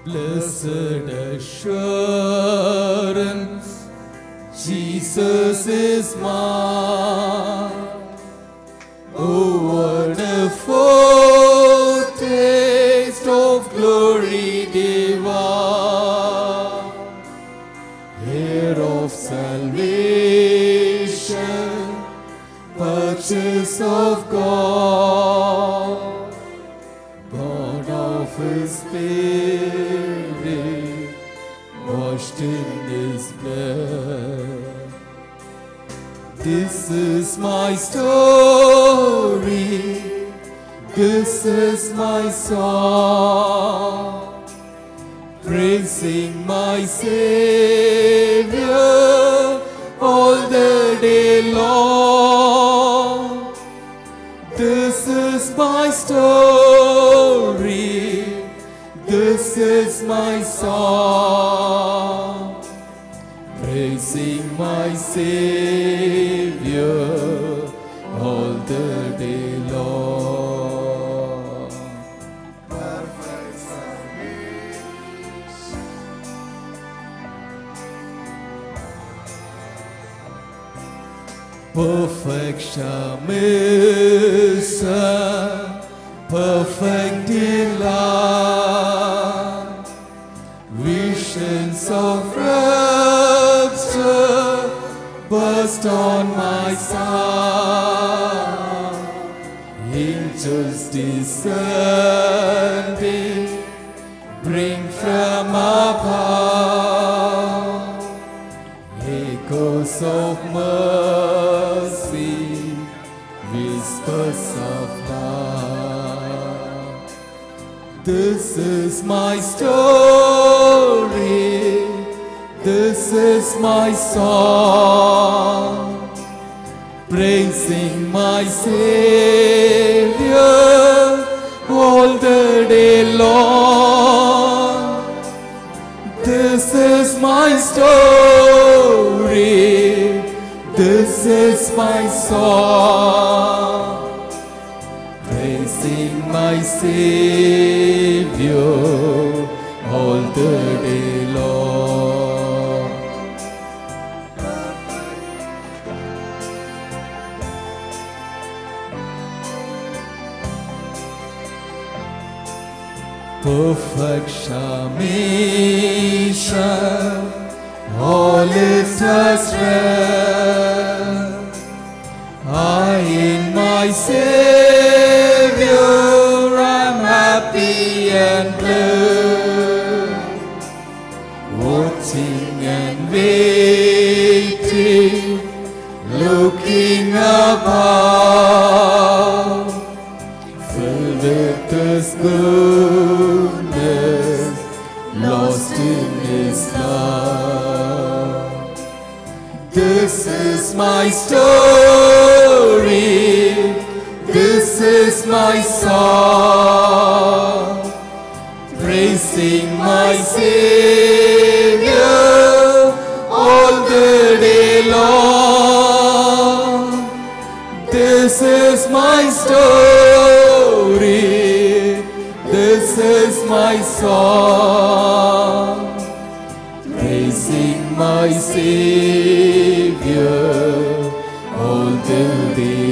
Blessed assurance, Jesus is mine. Oh, what a foretaste of glory divine, heir of salvation, purchase of God, born of His Spirit, washed in His blood. This is my story. This is my song. Praising my Savior all the day long. This is my story. This is my song. Praising my Savior all the day long. Perfection is perfect delight. Visions of rapture burst on my side. Angels descending, bring from above echoes of mercy, whispers of love. This is my story. This is my song. Praising my Savior all the day long. This is my story. This is my song. Praising my Savior all the day long. Perfection, all is as rest. I in my Savior am happy and blessed, watching and waiting, looking above, filled with His goodness, lost in His love. This is my story. This is my song. Praising my Savior all the day long. This is my story. This is my song. Praising my Savior all the day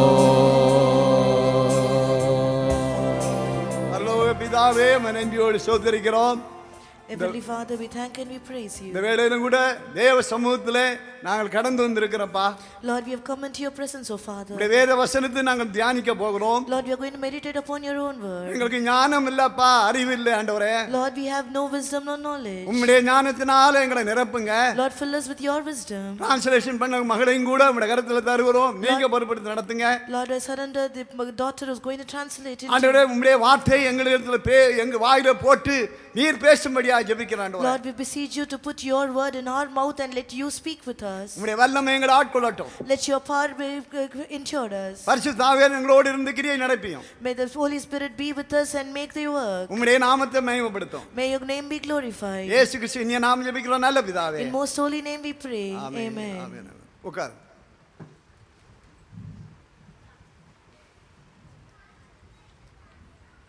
long. பரலோக பிதாவே உம்மை நன்றியோடு சோதரிக்கிறோம் Heavenly Father, we thank and we praise you. இந்த வேளையிலும் கூட தேவ சமூகத்திலே நாங்கள் கடந்து வந்திருக்கிறோம்ப்பா Lord, we have come into your presence, O Father. உடைய வேத வசனத்தை நாங்கள் தியானிக்க போகிறோம் Lord, we are going to meditate upon your own word. எங்களுக்கு ஞானம் இல்லப்பா அறிவு இல்லை ஆண்டவரே Lord, we have no wisdom nor knowledge. உம்முடைய ஞானத்தினால எங்களை நிரப்புங்க Lord, fill us with your wisdom. Translation பண்ண மகளையும் கூட உங்களுடைய கருத்துல தருகிறோம் நீங்க பொறுப்படுத்தி நடத்துங்க Lord, I surrender the m- daughter who's going to translate it. ஆண்டவரே உம்முடைய வார்த்தை எங்களிடத்துல பே எங்க வாயில போட்டு நீர் பேசும்படியா ஜெபிக்கிறேன் ஆண்டவரே Lord, we beseech you to put your word in our mouth and let you speak with us. உம்முடைய வல்லமை எங்களை ஆட்கொள்ளட்டும் Let your power be uh, endured us. பரிசுத்தாவே எங்களோடு இருந்து கிரியை நடப்பியும் May the Holy Spirit be with us and make the work. உம்முடைய நாமத்தை மகிமைப்படுத்தும் May your name be glorified. இயேசு கிறிஸ்து இனிய நாமம் ஜெபிக்கிறோம் நல்ல பிதாவே In most holy name we pray. Amen, Amen. ஆமென், ஆமென். உட்கார்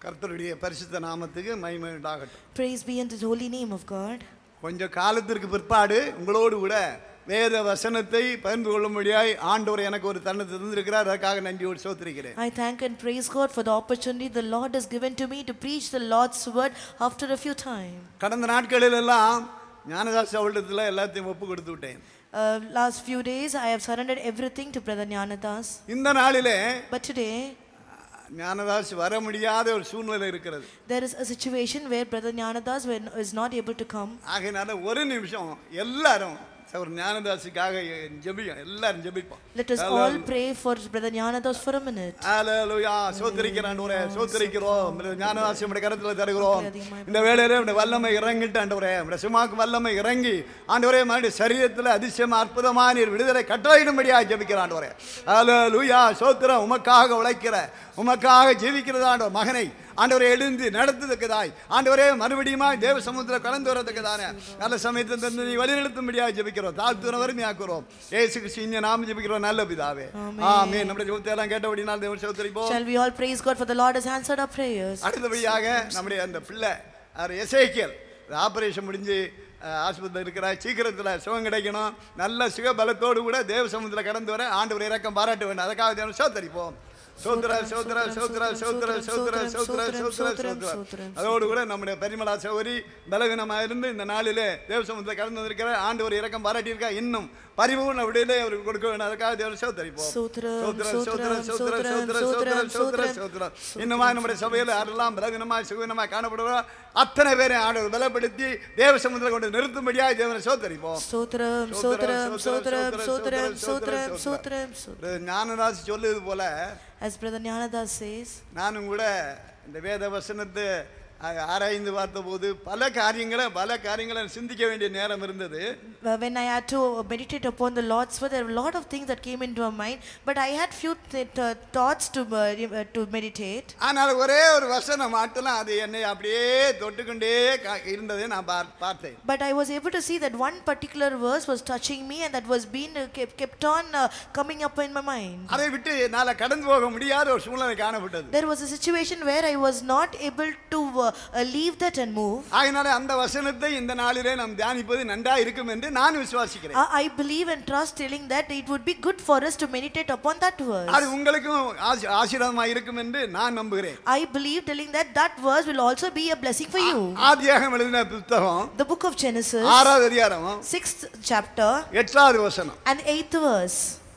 கர்த்தருடைய பரிசுத்த நாமத்துக்கு மகிமை உண்டாகட்டும் Praise be unto the holy name of God. கொஞ்சம் காலத்திற்கு பிற்பாடு உங்களோடு கூட வேத வசனத்தை பகிர்ந்து கொள்ளும்படியாய் ஆண்டவர் எனக்கு ஒரு தருணத்தை தந்திருக்கிறார் அதற்காக நன்றியோடு சோத்திருக்கிறேன் I thank and praise God for the opportunity the Lord has given to me to preach the Lord's word after a few time. கடந்த நாட்களில் எல்லாம் ஞானதாஸ் அவளிடத்தில் எல்லாத்தையும் ஒப்பு கொடுத்து விட்டேன் Uh, last few days I have surrendered everything to Brother Nyanadas. இந்த நாளிலே But today ஞானதாஸ் வர முடியாத ஒரு சூழ்நிலை இருக்கிறது there is a situation where Brother Nyanadas when- is not able to come. ஆகையினால ஒரு நிமிஷம் எல்லாரும் ஒரு ஞானதாசுக்காக ஜெபிக்கும் எல்லாரும் ஜெபிப்போம் Let us all pray for Brother Nyanadas for a minute. ஹalleluya சோத்திரிக்கிறான் ஒரே சோத்திரிக்கிறோம் ஞானதாசி நம்முடைய கருத்துல தருகிறோம் இந்த வேளையில நம்முடைய வல்லமை இறங்கிட்டு ஆண்டவரே நம்முடைய சுமாக்கு வல்லமை இறங்கி ஆண்டவரே மறுபடியும் சரீரத்தில் அதிசயம் அற்புதமான நீர் விடுதலை கட்டளையிடும்படியாக ஜெபிக்கிற ஆண்டவரே ஹalleluya சோத்திரம் உமக்காக உழைக்கிற உமக்காக ஜெபிக்கிறது ஆண்டவர் மகனை ஆண்டவரை எழுந்து நடத்துதற்குதாய் ஆண்டவரே மறுபடியும் தேவ சமுத்திரம் கலந்து வரதுக்குதானே நல்ல சமயத்தை தந்து நீ வழிநடத்தும்படியாக ஜெபிக்கிறோம் தாழ்த்துற வறுமையாக்குறோம் ஏசு கிறிஸ்து இங்க நாம ஜெபிக்கிறோம் நல்ல பிதாவே ஆமென் நம்முடைய ஜெபத்தை எல்லாம் கேட்டபடினால் தேவன் சோத்தரிப்போம் Shall we all praise God for the Lord has answered our prayers? அடுத்தபடியாக நம்முடைய அந்த பிள்ளை அவர் எசேக்கியல் ஆபரேஷன் முடிஞ்சு அஹ், ஆஸ்பத்திரியில் இருக்கிற சீக்கிரத்தில் சுகம் கிடைக்கணும் நல்ல சுகபலத்தோடு கூட தேவ சமுத்திரம் கடந்து வர ஆண்டவர் இறக்கம் பாராட்ட வேண்டும் அதுக்காக தேவன் சோத்தரிப்போம் சோத்திர சோத்திர சோத்திர சோத்திர சோத்திர சோத்திர சோத்திர சோத்திர அதோடு கூட நம்முடைய பரிமளா சௌரி பலவீனமாக இருந்து இந்த நாளிலே தேவ சமுத்திரம் கடந்து வந்திருக்கிற ஆண்டவர் இறக்கம் பாராட்டியிருக்கா இன்னும் பரிபூர்ண விடையிலே அவருக்கு கொடுக்க வேண்டும் அதுக்காக தேவன் சோத்தரிப்போம் சோத்திரம், சோத்திரம், சோத்திரம், சோத்திரம், சோத்திரம், சோத்திரம், சோத்திரம், சோத்திரம், சோத்திரம். சோத்திரம். இன்னுமா நம்முடைய சபையில் யாரெல்லாம் பலவீனமாய் சுகவீனமாய் காணப்படுகிறோ அத்தனை பேரை ஆண்டவர் பலப்படுத்தி தேவ சமுத்திரம் கொண்டு நிறுத்தும்படியாக தேவனை சோத்தரிப்போம் Sotram, Sotram, Sotram, Sotram, Sotram, Sotram, Sotram. ஞானராசி சொல்லுது போல As Brother Nyanadas says, நானும் கூட இந்த வேத வசனத்தை ஆ- ஆராய்ந்து பார்த்தபோது பல காரியங்களை பல காரியங்களை சிந்திக்க வேண்டிய நேரம் இருந்தது uh, when I had to meditate upon the Lord's word, there were a lot of things that came into my mind, but I had few th- th- thoughts to uh, uh, to meditate. ஆனால் ஒரே ஒரு வசனம் மாட்டலாம் அது என்னை அப்படியே தொட்டுக்கொண்டே கா- இருந்ததை நான் பார்- பார்த்தேன் But I was able to see that one particular verse was touching me, and that was being uh, kept, kept on uh, coming up in my mind. அதை விட்டு என்னால் கடந்து போக முடியாத ஒரு சூழ்நிலை காணப்பட்டது There was a situation where I was not able to uh, uh, leave that and move. ஆகினால அந்த வசனத்தை இந்த நாளிலே நாம் தியானிப்பது நன்றா இருக்கும் என்று நான் விசுவாசிக்கிறேன் I I believe and trust telling that it would be good for us to meditate upon that verse. அது உங்களுக்கும் ஆசி- ஆசீர்வாதமா இருக்கும் என்று நான் நம்புகிறேன் I believe telling that that verse will also be a blessing for you. ஆதியாகம் எழுதின புத்தகம் The book of Genesis, ஆறாவது அதிகாரம் sixth chapter எட்டாவது வசனம் and eighth verse.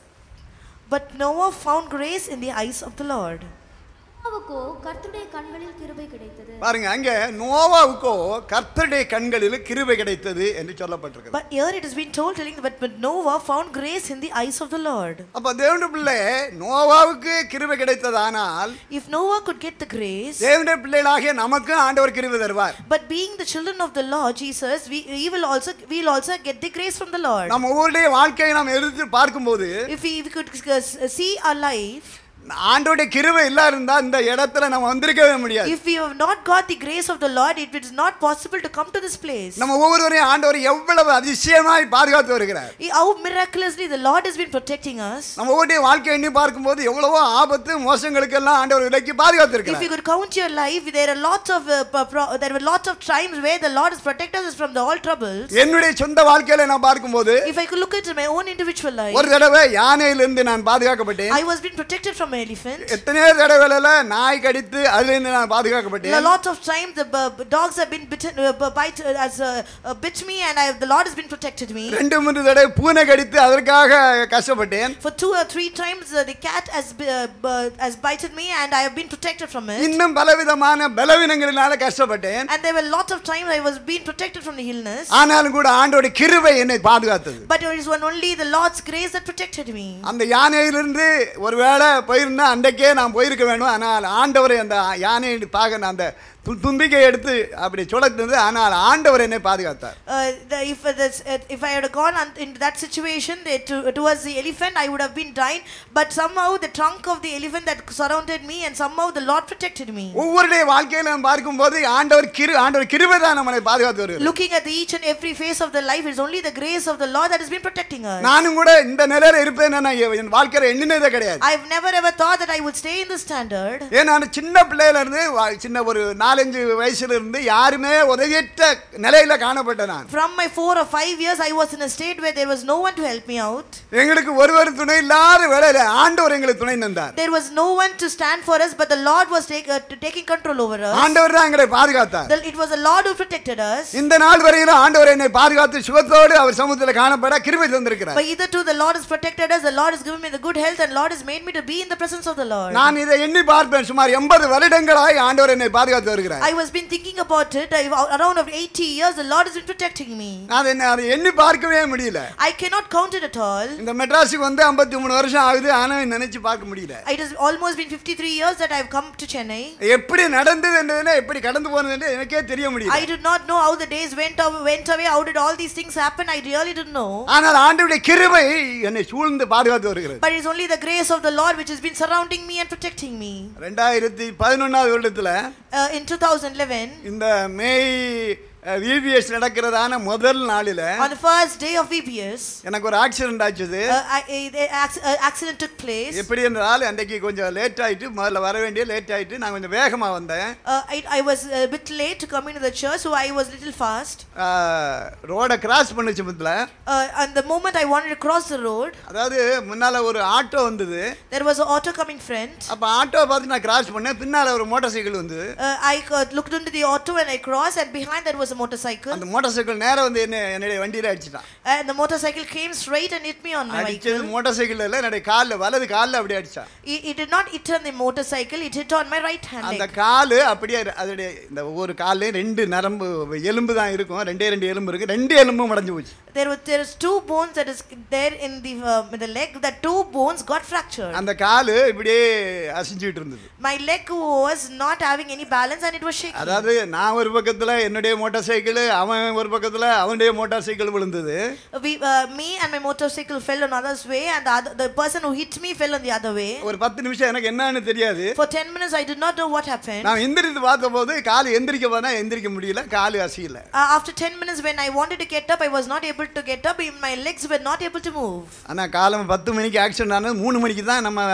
But Noah found grace in the eyes of the Lord. நோவாவுக்கோ கர்த்தருடைய கண்களில் கிருபை கிடைத்தது பாருங்க அங்க நோவாவுக்கோ கர்த்தருடைய கண்களில் கிருபை கிடைத்தது என்று சொல்லப்பட்டிருக்கிறது But here it has been told telling that but Noah found grace in the eyes of the Lord. அப்ப தேவனுடைய பிள்ளை நோவாவுக்கு கிருபை கிடைத்ததானால் If Noah could get the grace, தேவனுடைய பிள்ளைகளாகிய நமக்கும் ஆண்டவர் கிருபை தருவார் but being the children of the Lord Jesus, we, we will also we will also get the grace from the Lord. நம்ம ஒவ்வொருடைய வாழ்க்கையை நாம் எடுத்து பார்க்கும்போது If we, if we could uh, see our life, ஆண்டோடைய கிருபை இல்லா இருந்தா இந்த இடத்துல நம்ம வந்திருக்கவே முடியாது if we have not got the grace of the Lord, it is not possible to come to this place. நம்ம ஒவ்வொருவரையும் ஆண்டவர் எவ்வளவு அதிசயமாய் பாதுகாத்து வருகிறார் How miraculously the Lord has been protecting us. நம்ம ஒவ்வொருடைய வாழ்க்கை எண்ணி பார்க்கும்போது எவ்வளவோ ஆபத்து மோசங்களுக்கெல்லாம் ஆண்டவர் விலக்கி பாதுகாத்து If you இருக்கிறார் could count your life, there are lots of uh, pro- pro- there were lots of times where the Lord has protected us from the all troubles. என்னுடைய சொந்த வாழ்க்கையில நான் பார்க்கும்போது If I could look at my own individual life, ஒரு தடவை யானையிலிருந்து நான் பாதுகாக்கப்பட்டேன் I was being protected from an elephant. எத்தனையோ தடவைல நாய் கடித்து அதிலிருந்து நான் பாதுகாக்கப்பட்டேன் A lot of times the b- dogs have been bitten, uh, b- bite uh, as uh, uh, bit me, and I, the Lord has been protected me. ரெண்டு மூன்று தடவை பூனை கடித்து அதற்காக கஷ்டப்பட்டேன் For two or three times, uh, the cat has b- uh, b- has bited me, and I have been protected from it. இன்னும் பலவிதமான பலவீனங்களினால கஷ்டப்பட்டேன் And there were lots of times I was being protected from the illness. ஆனாலும் கூட ஆண்டோட கிருபை என்னை பாதுகாத்தது But it was one only the Lord's grace that protected me. அந்த யானையிலிருந்து ஒருவேளை போயிருந்தா அன்றைக்கே நான் போயிருக்க வேண்டும் ஆனால் ஆண்டவரை அந்த யானையை பார்க்க நான் அந்த து- தும்பிக்கை எடுத்து அப்படி சுழத்துனது ஆனால் ஆண்டவர் என்னை பாதுகாத்தார் Uh, the, if, uh, this, uh, if I had gone on, into that situation they, to, towards the elephant, I would have been dying. But somehow the trunk of the elephant that surrounded me, and somehow the Lord protected me. ஒவ்வொருடைய வாழ்க்கையில நாம் பார்க்கும்போது ஆண்டவர் கிரு ஆண்டவர் கிருபை தான் நம்மளை பாதுகாத்து வருகிறது Looking at the each and every phase of the life, it's only the grace of the Lord that has been protecting us. நானும் கூட இந்த நிலையில இருப்பேன்னு நான் என் வாழ்க்கையில எண்ணினதே கிடையாது I've never ever thought that I would stay in the standard. ஏன் நான் சின்ன பிள்ளையில இருந்து வா- சின்ன ஒரு நாலஞ்சு வயசுல இருந்து யாருமே உதவியற்ற நிலையில காணப்பட்டேன் நான் From my four or five years, I was in a state where there was no one to help me out. எங்களுக்கு ஒருவர் துணை இல்லாத வேலையில ஆண்டவர் எங்களுக்கு துணை நின்றார் There was no one to stand for us, but the Lord was take, uh, t- taking control over us. ஆண்டவர் தான் எங்களை பாதுகாத்தார் The- it was the Lord who protected us. இந்த நாள் வரையிலும் ஆண்டவர் என்னை பாதுகாத்து சுகத்தோடு அவர் சமூகத்தில் காணப்பட கிருபை தந்திருக்கிறார் But either two, the Lord has protected us, the Lord has given me the good health, and Lord has made me to be in the presence of the Lord. நான் இதை எண்ணி பார்ப்பேன் சுமார் எண்பது வருடங்களாய் ஆண்டவர் என்னை பாதுகாத்து வருகிறார் I was been thinking about it. I, around of 80 years, the Lord has been protecting me. நான் என்ன அதை எண்ணி பார்க்கவே முடியல I cannot count it at all. இந்த மெட்ராஸுக்கு வந்து 53 மூணு வருஷம் ஆகுது ஆனா நினைச்சு பார்க்க முடியல It has almost been 53 years that I've come to Chennai. எப்படி நடந்தது என்றதுன்னா எப்படி கடந்து போனது என்று எனக்கே தெரிய முடியல I did not know how the days went, av- went away. How did all these things happen? I really didn't know. ஆனால் ஆண்டவருடைய கிருபை என்னை சூழ்ந்து பாதுகாத்து வருகிறது But it's only the grace of the Lord which has been surrounding me and protecting me. ரெண்டாயிரத்தி பதினொன்னாவது வருடத்துல Uh, in 2011, இந்த மேய் விபிஎஸ் நடக்கிறதான முதல் நாளில on the first day of VBS, எனக்கு ஒரு ஆக்சிடென்ட் ஆச்சுது uh, I, I- the acc- uh, accident took place. எப்படி என்றால் அன்றைக்கு கொஞ்சம் லேட் ஆயிட்டு முதல்ல வர வேண்டிய லேட் ஆயிட்டு நான் கொஞ்சம் வேகமா வந்தேன் Uh, I, I was a bit late to come into the church, so I was little fast. ரோடை கிராஸ் பண்ணுச்சு பத்தில Uh, and the moment I wanted to cross the road, அதாவது முன்னால ஒரு ஆட்டோ வந்தது there was an auto coming front. அப்ப auto பார்த்து நான் கிராஸ் பண்ணேன் பின்னால ஒரு மோட்டார் சைக்கிள் வந்து Uh, I uh, looked into the auto and I crossed, and behind there was a motorcycle. அந்த மோட்டார் சைக்கிள் நேரா வந்து என்ன என்னுடைய வண்டியில அடிச்சிட்டான் And the motorcycle came straight and hit me on my அடிச்சது vehicle. மோட்டார் சைக்கிள் இல்ல என்னுடைய கால்ல வலது கால்ல அப்படியே அடிச்சான் It, it did not hit on the motorcycle, it hit on my right hand அந்த leg. காலு அப்படியே அதோடைய இந்த ஒவ்வொரு கால்லையும் ரெண்டு நரம்பு எலும்பு தான் இருக்கும் ரெண்டே ரெண்டு எலும்பு இருக்கு ரெண்டு எலும்பும் உடைஞ்சு போச்சு There was there is two bones that is there in the uh, in the leg. The two bones got fractured. அந்த காலு இப்படியே அசைஞ்சுட்டு இருந்தது My leg was not having any balance and it was shaking. அதாவது நான் ஒரு பக்கத்துல என்னுடைய motor cycle அவன் ஒரு பக்கத்துல அவனுடைய மோட்டார் சைக்கிள் விழுந்தது We, uh, me and my motorcycle fell on other's way, and the, other, the person who hit me fell on the other way. ஒரு பத்து நிமிஷம் எனக்கு என்னன்னு தெரியாது For 10 minutes, I did not know what happened. நான் எந்திரித்து பார்த்தபோது காலு எந்திரிக்க போனா எந்திரிக்க முடியல காலு அசையல Uh, after 10 minutes, when I wanted to get up, I was not able to get up. My legs were not able to move. ஆனா காலம் பத்து மணிக்கு ஆக்சிடென்ட் ஆனது மூணு மணிக்கு தான் நம்ம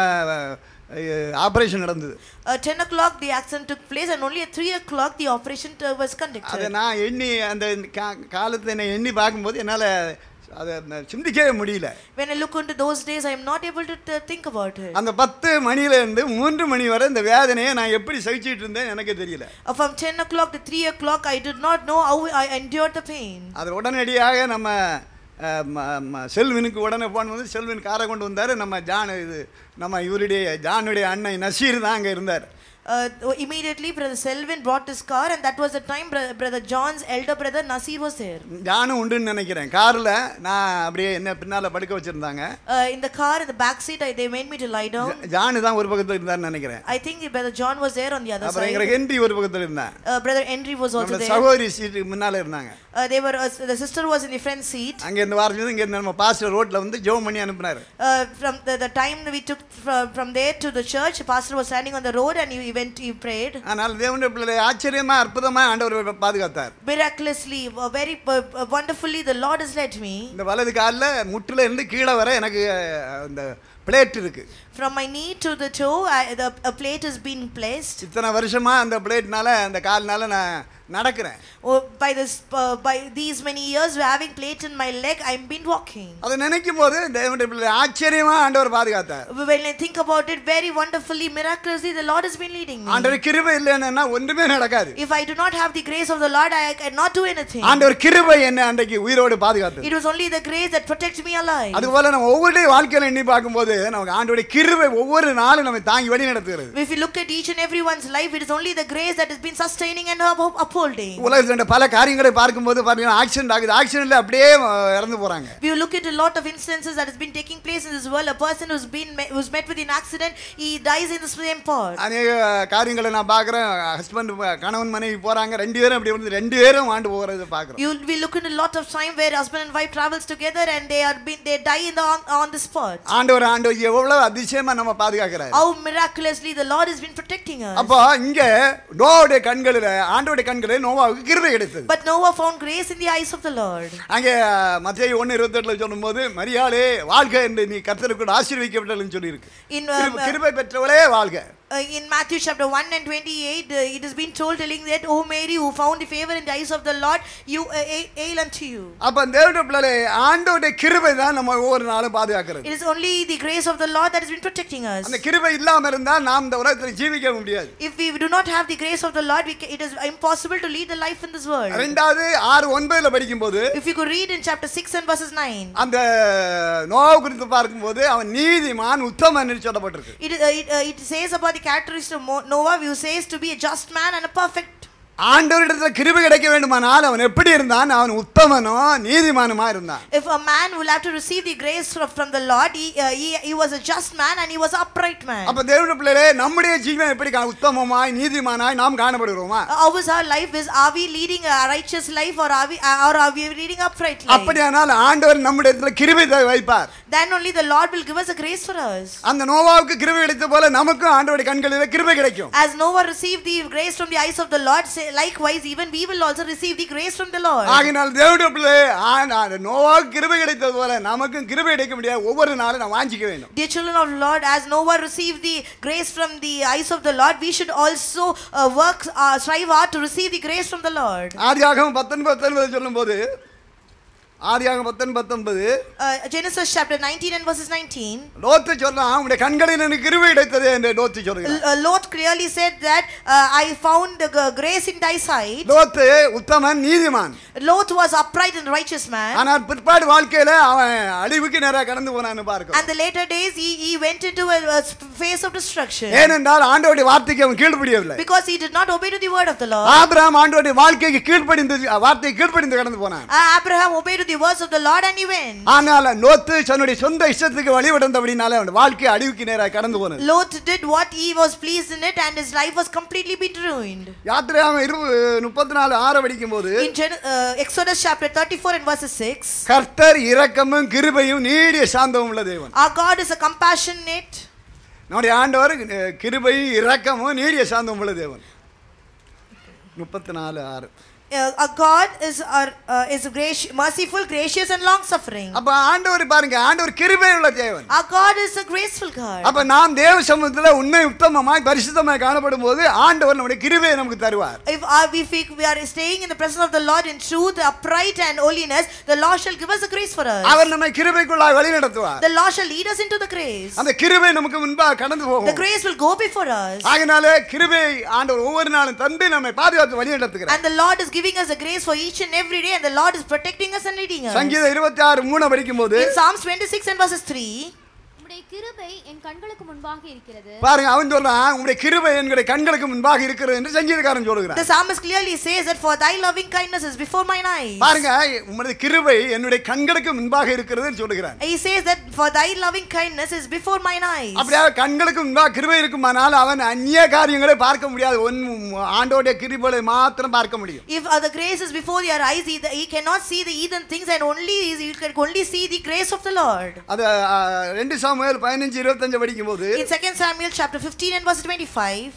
ஆப்ரேஷன் நடந்தது Uh, 10 o'clock, the accident took place, and only at 3 o'clock, the operation uh, was அதை conducted. நான் எண்ணி அந்த கா- காலத்தை என்னை எண்ணி பார்க்கும்போது என்னால் அதை நான் சிந்திக்கவே முடியல When I look into those days, I am not able to uh, think about it. அந்த பத்து மணியில இருந்து மூன்று மணி வரை இந்த வேதனையை நான் எப்படி சகிச்சிட்டு இருந்தேன் எனக்கு தெரியல Uh, from 10 o'clock to 3 o'clock, I did not know how I endured the pain. அது உடனடியாக நம்ம அஹ், ம- ம- செல்வினுக்கு உடனே போன் வந்து செல்வின் காரை கொண்டு வந்தார் நம்ம ஜான் இது நம்ம இவருடைய ஜானுடைய அண்ணன் நசீர் தான் அங்கே இருந்தார் Uh, immediately, Brother Selvin brought his car, and that was the time Brother, Brother John's elder brother Nasir was there. ஜானும் உண்டுன்னு நினைக்கிறேன் காரில் நான் அப்படியே என்ன பின்னால் படுக்க வச்சுருந்தாங்க Uh, in the car, in the back seat, I, they made me to lie down. Janu தான் ஒரு பக்கத்தில் இருந்தார்னு நினைக்கிறேன் I think Brother John was there on the other அப்புறம் side. எங்களை ஹென்றி ஒரு பக்கத்தில் இருந்தான் Uh, Brother Henry was also நம்மளோட there. சகோதரி சீட்டுக்கு முன்னால் இருந்தாங்க Uh, they were. Uh, the sister was in the front seat. அங்கே இருந்து வாரஞ்சது இங்கே நம்ம பாஸ்டர் ரோட்டில் வந்து ஜோம் பண்ணி அனுப்புனாரு Uh, from the, the time that we took from, from there to the church, pastor was standing on the road and he went. He prayed ஆனால் தேவனுடைய பிள்ளை ஆச்சரியமா அற்புதமா ஆண்டவர் பாதுகாத்தார் miraculously, uh, very uh, uh, wonderfully. The Lord has led me இந்த வலது காலில் முட்டில் இருந்து கீழே வர எனக்கு அஹ், இந்த பிளேட் இருக்கு from my knee to the toe. I, the a plate has been placed. இத்தனை வருஷமா அந்த பிளேட்னால அந்த கால்னால நான் நடக்கிறேன் Oh, by this, uh, by these many years, having plate in my leg, I'm been walking. அதை நினைக்கும் போது தேவனுடைய பிள்ளை ஆச்சரியமா ஆண்டவர் பாதுகாத்தார் When I think about it, very wonderfully, miraculously, the Lord has been leading me. ஆண்டவர் கிருபை இல்லைன்னா ஒன்றுமே நடக்காது If I do not have the grace of the Lord, I cannot do anything. ஆண்டவர் கிருபை என்ன அன்றைக்கு உயிரோடு பாதுகாத்தது It was only the grace that protects me alive. அதுபோல நம்ம ஒவ்வொரு வாழ்க்கையில எண்ணி பார்க்கும்போது நமக்கு ஆண்டோடைய கிருபை ஒவ்வொரு நாளும் நம்ம தாங்கி வழி நடத்துகிறது If you look at each and everyone's life, it is only the grace that has been sustaining and up- upholding unfolding. உலகத்தில் பல காரியங்களை பார்க்கும்போது பார்த்தீங்கன்னா ஆக்சிடென்ட் ஆகுது ஆக்சிடென்ட்ல அப்படியே அஹ், iறந்து போறாங்க We look at a lot of instances that has been taking place in this world. A person who's been me- who's met with an accident, he dies in the same part. அநேக காரியங்களை நான் பார்க்குறேன் husband கணவன் மனைவி போறாங்க ரெண்டு பேரும் அப்படி வந்து ரெண்டு பேரும் ஆண்டு போகிறத பார்க்குறோம் You we look at a lot of time where husband and wife travels together and they are been they die in the on, on the spot. ஆண்டவர் ஆண்டவர் எவ்வளவு அதிசயமா நம்ம பாதுகாக்கிறார் How miraculously the Lord has been protecting us. அப்போ இங்க நோவுடைய கண்களில் ஆண்டோடைய கண்களில் நோவாவுக்கு கிருபை கிடைத்தது But Noah found grace in the eyes of the Lord. அங்கே மத்திய ஒன்று இருபத்தெட்டுல சொல்லும்போது மரியாளே வாழ்க என்று நீ கர்த்தருக்கு ஆசீர்வதிக்கப்பட்டன்னு சொல்லியிருக்கு In uh, கிருபை- கிருபை பெற்றவளே வாழ்க uh, in Matthew chapter 1 and 28, uh, it has been told telling that, O Mary, who found the favor in the eyes of the Lord, you uh, hail- hail unto you. அப்ப தேவனுடைய பிள்ளைகளே ஆண்டோடைய கிருபை தான் நம்ம ஒவ்வொரு நாளும் பாதுகாக்கிறது It is only the grace of the Lord that has been protecting us. அந்த கிருபை இல்லாம இருந்தா நாம் இந்த உலகத்தில் ஜீவிக்க முடியாது If we do not have the grace of the Lord, we ca- it is impossible to lead the life in this world. ரெண்டாவது ஆறு ஒன்பதுல படிக்கும்போது If you could read in chapter 6 and verses 9, அந்த நோவு குறித்து பார்க்கும்போது அவன் நீதிமான் உத்தமன் என்று சொல்லப்பட்டிருக்கு it, uh, it, uh, it says about the characteristics of Mo- Noah, who says to be a just man and a perfect. ஆண்டவரிடத்துல கிருபை கிடைக்க வேண்டுமானால் அவன் எப்படி இருந்தான் அவன் உத்தமனோ நீதிமானுமா இருந்தான் If a man will have to receive the grace from, from the Lord, he, uh, he, he was a just man and he was an upright man. அப்ப தேவனுடைய பிள்ளைகளே நம்முடைய ஜீவன் எப்படி கா- உத்தமமாய் நீதிமானாய் நாம் காணப்படுகிறோமா How is our life? Is are we leading a righteous life or are we or are we leading upright life? அப்படியானால் ஆண்டவர் நம்முடைய இடத்துல கிருபை த- வைப்பார் Then only the Lord will give us a grace for us. அந்த நோவாவுக்கு கிருபை கிடைத்த போல நமக்கும் ஆண்டவருடைய கண்களில் கிருபை கிடைக்கும் As Noah received the grace from the eyes of the Lord, say, likewise even we will also receive the grace from the Lord. ஆகினால் தேவனுடைய பிள்ளை ஆ- ஆ- நோவாவுக்கு கிருபை கிடைத்தது போல நமக்கும் கிருபை கிடைக்க முடியாது ஒவ்வொரு நாளும் நாம் வாஞ்சிக்க வேண்டும் Dear children of the Lord, as Noah received the grace from the eyes of the Lord, we should also uh, work, uh, strive hard to receive the grace from the Lord. ஆதியாகமம் பத்தொன்பது பத்தொன்பது சொல்லும்போது ஆதியாகமம் பத்தொன்பது பத்தொன்பது Uh, Genesis chapter 19 and verses 19. லோத்து சொல்றான் உடைய கண்களில் எனக்கு கிருபை கிடைத்தது என்று லோத்து சொல்கிறான் L- uh, Lot clearly said that uh, I found the g- grace in thy sight. லோத்து உத்தமன் நீதிமான் Lot was upright and righteous man. ஆனால் பிற்பாடு வாழ்க்கையில அவன் அழிவுக்கு நேராக கடந்து போனான்னு பார்க்கிறோம் And the later days he, he went into a, a phase of destruction. ஏனென்றால் ஆண்டவருடைய வார்த்தைக்கு அவன் கீழ்ப்படியவில்லை Because he did not obey to the word of the Lord. Abraham ஆண்டவருடைய வாழ்க்கைக்கு கீழ்ப்படிந்து வார்த்தையை கீழ்ப்படிந்து கடந்து போனான் Uh, Abraham obeyed to the words of the Lord and he went. ஆனால் லோத்து தன்னுடைய சொந்த இஷ்டத்துக்கு வழிவிடந்தபடினால அவன் வாழ்க்கை அழிவுக்கு நேராக கடந்து போனது Lot did what he was pleased in it and his life was completely been ruined. யாத்திரையாம இரு முப்பத்தி நாலு ஆறு படிக்கும் போது In Gen- uh, Exodus chapter 34 and verses 6, கர்த்தர் இரக்கமும் கிருபையும் நீடிய சாந்தமும் உள்ள தேவன் our God is a compassionate, நம்முடைய ஆண்டவர் அஹ், கிருபையும் இரக்கமும் நீடிய சாந்தமும் உள்ள தேவன் முப்பத்தி நாலு ஆறு uh, our God is, our, uh, is gracious, merciful, gracious and long suffering. அப்ப ஆண்டவர் பாருங்க ஆண்டவர் கிருபை உள்ள தேவன் Our God is a graceful God. அப்ப நாம் தேவ சமூகத்துல உண்மை உத்தமமாய் பரிசுத்தமாய் காணப்படும் போது ஆண்டவர் நம்முடைய கிருபையை நமக்கு தருவார் If, our, if we, we are staying in the presence of the Lord in truth, upright and holiness, the Lord shall give us a grace for us. அவர் நம்மை கிருபைக்குள்ளாய் வழி நடத்துவார் The Lord shall lead us into the grace. அந்த கிருபை நமக்கு முன்பாக கடந்து The போகும் grace will go before us. ஆகினாலே கிருபை ஆண்டவர் ஒவ்வொரு நாளும் தந்து நம்மை பாதுகாத்து வழி நடத்துகிறார் And the Lord is giving us a grace for each and every day, and the Lord is protecting us and leading us. சங்கீதம் இருபத்தி ஆறு மூணு படிக்கும் போது In Psalms 26 and verses 3, உம்முடைய கிருபை என் கண்களுக்கு முன்பாக இருக்கிறது பாருங்க அவன் சொல்றான் உங்களுடைய கிருபை என்கிற கண்களுக்கு முன்பாக இருக்கிறது என்று சங்கீதக்காரன் சொல்லுகிறான் the psalmist clearly says that for thy loving kindness is before mine eyes. பாருங்க உங்களுடைய கிருபை என்னுடைய கண்களுக்கு முன்பாக இருக்கிறது சொல்லுகிறான் He says that for thy loving kindness is before mine eyes. அப்படியே கண்களுக்கு முன்பாக கிருபை இருக்குமானால் அவன் அந்நிய காரியங்களை பார்க்க முடியாது ஒன் ஆண்டோடைய கிருபையை மாத்திரம் பார்க்க முடியும் If uh, the grace is before your eyes, he, he cannot see the heathen things, and only he can only see the grace of the Lord. அது ஆ, ரெண்டு சாமுவேல் பதினஞ்சு இருபத்தஞ்சு படிக்கும்போது In 2 Samuel chapter 15 and verse 25,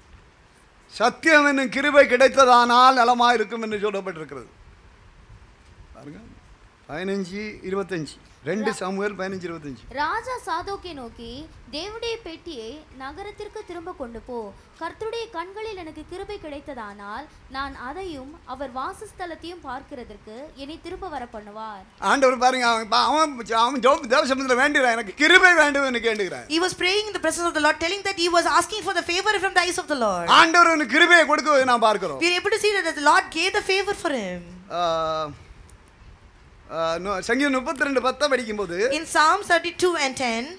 சத்தியம் என்னும் கிருபை கிடைத்ததானால் நலமா இருக்கும் என்று சொல்லப்பட்டிருக்கிறது பாருங்க பதினஞ்சு இருபத்தஞ்சு ரெண்டு சாமுவேல் பதினஞ்சு இருபத்தஞ்சு ராஜா சாதோக்கை நோக்கி தேவனுடைய பெட்டியை நகரத்திற்கு திரும்ப கொண்டு போ கர்த்தருடைய கண்களில் எனக்கு கிருபை கிடைத்ததானால் நான் அதையும் அவர் வாசஸ்தலத்தையும் பார்க்கிறதற்கு என்னை திரும்ப வர பண்ணுவார் ஆண்டவர் பாருங்க அவன் பா- அவன் அவன் ஜோப் தேவசமத்தில் வேண்டுகிறான் எனக்கு கிருபை வேண்டும் என்று கேட்டுக்கிறான் he was praying in the presence of the Lord, telling that he was asking for the favor from the eyes of the Lord. ஆண்டவர் அவனுக்கு கிருபையை கொடுக்குவதை நான் பார்க்கிறோம் We are able to see that the Lord gave the favor for him. ஆ, ஆ, நு- சங்கீதம் முப்பத்தி ரெண்டு பத்தை படிக்கும்போது In Psalm 32 and 10,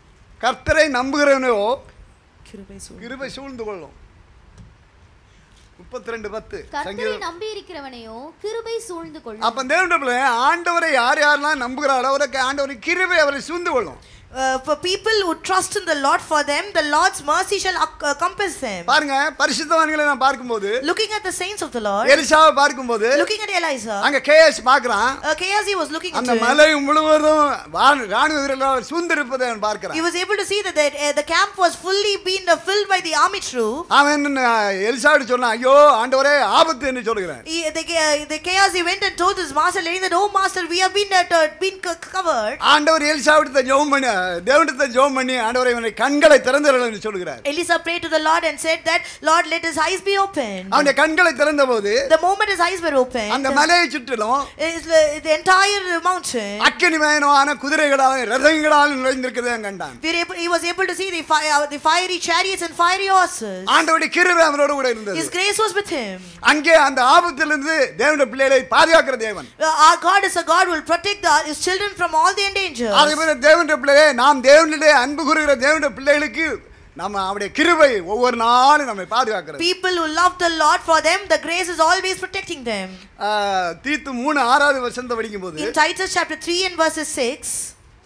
கர்த்தரை நம்புகிறவனோ கிருபை சூழ்ந்து கொள்ளும் முப்பத்தி ரெண்டு பத்து கர்த்தரை சங்கீதம் நம்பி இருக்கிறவனையோ கிருபை சூழ்ந்து கொள்ளும் அப்ப தேவனுடைய பிள்ளை, ஆண்டவரை யார் யாரெல்லாம் நம்புகிறாரோ அவருக்கு ஆண்டவரை கிருபை அவரை சூழ்ந்து கொள்ளும் Uh, for people who trust in the Lord, for them the Lord's mercy shall ac- uh, compass them. பாருங்க பரிசுத்தவான்களை நான் பார்க்கும்போது Looking at the saints of the Lord, எலிசாவை பார்க்கும்போது looking at Eliza, அங்க கேஎஸ் பார்க்கறான் uh, Gehazi was looking அந்த into him. மலை முழுவதும் வா- ராணுவ வீரர்களால் சூழ்ந்திருப்பதை அவன் He பார்க்கிறான் was able to see that the, uh, the camp was fully been uh, filled by the army troop. அவன் எலிசாவிட்டு சொன்னான் ஐயோ ஆண்டவரே ஆபத்து என்று சொல்கிறேன் He, the, uh, the Gehazi went and told his master, letting that, oh master, we have been, uh, t- been c- covered. ஆண்டவர் எலிசாவிட்டு ஜெபம் பண்ணி தேவனிடத்தை ஜெபம் பண்ணி ஆண்டவரை இவனை கண்களை திறந்துடலாம் என்று சொல்கிறார் Elisa prayed to the Lord and said that, Lord, let his eyes be opened. அவனுடைய கண்களை திறந்த போது The moment his eyes were opened, அந்த மலையை சுற்றிலும் is the, the entire mountain, அக்கினி மயனமான குதிரைகளால் ரதங்களால் நுழைந்திருக்கிறதை கண்டான் we were able, he was able to see the, fi- uh, the fiery chariots and fiery horses. ஆண்டவருடைய கிருபை அவனோடு கூட இருந்தது His grace was with him. அங்கே அந்த ஆபத்திலிருந்து தேவனுடைய பிள்ளைகளை பாதுகாக்கிற தேவன் Uh, our God is a God who will protect the, his children from all the endangers. அதே போல தேவனுடைய பிள்ளையே நாம் தேவனிலே அன்பு கூறுகிற தேவனுடைய பிள்ளைகளுக்கு நம்ம அவருடைய கிருபை ஒவ்வொரு நாளும் நம்மை பாதுகாக்கிறது People who love the Lord for them, the grace is always protecting them. ஆஹ், தீத்து மூணு ஆறாவது வருஷத்தை படிக்கும் போது In Titus chapter 3 and verses 6,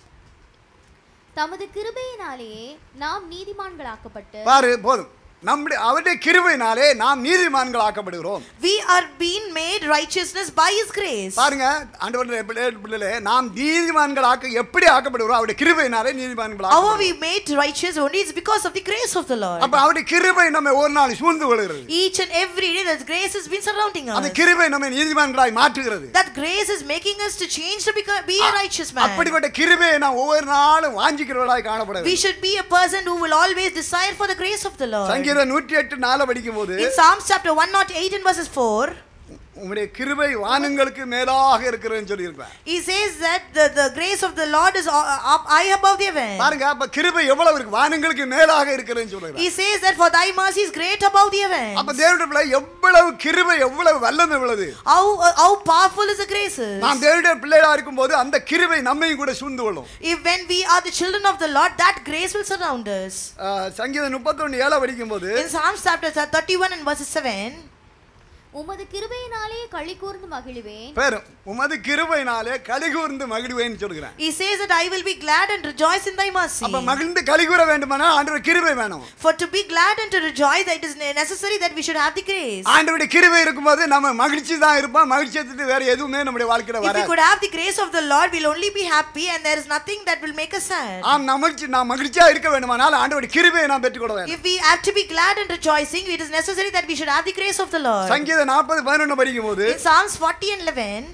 தமது கிருபையினாலேயே நாம் நீதிமான்களாக்கப்பட்டு பாரு போதும் நம்முடைய அவருடைய கிருபையினாலே நாம் நீதிமான்கள் ஆக்கப்படுகிறோம் we are being made righteousness by his grace. பாருங்க ஆண்டவருடைய பிள்ளை- பிள்ளைகளே நாம் நீதிமான்கள் ஆக்க எப்படி ஆக்கப்படுகிறோம் அவருடைய கிருபையினாலே நீதிமான்கள் How are ஆக்கப்படுகிறோம். we made righteous? Only it's because of the grace of the Lord. அப்ப அவருடைய கிருபை நம்ம ஒரு நாள் சூழ்ந்து கொள்கிறது Each and every day, that grace has been surrounding அந்த us. கிருபை நம்ம நீதிமான்களாய் மாற்றுகிறது That grace is making us to change to become, be a righteous man. அப்படிப்பட்ட கிருபையை நாம் ஒவ்வொரு நாளும் வாஞ்சிக்கிறவர்களாய் காணப்பட We should be a person who will always desire for the grace of the Lord. சங்கீதம் நூற்றி எட்டு நாள படிக்கும் போது In Psalms chapter 108 and verses 4, உங்களுடைய கிருபை வானங்களுக்கு மேலாக இருக்கிறதுன்னு சொல்லியிருப்பேன் he says that the, the grace of the Lord is uh, up high above the heaven. பாருங்க அப்ப கிருபை எவ்வளவு இருக்கு வானங்களுக்கு மேலாக இருக்கிறதுன்னு சொல்லுகிறார் He says that for thy mercy is great above the அப்ப heaven. தேவனுடைய பிள்ளை எவ்வளவு கிருபை எவ்வளவு வல்லம் எவ்வளவு How, uh, how powerful is the grace? is. நாம் தேவனுடைய பிள்ளைகளா இருக்கும்போது அந்த கிருபை நம்மையும் கூட சூழ்ந்து கொள்ளும் If when we are the children of the Lord, that grace will surround us. ஆஹ், சங்கீதம் முப்பத்தொன்னு ஏழை படிக்கும் போது In Psalms chapter 31 and verses 7, உமது கிருபையினாலே களி கூர்ந்து மகிழுவேன் பேரும் உமது கிருபையினாலே கலிகூர்ந்து மகிழ்வேன்னு சொல்கிறேன் he says that I will be glad and rejoice in thy mercy. அப்ப மகிழ்ந்து கலிகூற வேண்டுமானால் ஆண்டவர் கிருபை வேணும் For to be glad and to rejoice, it is necessary that we should have the grace. ஆண்டவருடைய கிருபை இருக்கும்போது நம்ம மகிழ்ச்சி தான் இருப்போம் மகிழ்ச்சியை தவிர்த்து வேற எதுவுமே நம்முடைய வாழ்க்கையில If we வராது could have the grace of the Lord, we'll only be happy and there is nothing that will make us sad. ஆம் மகிழ்ச்சி நான் மகிழ்ச்சியா இருக்க வேண்டுமானால் ஆண்டவருடைய கிருபையை நான் பெற்றுக்கொள்ள வேண்டும் If we have to be glad and rejoicing, it is necessary that we should have the grace of the Lord. சங்கீதம் நாற்பது பதினொன்று படிக்கும் போது In Psalms 40 and 11,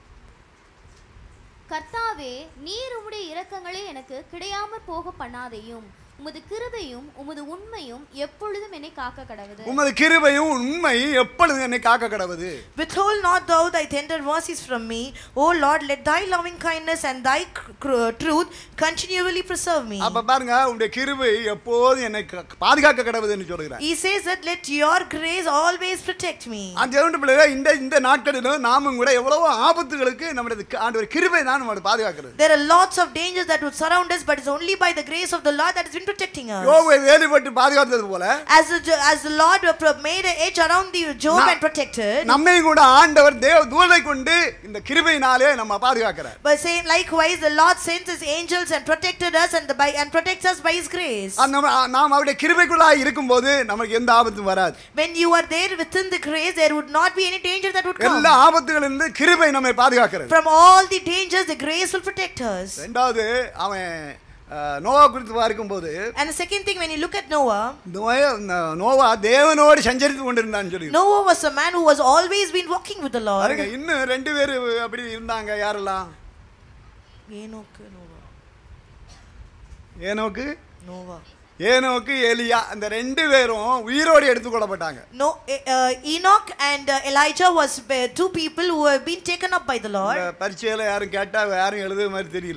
கர்த்தாவே நீர் உம்முடைய இரக்கங்களை எனக்கு கிடையாமற் போக பண்ணாதையும் உமது கிருபையும் உமது உண்மையும் எப்பொழுதும் என்னை காக்க கடவுது உமது கிருபையும் உண்மையும் எப்பொழுதும் என்னை காக்க கடவுது Withhold not thou thy tender mercies from me. O Lord, let thy loving kindness and thy cr- cr- truth continually preserve me. அப்ப பாருங்க உங்களுடைய கிருபை எப்போதும் என்னை க- பாதுகாக்க கடவுதுன்னு சொல்கிறார் He says that let your grace always protect me. அந்த தேவனுடைய பிள்ளைகளே, இந்த இந்த நாட்களிலும் நாமும் கூட எவ்வளவோ ஆபத்துகளுக்கு நம்முடைய க- ஆண்டவர் கிருபை தான் நம்மளை பாதுகாக்கிறது There are lots of dangers that would surround us, but it's only by the grace of the Lord that has been protecting us. யோபை வேலிப்பட்டு பாதுகாத்தது போல As the, as the Lord pro- made an edge around the Job Na- and protected, நம்மையும் கூட ஆண்டவர் தேவ தூதை கொண்டு இந்த கிருபையினாலே நம்ம பாதுகாக்கிறார் but same likewise the Lord sends His angels and protected us and the, by and protects us by His grace. அந்த நம்ம- நாம் அவருடைய கிருபைக்குள்ளாய் இருக்கும்போது நமக்கு எந்த ஆபத்தும் வராது When you are there within the grace, there would not be any danger that would come. எல்லா ஆபத்துகளிலிருந்து கிருபை நம்மை பாதுகாக்கிறது From all the dangers, the grace will protect us. ரெண்டாவது அவன் அஹ், நோவா குறித்து பார்க்கும்போது And the second thing, when you look at Noah, நோய- ந- நோவா தேவனோடு சஞ்சரித்து கொண்டிருந்தான்னு சொல்லி Noah was a man who was always been walking with the பாருங்க, Lord. இன்னும் ரெண்டு பேர் அப்படி இருந்தாங்க யாரெல்லாம் Enoch, Noah, ஏனோக்கு Noah. ஏனோக்கு எலியா அந்த ரெண்டு பேரும் உயிரோடு எடுத்துக்கொள்ளப்பட்டாங்க No, eh, uh, Enoch and uh, Elijah was uh, two people who have been taken up by the Lord. இந்த பரீட்சையில யாரும் கேட்டா யாரும் எழுதுற மாதிரி தெரியல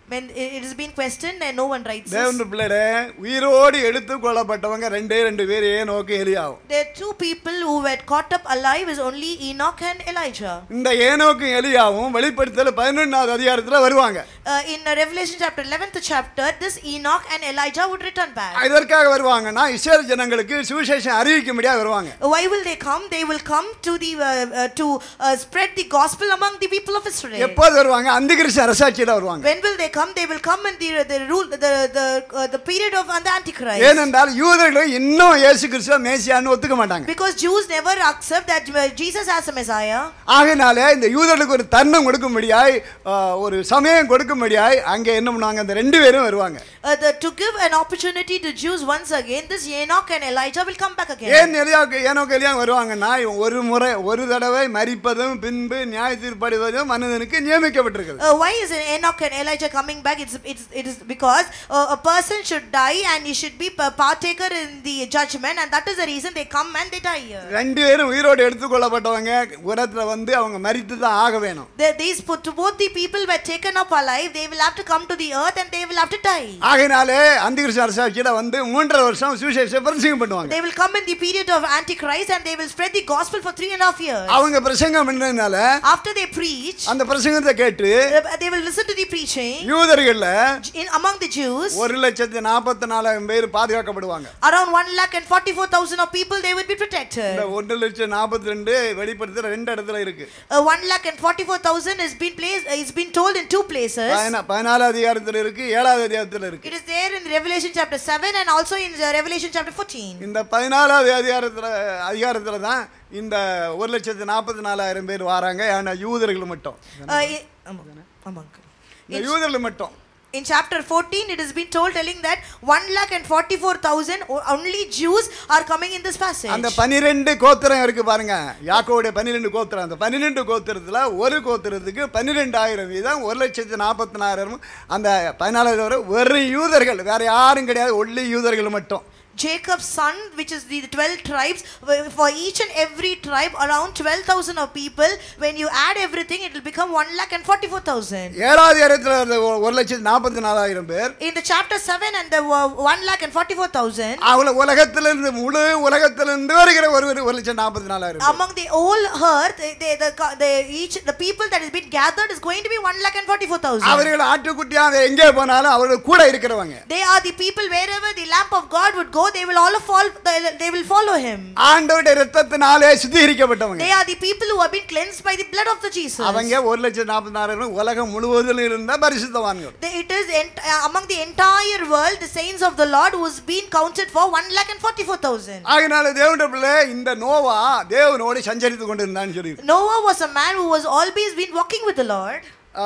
When it it is being questioned and no one writes this. தேவனுடைய பிள்ளைகளே உயிரோடு எடுத்து கொள்ளப்பட்டவங்க ரெண்டே ரெண்டு பேர் ஏனோக்கு எலியாவும் There are two people who were caught up alive is only Enoch and Elijah. இந்த ஏனோக்கும் எலியாவும் வெளிப்படுத்தல பதினொன்றாவது அதிகாரத்துல வருவாங்க Uh, in uh, Revelation chapter 11th chapter, this Enoch and Elijah would return back. இதற்காக வருவாங்கன்னா இஸ்ரேல் ஜனங்களுக்கு சுவிசேஷம் அறிவிக்கும்படியாக வருவாங்க Why will they come? They will come to the uh, uh, to uh, spread the gospel among the people of Israel. எப்போது வருவாங்க அந்த கிறிஸ்து அரசாட்சியில வருவாங்க When will they come? They will come in the the rule the the uh, the period of the Antichrist. ஏனென்றால் யூதர்கள் இன்னும் இயேசு கிறிஸ்துவ மேசியான்னு ஒத்துக்க மாட்டாங்க Because Jews never accept that uh, Jesus as a Messiah. ஆகையினாலே இந்த யூதர்களுக்கு ஒரு தருணம் கொடுக்கும்படியாய் ஆஹ், ஒரு சமயம் கொடுக்கும்படியாய் அங்கே என்ன பண்ணுவாங்க அந்த ரெண்டு பேரும் வருவாங்க Uh, the, to give an opportunity to Jews once again, this Enoch and Elijah will come back again. ஏன் எலியாவுக்கு ஏனோக்கு எலியா வருவாங்கன்னா இவன் ஒரு முறை ஒரு தடவை மரிப்பதும் பின்பு நியாய தீர்ப்படைவதும் மனிதனுக்கு நியமிக்கப்பட்டிருக்குது Uh, why is Enoch and Elijah coming back? It's, it's, it is because uh, a person should die and he should be pa- partaker in the judgment, and that is the reason they come and they die here. ரெண்டு பேரும் உயிரோடு எடுத்துக்கொள்ளப்பட்டவங்க உரத்துல வந்து அவங்க மரித்து தான் ஆக வேணும் The, these put, to both the people were taken up alive, they will have to come to the earth and they will have to die. ஆகையினாலே அந்திகிருஷ்ண அரசாட்சியில வந்து மூன்றரை வருஷம் சுவிசேஷ பிரசங்கம் பண்ணுவாங்க They will come in the period of Antichrist and they will spread the gospel for three and a half years. அவங்க பிரசங்கம் பண்ணதுனால After they preach, அந்த பிரசங்கத்தை கேட்டு uh, they will listen to the preaching. யூதர்கள்ல In, among the Jews, ஒரு லட்சத்து நாற்பத்தி நாலாயிரம் பேர் பாதுகாக்கப்படுவாங்க around 1 lakh and 44,000 of people, they will be protected. இந்த ஒன்று லட்சம் நாற்பத்தி ரெண்டு வெளிப்படுத்துற ரெண்டு இடத்துல இருக்கு Uh, 1 lakh and 44,000 is been placed, uh, is been told in two places. பதினா- பதினாலாவது அதிகாரத்துல இருக்கு ஏழாவது அதிகாரத்துல இருக்கு It is there in Revelation chapter 7 and also in uh, Revelation chapter 14. இந்த பதினாலாவது அதிகாரத்துல அதிகாரத்துல தான் இந்த ஒரு லட்சத்து நாற்பத்தி நாலாயிரம் பேர் வராங்க ஆனா யூதர்கள் மட்டும் Uh, i- among, among. இந்த யூதர்கள் மட்டும் In chapter 14, it has been told telling that 1 lakh and 44,000 o- only Jews are coming in this passage. அந்த பனிரெண்டு கோத்திரம் இருக்கு பாருங்க யாக்கோவுடைய பன்னிரெண்டு கோத்திரம் அந்த பன்னிரெண்டு கோத்திரத்துல ஒரு கோத்திரத்துக்கு பன்னிரெண்டாயிரம் வீதம் ஒரு லட்சத்து நாற்பத்தினாயிரம் அந்த பதினாலாயிரம் வரை ஒரு யூதர்கள் வேற யாரும் கிடையாது ஒல்லி யூதர்கள் மட்டும் Jacob's son, which is the 12 tribes, w- for each and every tribe, around 12,000 of people. When you add everything, it will become 1 lakh and 44,000. ஏழாவது இடத்துல இருந்த ஒ- ஒரு லட்சத்து நாற்பத்தி நாலாயிரம் பேர் In the chapter 7 and the uh, 1 lakh and 44,000, அவள உலகத்திலிருந்து முழு உலகத்திலிருந்து வருகிற ஒரு ஒரு லட்சம் நாற்பத்தி நாலாயிரம் பேர். among the whole earth, they, they, the, co- the, each, the people that has been gathered is going to be 1 lakh and 44,000. அவர்கள் ஆட்டுக்குட்டியாக எங்கே போனாலும் அவர்கள் கூட இருக்கிறவங்க They are the people wherever the lamp of God would go, they will all fall, they, they will follow him. ஆண்டவருடைய ரத்தத்தினாலே சுத்திகரிக்கப்பட்டவங்க They are the people who have been cleansed by the blood of the Jesus. அவங்க ஒரு லட்சம் நாற்பத்தி நாலாயிரம் உலகம் முழுவதிலும் இருந்த பரிசுத்தவான்கள் They- It is ent- uh, among the entire world, the saints of the Lord who has been counted for 1 lakh and 44,000. ஆகினால தேவனுடைய பிள்ளை இந்த நோவா தேவனோடு சஞ்சரித்து கொண்டிருந்தான்னு சொல்லி Noah was a man who was always been walking with the Lord.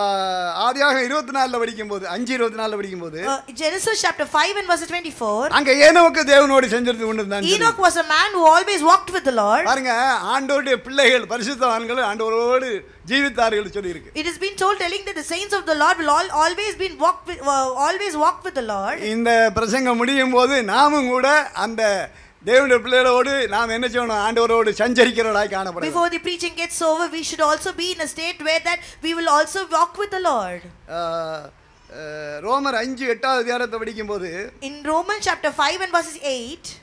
ஆதியாக இருபத்தி நாலுல படிக்கும்போது அஞ்சு இருபத்தி நாலுல படிக்கும்போது Uh, Genesis chapter 5 and verse 24. அங்க ஏனோக்கு தேவனோடு சஞ்சரித்து கொண்டிருந்தான் சொல்லி. Enoch was a man who always walked with the Lord. பாருங்க ஆண்டோருடைய பிள்ளைகள் பரிசுத்தவான்கள் ஆண்டவரோடு ஜீவித்தார்கள் சொல்லி இருக்கு It has been told telling that the saints of the Lord will all, always been walk with, uh, always walk with the Lord. இந்த பிரசங்கம் முடியும் போது நாமும் கூட அந்த தேவனுடைய பிள்ளைகளோடு நாம் என்ன செய்யணும் ஆண்டவரோடு சஞ்சரிக்கிறவர்களாய் காணப்படும் Before the preaching gets over, we should also be in a state where that we will also walk with the Lord. ரோமர் அஞ்சு எட்டாவது அதிகாரத்தை படிக்கும்போது In Romans chapter 5 and verses 8,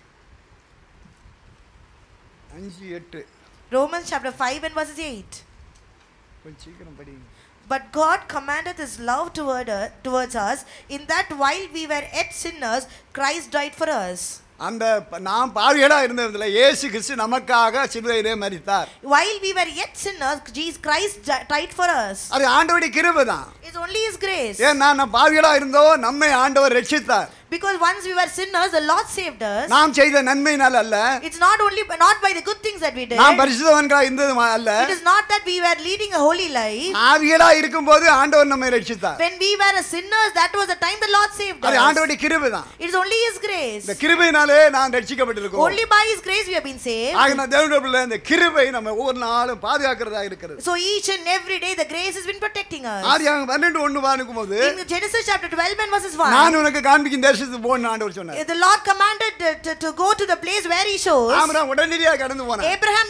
அஞ்சு எட்டு Romans chapter 5 and verses 8. கொஞ்சம் சீக்கிரம் படிங்க But God commanded His love toward us, towards us, in that while we were yet sinners, Christ died for us. அந்த ப- நாம் பாவிகளாக இருந்ததில் இயேசு கிறிஸ்து நமக்காக சிலுவையிலே மரித்தார் While we were yet sinners, Jesus Christ di- died for us. அது ஆண்டவருடைய கிருபை தான் It's only His grace. ஏன் நான் பாவிகளாக இருந்தோ நம்மை ஆண்டவர் ரட்சித்தார் Because once we were sinners, the Lord saved us. நாம் செய்த நன்மையினால் அல்ல It's not only not by the good things that we did. நாம் பரிசுத்தவன்களாக இருந்தது ம- அல்ல It is not that we were leading a holy life. ஆவிகளாக இருக்கும்போது ஆண்டவர் நம்மை ரட்சித்தார் When we were a sinners, that was the time the Lord saved அது us. ஆண்டவருடைய கிருபை தான் It is only His grace. இந்த கிருபையினாலே நான் ரட்சிக்கப்பட்டிருக்கோம் Only by His grace we have been saved. ஆக நான் தேவனுடைய பிள்ளை இந்த கிருபை நம்ம ஒவ்வொரு நாளும் பாதுகாக்கிறதா இருக்கிறது So each and every day the grace has been protecting us. ஆதியாகமம் பன்னெண்டு ஒன்று வானுக்கும் போது In Genesis chapter 12 and verses 1, நான் உனக்கு காண்பிக்கும் தேசத்துக்கு போன்னு ஆண்டவர் சொன்னார் the Lord commanded to, to, to go to the place where He shows. ஆமரா உடனடியாக கடந்து போனான் Abraham immediately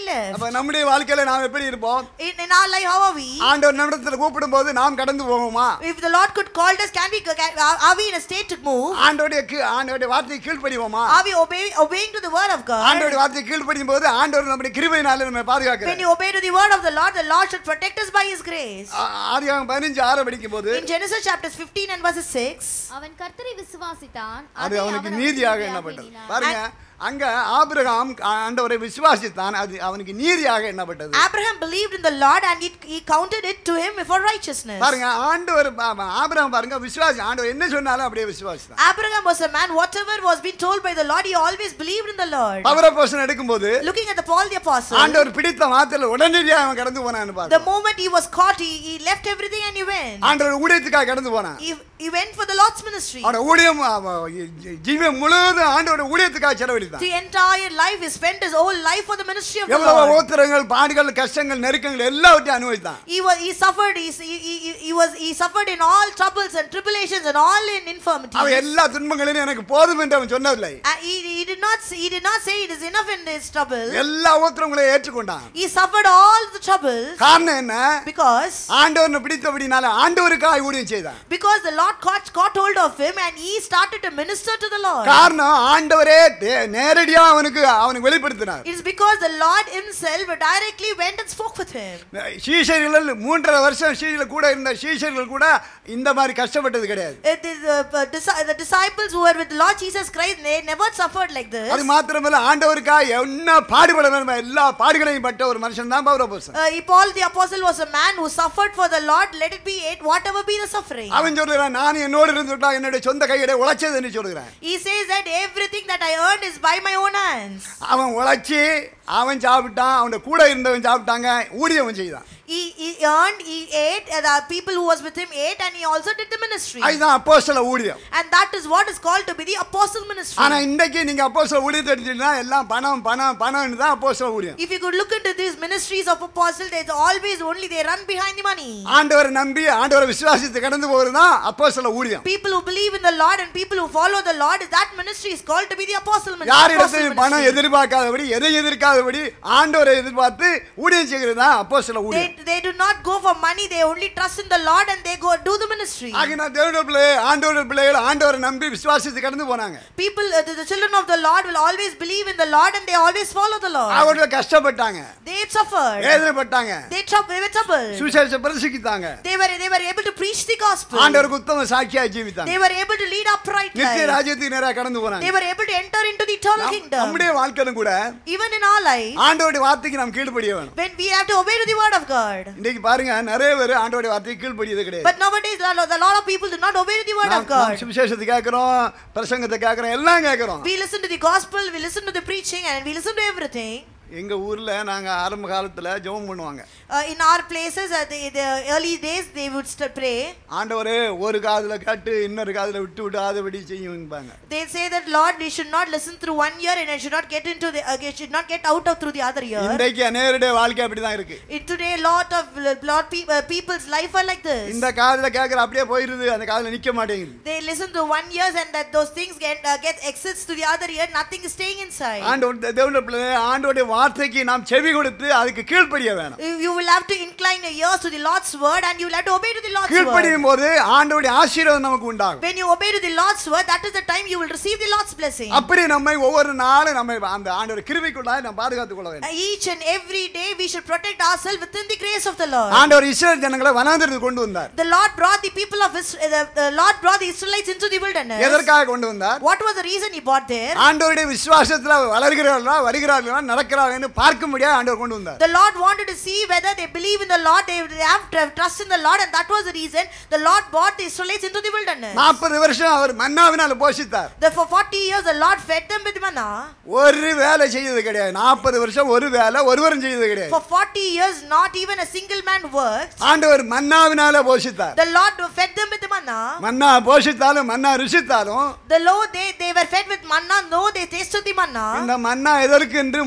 live. அப்ப நம்முடைய வாழ்க்கையில நாம் எப்படி இருப்போம் In, in our life, how are we? ஆண்டவர் நம்மிடத்துல கூப்பிடும் போது நாம் கடந்து போவோமா If the Lord could call us, can we? Can, are are we in a state to move? ஆண்டோடைய கீ- ஆண்டவருடைய வார்த்தையை கீழ்ப்படிவோமா Are we obey, obeying to the word of God? ஆண்டவருடைய வார்த்தையை கீழ்ப்படியும் போது ஆண்டவர் நம்முடைய கிருபையினால நம்ம When பாதுகாக்கிறார் you obey to the word of the Lord, the Lord should protect us by His grace. ஆ- ஆதியாகமம் பதினஞ்சு ஆறு படிக்கும் போது In Genesis chapters 15 and verses 6, அவன் கர்த்தரை விசுவாசித்தான் அது அதை அவனுக்கு அவர் நீதியாக அவனுக்கு எண்ணப்பட்டது எண்ணினார். பாருங்க அங்க ஆபிரகாம் ஆண்டவரை விசுவாசித்தான் அது அவனுக்கு நீதியாக எண்ணப்பட்டது Abraham believed in the Lord and it, he counted it to him for righteousness. பாருங்க ஆண்டவர் பா- பா- ஆபிரகாம் பாருங்க விசுவாசி ஆண்டவர் என்ன சொன்னாலும் அப்படியே விசுவாசித்தான் Abraham was a man, whatever was being told by the Lord, he always believed in the Lord. பவர Poshan எடுக்கும்போது Looking at the Paul the Apostle, ஆண்டவர் பிடித்த மாத்திர உடனடியாக அவன் கடந்து போனான்னு the பாருங்க moment he was caught, he, he left everything and he went. ஆண்டவர் ஊழியத்துக்காக கடந்து போனான் He, he went for the Lord's ministry. அவனோட ஊழியம் அவ- ஜீ- ஜீவன் முழுவதும் ஆண்டவரோட ஊழியத்துக்காக செலவழித்தான் The entire life, he spent his whole life for the ministry of the எவ்வளவு Lord. ஓத்திரங்கள் பாடுகள் கஷ்டங்கள் நெருக்கங்கள் எல்லாவற்றையும் அனுபவித்தான் He was he suffered he, he, he, he was he suffered in all troubles and tribulations and all in infirmities. அவன் எல்லா துன்பங்களிலும் எனக்கு போதும் என்று அவன் சொன்னதில்லை Uh, he, he did not he did not say it is enough in his trouble. எல்லா ஓத்திரங்களையும் ஏற்றுக்கொண்டான் He suffered all the troubles காரணம் என்ன because ஆண்டவனை பிடித்தபடினால ஆண்டவருக்காக ஊழியம் செய்தான் because the Lord caught, caught hold of him and he started to minister to the Lord. காரணம் ஆண்டவரே தே- நேரடியா அவனுக்கு அவனுக்கு வெளிப்படுத்தினார் It is because the Lord himself directly went and spoke with him. சீஷர்கள் மூன்றரை வருஷம் சீஷர்கள் கூட இருந்த சீஷர்கள் கூட இந்த மாதிரி கஷ்டப்பட்டது கிடையாது Uh, the, the, disi- the disciples who were with the Lord Jesus Christ, they never suffered like this. அது மாத்திரமல்ல ஆண்டவருக்காக என்ன பாடுபட வேண்டும் எல்லா பாடுகளையும் பட்ட ஒரு மனுஷன் தான் பௌரபோசன் Uh, Paul the apostle was a man who suffered for the Lord, let it be it, whatever be the suffering. அவன் சொல்லுறான் நான் என்னோடு இருந்துட்டா என்னுடைய சொந்த கையிட உழைச்சது என்று சொல்லுகிறான் He says that everything that I earned is by my own hands. அவன் உழைச்சி அவன் சாப்பிட்டான் அவன் கூட இருந்தவன் சாப்பிட்டாங்க ஊழியம் செய்தான் He, he earned, he ate, and the people who was with him ate, and he also did the ministry. அதுதான் அப்போஸ்தல ஊழியம் And that is what is called to be the apostle ministry. ஆனா இன்றைக்கு நீங்க அப்போஸ்தல ஊழியத்தை எடுத்துட்டீங்கன்னா எல்லாம் பணம் பணம் பணம்னு தான் அப்போஸ்தல ஊழியம் If you could look into these ministries of apostle, there's always only they run behind the money. ஆண்டவரை நம்பி ஆண்டவரை விசுவாசித்து கடந்து போகிறது தான் அப்போஸ்தல ஊழியம் People who believe in the Lord and people who follow the Lord, that ministry is called to be the apostle min- apostle யாரிடத்தையும் பணம் ministry. எதிர்பார்க்காதபடி எதை எதிர்க்காதபடி ஆண்டவரை எதிர்பார்த்து ஊழியம் செய்கிறது தான் அப்போஸ்தல They, ஊழியம் they do not go for money, they only trust in the Lord and they go do the ministry. ஆகினா தேவனுடைய பிள்ளை ஆண்டவருடைய பிள்ளைகள் ஆண்டவரை நம்பி விசுவாசித்து கடந்து போனாங்க People, uh, the, the children of the Lord will always believe in the Lord and they always follow the Lord. அவர்கள் கஷ்டப்பட்டாங்க They suffered. வேதனைப்பட்டாங்க They, trou- they were troubled. சுவிசேஷ பிரசிக்கித்தாங்க They were, they were able to preach the gospel. ஆண்டவருக்கு உத்தம சாட்சியா ஜீவித்தாங்க They were able to lead upright நித்திய life. ராஜ்யத்துக்கு நேரா கடந்து போனாங்க They were able to enter into the eternal நம்- kingdom. நம்முடைய வாழ்க்கையிலும் கூட Even in our life, ஆண்டவருடைய வார்த்தைக்கு நாம் கீழ்ப்படிய வேணும் when we have to obey to the word of God. இன்னைக்கு பாருங்க நிறைய பேர் ஆண்டவருடைய வார்த்தைக்கு கீழ்ப்படியது கிடையாது But nowadays, a lot, a lot of people do not obey to the word of நாம் நாம் God. சுவிசேஷத்தை கேட்கிறோம் பிரசங்கத்தை கேட்கிறோம் எல்லாம் கேட்கிறோம் We listen to the gospel, we listen to the preaching, and we listen to everything. எங்க ஊர்ல நாங்க ஆரம்ப காலத்துல ஜெபம் பண்ணுவாங்க Uh, in our places, uh, the, the early days, they would st- pray. ஆண்டவரே ஒரு காதுல கேட்டு இன்னொரு காதுல விட்டு விட்டு ஆதபடி செய்யும்பாங்க They say that Lord, we should not listen through one ear and I should not get into the, uh, should not get out of through the other ear. இன்றைக்கு அநேருடைய வாழ்க்கை அப்படிதான் இருக்கு In today, lot of lot pe- uh, people's life are like this. இந்த காதுல கேட்கிற அப்படியே போயிருது அந்த காதுல நிக்க மாட்டேங்குது They listen to one ears and that those things get uh, get exits to the other ear. Nothing is staying inside. ஆண்டவர் தேவனுடைய பிள்ளை ஆண்டவருடைய வார்த்தைக்கு நாம் செவி கொடுத்து அதுக்கு கீழ்ப்படிய வேணும் You you will have to incline your ears to the Lord's word and you will have to obey to the Lord's word. கீழ்ப்படியும் போது ஆண்டவருடைய ஆசீர்வாதம் நமக்கு உண்டாகும் When you obey to the Lord's word, that is the time you will receive the Lord's blessing. அப்படி நம்மை ஒவ்வொரு நாளும் நம்ம அந்த ஆண்டவர் கிருபைக்குள்ளாய் நாம் பாதுகாத்துக் கொள்ள வேண்டும் Uh, Each and every day we should protect ourselves within the grace of the Lord. ஆண்டவர் இஸ்ரேல் ஜனங்களை வனாந்திரத்துக்கு கொண்டு வந்தார் The Lord brought the people of Israel, the, the Lord brought the Israelites into the wilderness. எதற்காக கொண்டு வந்தார் What was the reason he brought there? ஆண்டவருடைய விசுவாசத்துல வளர்கிறார்களா வருகிறார்களா நடக்கிறார்கள் பார்க்கும்படியா ஆண்டவர் கொண்டு வந்தார் The Lord wanted to see whether they believe in the Lord, they they have to have trust in the Lord, and that was the reason the Lord brought the Israelites into the wilderness. நாற்பது வருஷம் அவர் மன்னாவினால போஷித்தார் The, for 40 years, the Lord fed them with manna. ஒரு வேலை செய்தது கிடையாது நாற்பது வருஷம் ஒரு வேலை ஒருவரும் செய்தது கிடையாது For 40 years, not even a single man worked. ஆண்டவர் மன்னாவினால போஷித்தார் The Lord fed them with manna. Manna போஷித்தாலும் Manna ருசித்தாலும் The Lord, they, they were fed with manna, no, they tasted the manna. இந்த மன்னா எதற்கு என்று முறுமுறுத்து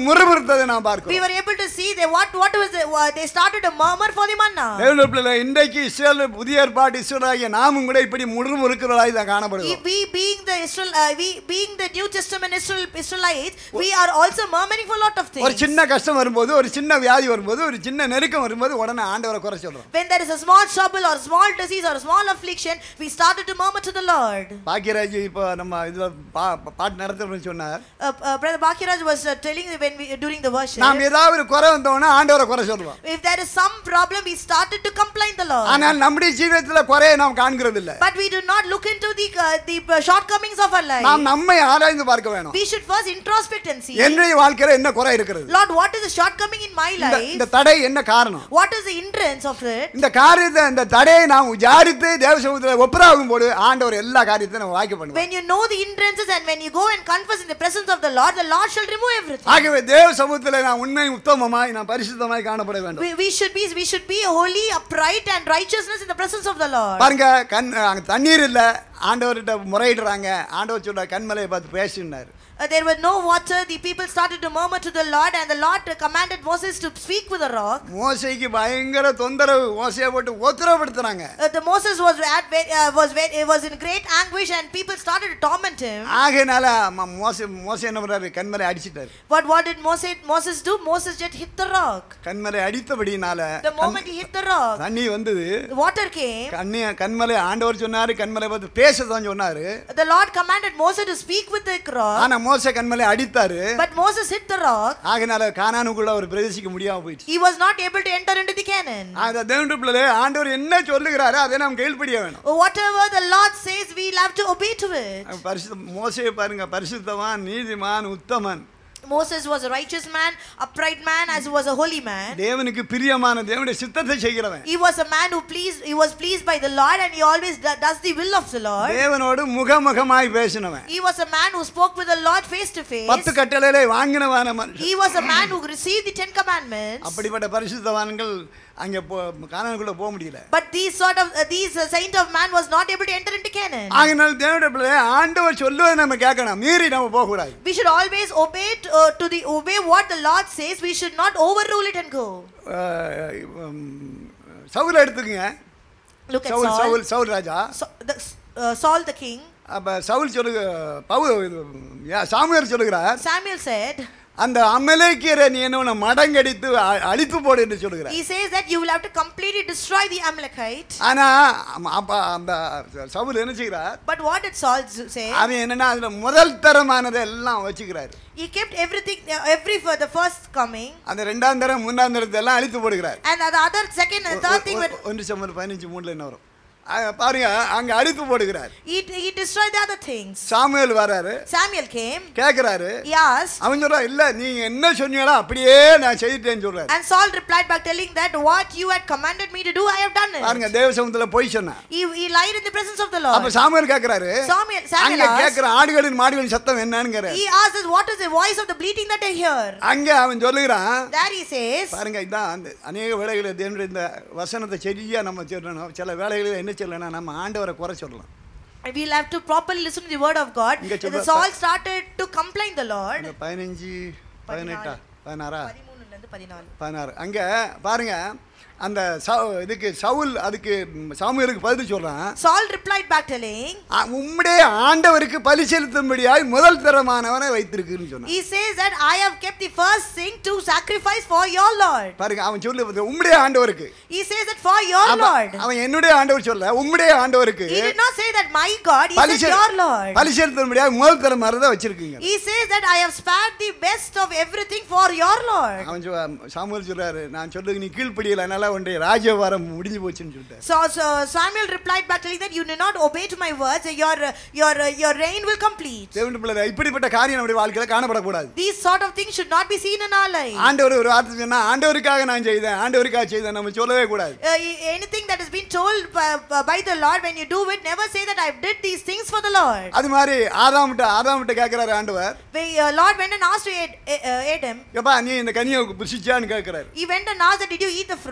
முறுமுறுத்ததை நாம் We பார்க்கிறோம் were able to see they what what was the, uh, they started to murmur for the manna. தேவனுடைய பிள்ளைகளே, இன்றைக்கு Israel புதிய ஏற்பாட்டு இஸ்ரேலாகிய நாமும் கூட இப்படி முறுமுறுக்கிறவர்களாய் தான் We, காணப்படுகிறோம் we being the Israel, uh, we being the New Testament Israel, Israelites, we are also murmuring for a lot of ஒரு things. சின்ன கஷ்டம் வரும்போது ஒரு சின்ன வியாதி வரும்போது ஒரு சின்ன நெருக்கம் வரும்போது உடனே ஆண்டவரை குறை சொல்றோம் When there is a small trouble or small disease or a small affliction, we started to murmur to the Lord. Bhagyaraj இப்போ நம்ம இதுல பா- பாட்டு நடத்துறோம்னு சொன்னார் Uh, uh, Brother Bakiraj was uh, telling when we during the worship. நாம் ஏதாவது ஒரு குறை வந்தோம்னா ஆண்டவரை குறை சொல்லுவோம் If there is some problem, we started to complain the Lord. ஆனால் நம்முடைய ஜீவிதத்துல குறையை நாம் காண்கிறது இல்ல But we do not look into the uh, the uh, shortcomings of our life. நாம் நம்மை ஆராய்ந்து பார்க்க வேணும் We should first introspect and see. என்னுடைய வாழ்க்கையில என்ன குறை இருக்கிறது Lord, what is the shortcoming in my இந்த- life? இந்த தடை என்ன காரணம் What is the hindrance of it? இந்த காரியத்தை இந்த தடையை நாம் விசாரித்து தேவ சமூகத்தில் ஒப்புராகும் போது ஆண்டவர் எல்லா காரியத்தையும் நம்ம வாய்க்க பண்ணுவோம் When you know the hindrances and when you go and confess in the presence of the Lord, the Lord shall remove everything. ஆகவே தேவ சமூகத்தில் நான் உண்மை உத்தமமாய் நான் பரிசுத்தமாய் காணப்பட வேண்டும் We, we should be we should be holy, upright, and righteousness in the presence of the Lord. பாருங்க கண் அங்க தண்ணீர் இல்ல ஆண்டவர்கிட்ட முறையிடுறாங்க ஆண்டவர் சொல்ற கண்மலையை பார்த்து பேசினார் Uh, there were no water. The people started to murmur to the Lord, and the Lord commanded Moses to speak with the rock. மோசைக்கு பயங்கர தொந்தரவு மோசையை போட்டு உத்தரவுப்படுத்துறாங்க Uh, the Moses was at ve- uh, was ve- was in great anguish, and people started to torment him. ஆகையினால ம- மோசை மோசை என்ன பண்றாரு கண்மலை அடிச்சிட்டாரு But what did Moses Moses do? Moses just hit the rock. கண்மலை அடித்தபடினால The moment he hit the rock, தண்ணி வந்தது the water came. கண்ணி கண்மலை ஆண்டவர் சொன்னாரு கண்மலை பார்த்து பேசதான் சொன்னாரு The Lord commanded Moses to speak with the rock, ஆனா மோசை கண்மலை அடித்தாரு but Moses hit the rock. ஆகையினால கானானுக்குள்ள அவர் பிரவேசிக்க முடியாம போயிடுச்சு He was not able to enter into the Canaan. அந்த தேவனுடைய பிள்ளை ஆண்டவர் என்ன சொல்லுகிறாரோ அதை நாம் கீழ்ப்படிய வேணும் Whatever the Lord says, we'll have to obey to it. பரிசுத்த மோசையை பாருங்க பரிசுத்தவான் நீதிமான் உத்தமன் Moses was a righteous man, upright man, as he was a holy man. தேவனுக்கு பிரியமான தேவனுடைய சித்தத்தை செய்கிறவன் He was a man who pleased, he was pleased by the Lord and he always do- does the will of the Lord. தேவனோடு முகமுகமாய் பேசினவன் He was a man who spoke with the Lord face to face. பத்து கட்டளையிலே வாங்கினவான மனுஷன் He was a man who received the Ten Commandments. அப்படிப்பட்ட பரிசுத்தவான்கள் அங்கே போ கானானுக்குள்ள போக முடியல But these sort of uh, these uh, saint of man was not able to enter into Canaan. ஆகினால் தேவனுடைய பிள்ளை ஆண்டவர் சொல்லுவதை நம்ம கேட்கணும் மீறி நம்ம போகக்கூடாது We should always obey to, uh, to the obey what the Lord says. We should not overrule it and go. அஹ், உம், சவுல் எடுத்துக்கங்க Look at Saul Saul. Saul Saul Raja Sa- the, uh, Saul the king. அப்ப சவுல் சொல்லுக பவு சாமியார் சொல்லுகிறார் Samuel said, அந்த அமலேக்கியரை நீ என்ன மடங்கடித்து அ- அழித்து போடு என்று சொல்லுகிறார் he says that you will have to completely destroy the Amalekite. ஆனா அம்- அப்ப அந்த சவுல் என்ன செய்கிறார் But what did Saul z- say? அவன் என்னன்னா அதுல முதல் தரமானதை எல்லாம் வச்சுக்கிறார் He kept everything, uh, every for the first coming, அந்த ரெண்டாம் தரம் மூன்றாம் தரத்தை எல்லாம் அழித்து போடுகிறார் and the other second and third thing. ஒ- ஒ- ஒன்று சம்பர் பதினஞ்சு மூணுல என்ன வரும் அங்க பாருங்க அங்க அழித்து போடுகிறார் He, he destroyed the other things. Samuel வராரு Samuel came. கேக்குறாரு He asked, அவன் சொல்றான் இல்ல நீங்க என்ன சொன்னீங்களோ அப்படியே நான் செய்துட்டேன்னு சொல்றாரு and Saul replied back, telling that what you had commanded me to do, I have done பாருங்க it. தேவ சமூகத்துல போய் சொன்னான் He, he lied in the presence of the அப்ப Lord. சாமுவேல் கேக்குறாரு Samuel, Samuel அங்க asked, கேக்குற ஆடுகளின் மாடுகளின் சத்தம் என்னன்னு he asked us, what is the voice of the bleating that I hear? அங்க அவன் சொல்லுகிறான் There he says, பாருங்க இதான் அந்த அநேக வேலைகளில் தேவனுடைய இந்த வசனத்தை சரியா நம்ம சொல்லணும் சில வேலைகளில் என்ன சொல்லணும் நம்ம ஆண்டவரை குறை சொல்லலாம் we'll have to properly listen to the word of God. இங்க And சொல்ற- Saul started to complain the Lord. இந்த பதினஞ்சு பதினெட்டா பதினாறா பதிமூணுல இருந்து பதினாலு. பதினாறு அங்க பாருங்க அந்த சவு- இதுக்கு சவுல் அதுக்கு சாமுவேலுக்கு பதில் சொல்றான் Saul replied back telling, "ஆ, உம்முடைய ஆண்டவருக்கு பலி செலுத்தும்படியாய் முதல் தரமானவனை வைத்திருக்குன்னு சொன்னான் he says that I have kept the first thing to sacrifice for your Lord. பாருங்க அவன் சொல்லு உம்முடைய ஆண்டவருக்கு He says that for your அப்ப Lord. அவன் என்னுடைய ஆண்டவர் சொல்ல உம்முடைய ஆண்டவருக்கு He did not say that my God, he பலி said செ- your Lord. பலி செலுத்தும்படியாக முதல் தரமாக தான் வச்சிருக்கீங்க He says that I have spared the best of everything for your Lord. அவன் சொ- சாமுவேல் சொல்றாரு நான் சொல்லுங்க நீ கீழ்ப்படியல அதனால உன்னுடைய ராஜ்யபாரம் முடிஞ்சு போச்சுன்னு சொல்லிட்டாரு So, so Samuel replied back telling that you did not obey to my words, your your your reign will complete. தேவனுடைய பிள்ளை இப்படிப்பட்ட காரியம் நம்முடைய வாழ்க்கையில காணப்படக்கூடாது These sort of things should not be seen in our life. ஆண்டவர் ஒரு வார்த்தை சொன்னா ஆண்டவருக்காக நான் செய்தேன் ஆண்டவருக்காக செய்தேன் நம்ம சொல்லவே கூடாது Uh, anything that has been told by, by the Lord, when you do it, never say that I did these things for the Lord. அது மாதிரி ஆதாம்கிட்ட ஆதாம்கிட்ட கேட்கிறாரு ஆண்டவர் The uh, Lord went and asked to Ad, uh, Adam. எப்பா நீ இந்த கனியை புசிச்சான்னு கேட்கிறாரு He went and asked that, did you eat the fruit?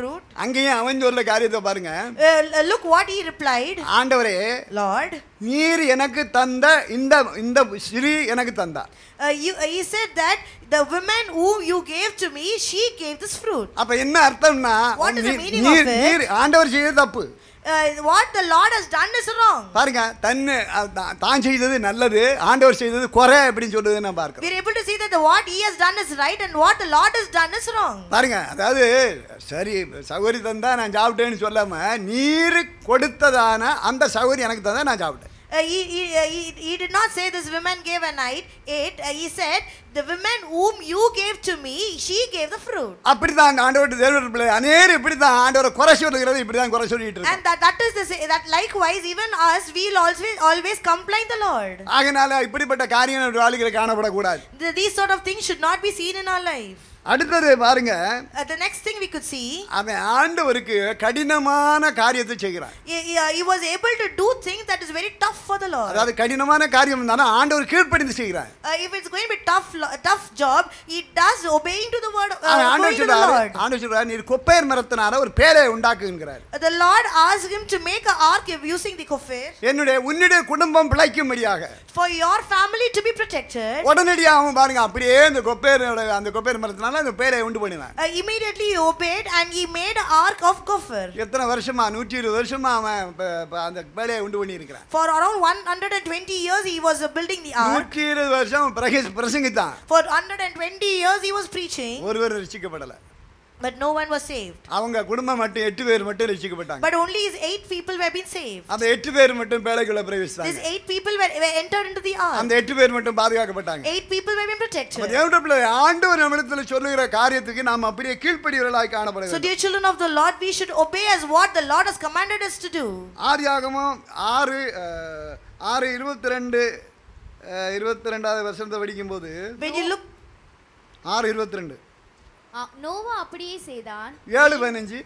fruit. அங்கேயும் அவன் சொல்ல காரியத்தை பாருங்க Uh, l- look what he replied. ஆண்டவரே Lord, நீர் எனக்கு தந்த இந்த இந்த ஸ்ரீ எனக்கு தந்தா uh, you, uh, he said that the woman whom you gave to me, she gave this fruit. அப்ப என்ன அர்த்தம்னா What is the நீ- meaning நீர் of it? நீர் ஆண்டவர் செய்த தப்பு Uh, what the Lord has done is wrong. பாருங்க தன்னு அஹ், தான் தான் செய்தது நல்லது ஆண்டவர் செய்தது குறை அப்படின்னு சொல்லுது நான் பார்க்கிறோம் We're able to see that the, what he has done is right and what the Lord has done is wrong. பாருங்க அதாவது சரி சௌகரி தந்தா நான் சாப்பிட்டேன்னு சொல்லாம நீர் கொடுத்ததான அந்த சௌகரி எனக்கு தந்தா நான் சாப்பிட்டேன் Uh, he, he, uh, he, he did not say this woman gave a night ate. Uh, he said, the woman whom you gave to me, she gave the fruit. அப்படிதான் ஆண்டவர் தேவன் பிள்ளை அநேர் இப்படிதான் ஆண்டவரை குறை சொல்லுகிறது இப்படிதான் குறை சொல்லிட்டு And இருக்கோம் that, that is the sa- that likewise even us we'll always always complain the Lord. ஆகையினால இப்படிப்பட்ட காரியம் நம்முடைய வாழ்க்கையில காணப்படக்கூடாது The, these sort of things should not be seen in our life. அடுத்தது பாருங்க Uh, the next thing we could see, அவன் ஆண்டவருக்கு கடினமான காரியத்தை செய்கிறான் he, he, uh, he was able to do things that is very tough for the Lord. அதாவது கடினமான காரியம் இருந்தாலும் ஆண்டவர் கீழ்ப்படிந்து செய்கிறார் Uh, if it's going to be tough, lo- tough job, he does obeying to the word, uh, அவன் ஆண்டவர் obeying to the சொல்றாரு Lord. ஆண்டவர் சொல்றாரு நீர் கொப்பையர் மரத்தினால ஒரு பேரை உண்டாக்குங்கிறார் Uh, The Lord asked him to make an ark using the kofir என்னுடைய உன்னுடைய குடும்பம் பிழைக்கும்படியாக for your family to be protected. உடனடியாக அவன் பாருங்க அப்படியே அந்த கொப்பேரோட அந்த கொப்பேர் மரத்தினால அந்த பேரை உண்டு பண்ணினான் Uh, immediately he obeyed and he made an ark of gopher. எத்தனை வருஷமா நூற்றி இருபது வருஷமா அவன் இப்ப- இப்ப அந்த பேரையை உண்டு பண்ணி இருக்கிறான் For around 120 years he was uh, building the ark. நூற்றி இருபது வருஷம் பிரக பிரசங்கித்தான் For 120 years he was preaching, ஒருவர் ரசிக்கப்படல but no one was saved. அவங்க குடும்பம் மட்டும் எட்டு பேர் மட்டும் ரசிக்கப்பட்டாங்க But only his eight people were being saved. அந்த எட்டு பேர் மட்டும் பேழைக்குள்ள These பிரவேசித்தாங்க eight people were, were entered into the ark. அந்த எட்டு பேர் மட்டும் பாதுகாக்கப்பட்டாங்க Eight people were being அப்ப protected. தேவனுடைய பிள்ளை, ஆண்டவர் நம்மிடத்தில் சொல்லுகிற காரியத்துக்கு நாம் அப்படியே கீழ்ப்படிவர்களாய் So, காணப்படுகிறோம் dear children of the Lord, we should obey as what the Lord has commanded us to do. ஆதியாகமம் ஆறு அஹ், ஆறு இருபத்தி ரெண்டு இருபத்தி ரெண்டாவது வருஷத்தை படிக்கும்போது When you look, ஆறு இருபத்தி ரெண்டு ஆ, நோவா அப்படியே செய்தான் ஏழு பதினஞ்சு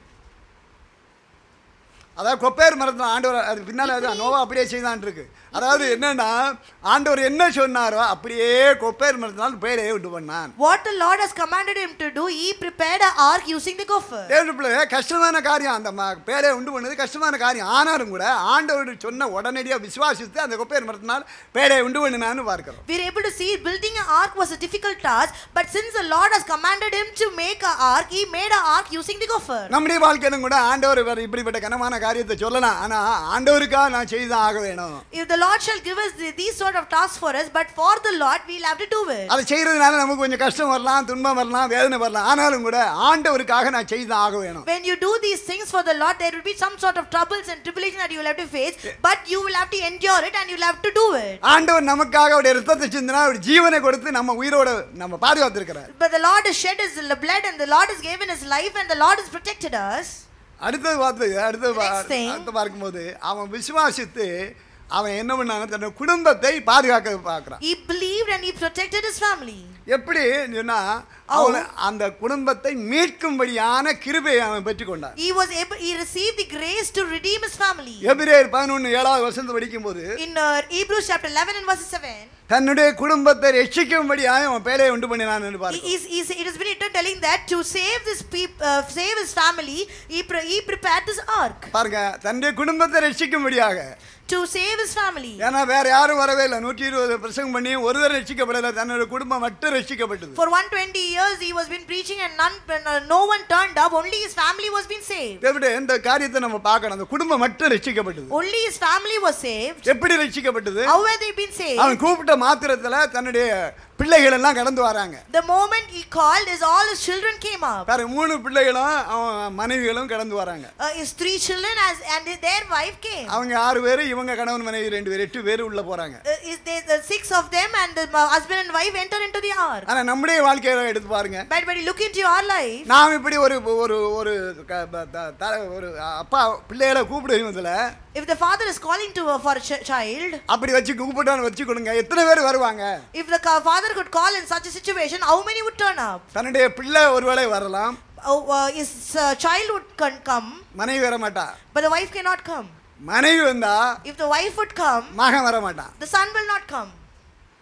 அதாவது கொப்பேர் மரத்தில் ஆண்டவர் அது பின்னால் அது நோவா அப்படியே செய்தான் இருக்கு அதாவது என்னன்னா ஆண்டவர் என்ன சொன்னாரோ அப்படியே கொப்பேர் மரத்தினால் பேரை உண்டு பண்ணான் what the Lord has commanded him to do, he prepared an ark using the gopher. தேவனுடைய பிள்ளை, கஷ்டமான காரியம் அந்த ம- பேரை உண்டு பண்ணது கஷ்டமான காரியம் ஆனாலும் கூட ஆண்டவர் சொன்ன உடனடியாக விசுவாசித்து அந்த கொப்பேர் மரத்தினால் பேரை உண்டு பண்ணினான்னு பார்க்கிறோம் We are able to see building an ark was a difficult task, but since the Lord has commanded him to make an ark, he made an ark using the gopher. நம்முடைய வாழ்க்கையிலும் கூட ஆண்டவர் வேற இப்படிப்பட்ட கனமான காரியத்தை சொல்லலாம் ஆனா ஆண்டவருக்காக நான் செய்துதான் ஆக வேணும் If the Lord shall give us the, these sort of tasks for us, but for the Lord, we'll have to do it. அதை செய்யறதுனால நமக்கு கொஞ்சம் கஷ்டம் வரலாம் துன்பம் வரலாம் வேதனை வரலாம் ஆனாலும் கூட ஆண்டவருக்காக நான் செய்துதான் ஆக வேணும் When you do these things for the Lord, there will be some sort of troubles and tribulation that you will have to face, but you will have to endure it and you'll have to do it. ஆண்டவர் நமக்காக அவருடைய ரத்தத்தை சிந்தினா அவர் ஜீவனை கொடுத்து நம்ம உயிரோட நம்ம பாதுகாத்திருக்கிறார் But the Lord has shed his blood and the Lord has given his life and the Lord has protected us. அடுத்தது பார்த்து அடுத்தது பா- Next thing. அடுத்து பார்க்கும்போது அவன் விசுவாசித்து அவன் என்ன பண்ணாங்க தன்னுடைய குடும்பத்தை பாதுகாக்க பார்க்குறான் He believed and he protected his family. எப்படி சொன்னா அவனை அந்த குடும்பத்தை மீட்கும்படியான கிருபையை அவன் பெற்றுக்கொண்டான் He was able, he received the grace to redeem his family. எபிரேயர் பதினொன்று ஏழாவது வருஷத்தை படிக்கும்போது In uh, Hebrews chapter 11 and verse 7, தன்னுடைய குடும்பத்தை ரட்சிக்கும்படியாக அவன் பேரை உண்டு பண்ணினான் என்று he, பாருங்க he's, he's, it has been written telling that to save this peop, uh, save his family, he, pre, he prepared this ark பாருங்க தன்னுடைய குடும்பத்தை ரட்சிக்கும்படியாக to save his family. ஏன்னா வேற யாரும் வரவே இல்லை நூற்றி இருபது பிரசங்கம் பண்ணி ஒருவர் ரட்சிக்கப்படலை தன்னோட குடும்பம் மட்டும் ரட்சிக்கப்பட்டது For 120 years he was been preaching and none, uh, no one turned up, only his family was being saved. எப்படி இந்த காரியத்தை நம்ம பார்க்கணும் அந்த குடும்பம் மட்டும் ரட்சிக்கப்பட்டது Only his family was saved. எப்படி ரட்சிக்கப்பட்டது How were they been saved? அவன் கூப்பிட்ட மாத்திரத்துல தன்னுடைய பிள்ளைகள் எல்லாம் கடந்து வராங்க The moment he called, his all his children came up. வேற மூணு பிள்ளைகளும் அவன் மனைவிகளும் கடந்து வராங்க Uh, his three children as, and their wife came. அவங்க ஆறு பேர் இவங்க கணவன் மனைவி ரெண்டு பேர் எட்டு பேர் உள்ள போறாங்க Uh, is they, the six of them and the uh, husband and wife enter into the ark. ஆனா நம்முடைய வாழ்க்கையில எடுத்து பாருங்க But when you look into your life, நாம் இப்படி ஒரு ஒரு ஒரு க- ப- த- த- ஒரு அப்பா பிள்ளைகளை கூப்பிடுவதில் if the father is calling to uh, for a ch- child, அப்படி வச்சு கூப்பிட்டான்னு வச்சு கொடுங்க எத்தனை பேர் வருவாங்க if the ca- father could call in such a situation, how many would turn up? தன்னுடைய பிள்ளை ஒருவேளை வரலாம் Oh, uh, his uh, child would con- come, மனைவி வர மாட்டா but the wife cannot come. மனைவி வந்தா If the wife would come, மகன் வர மாட்டான் the son will not come.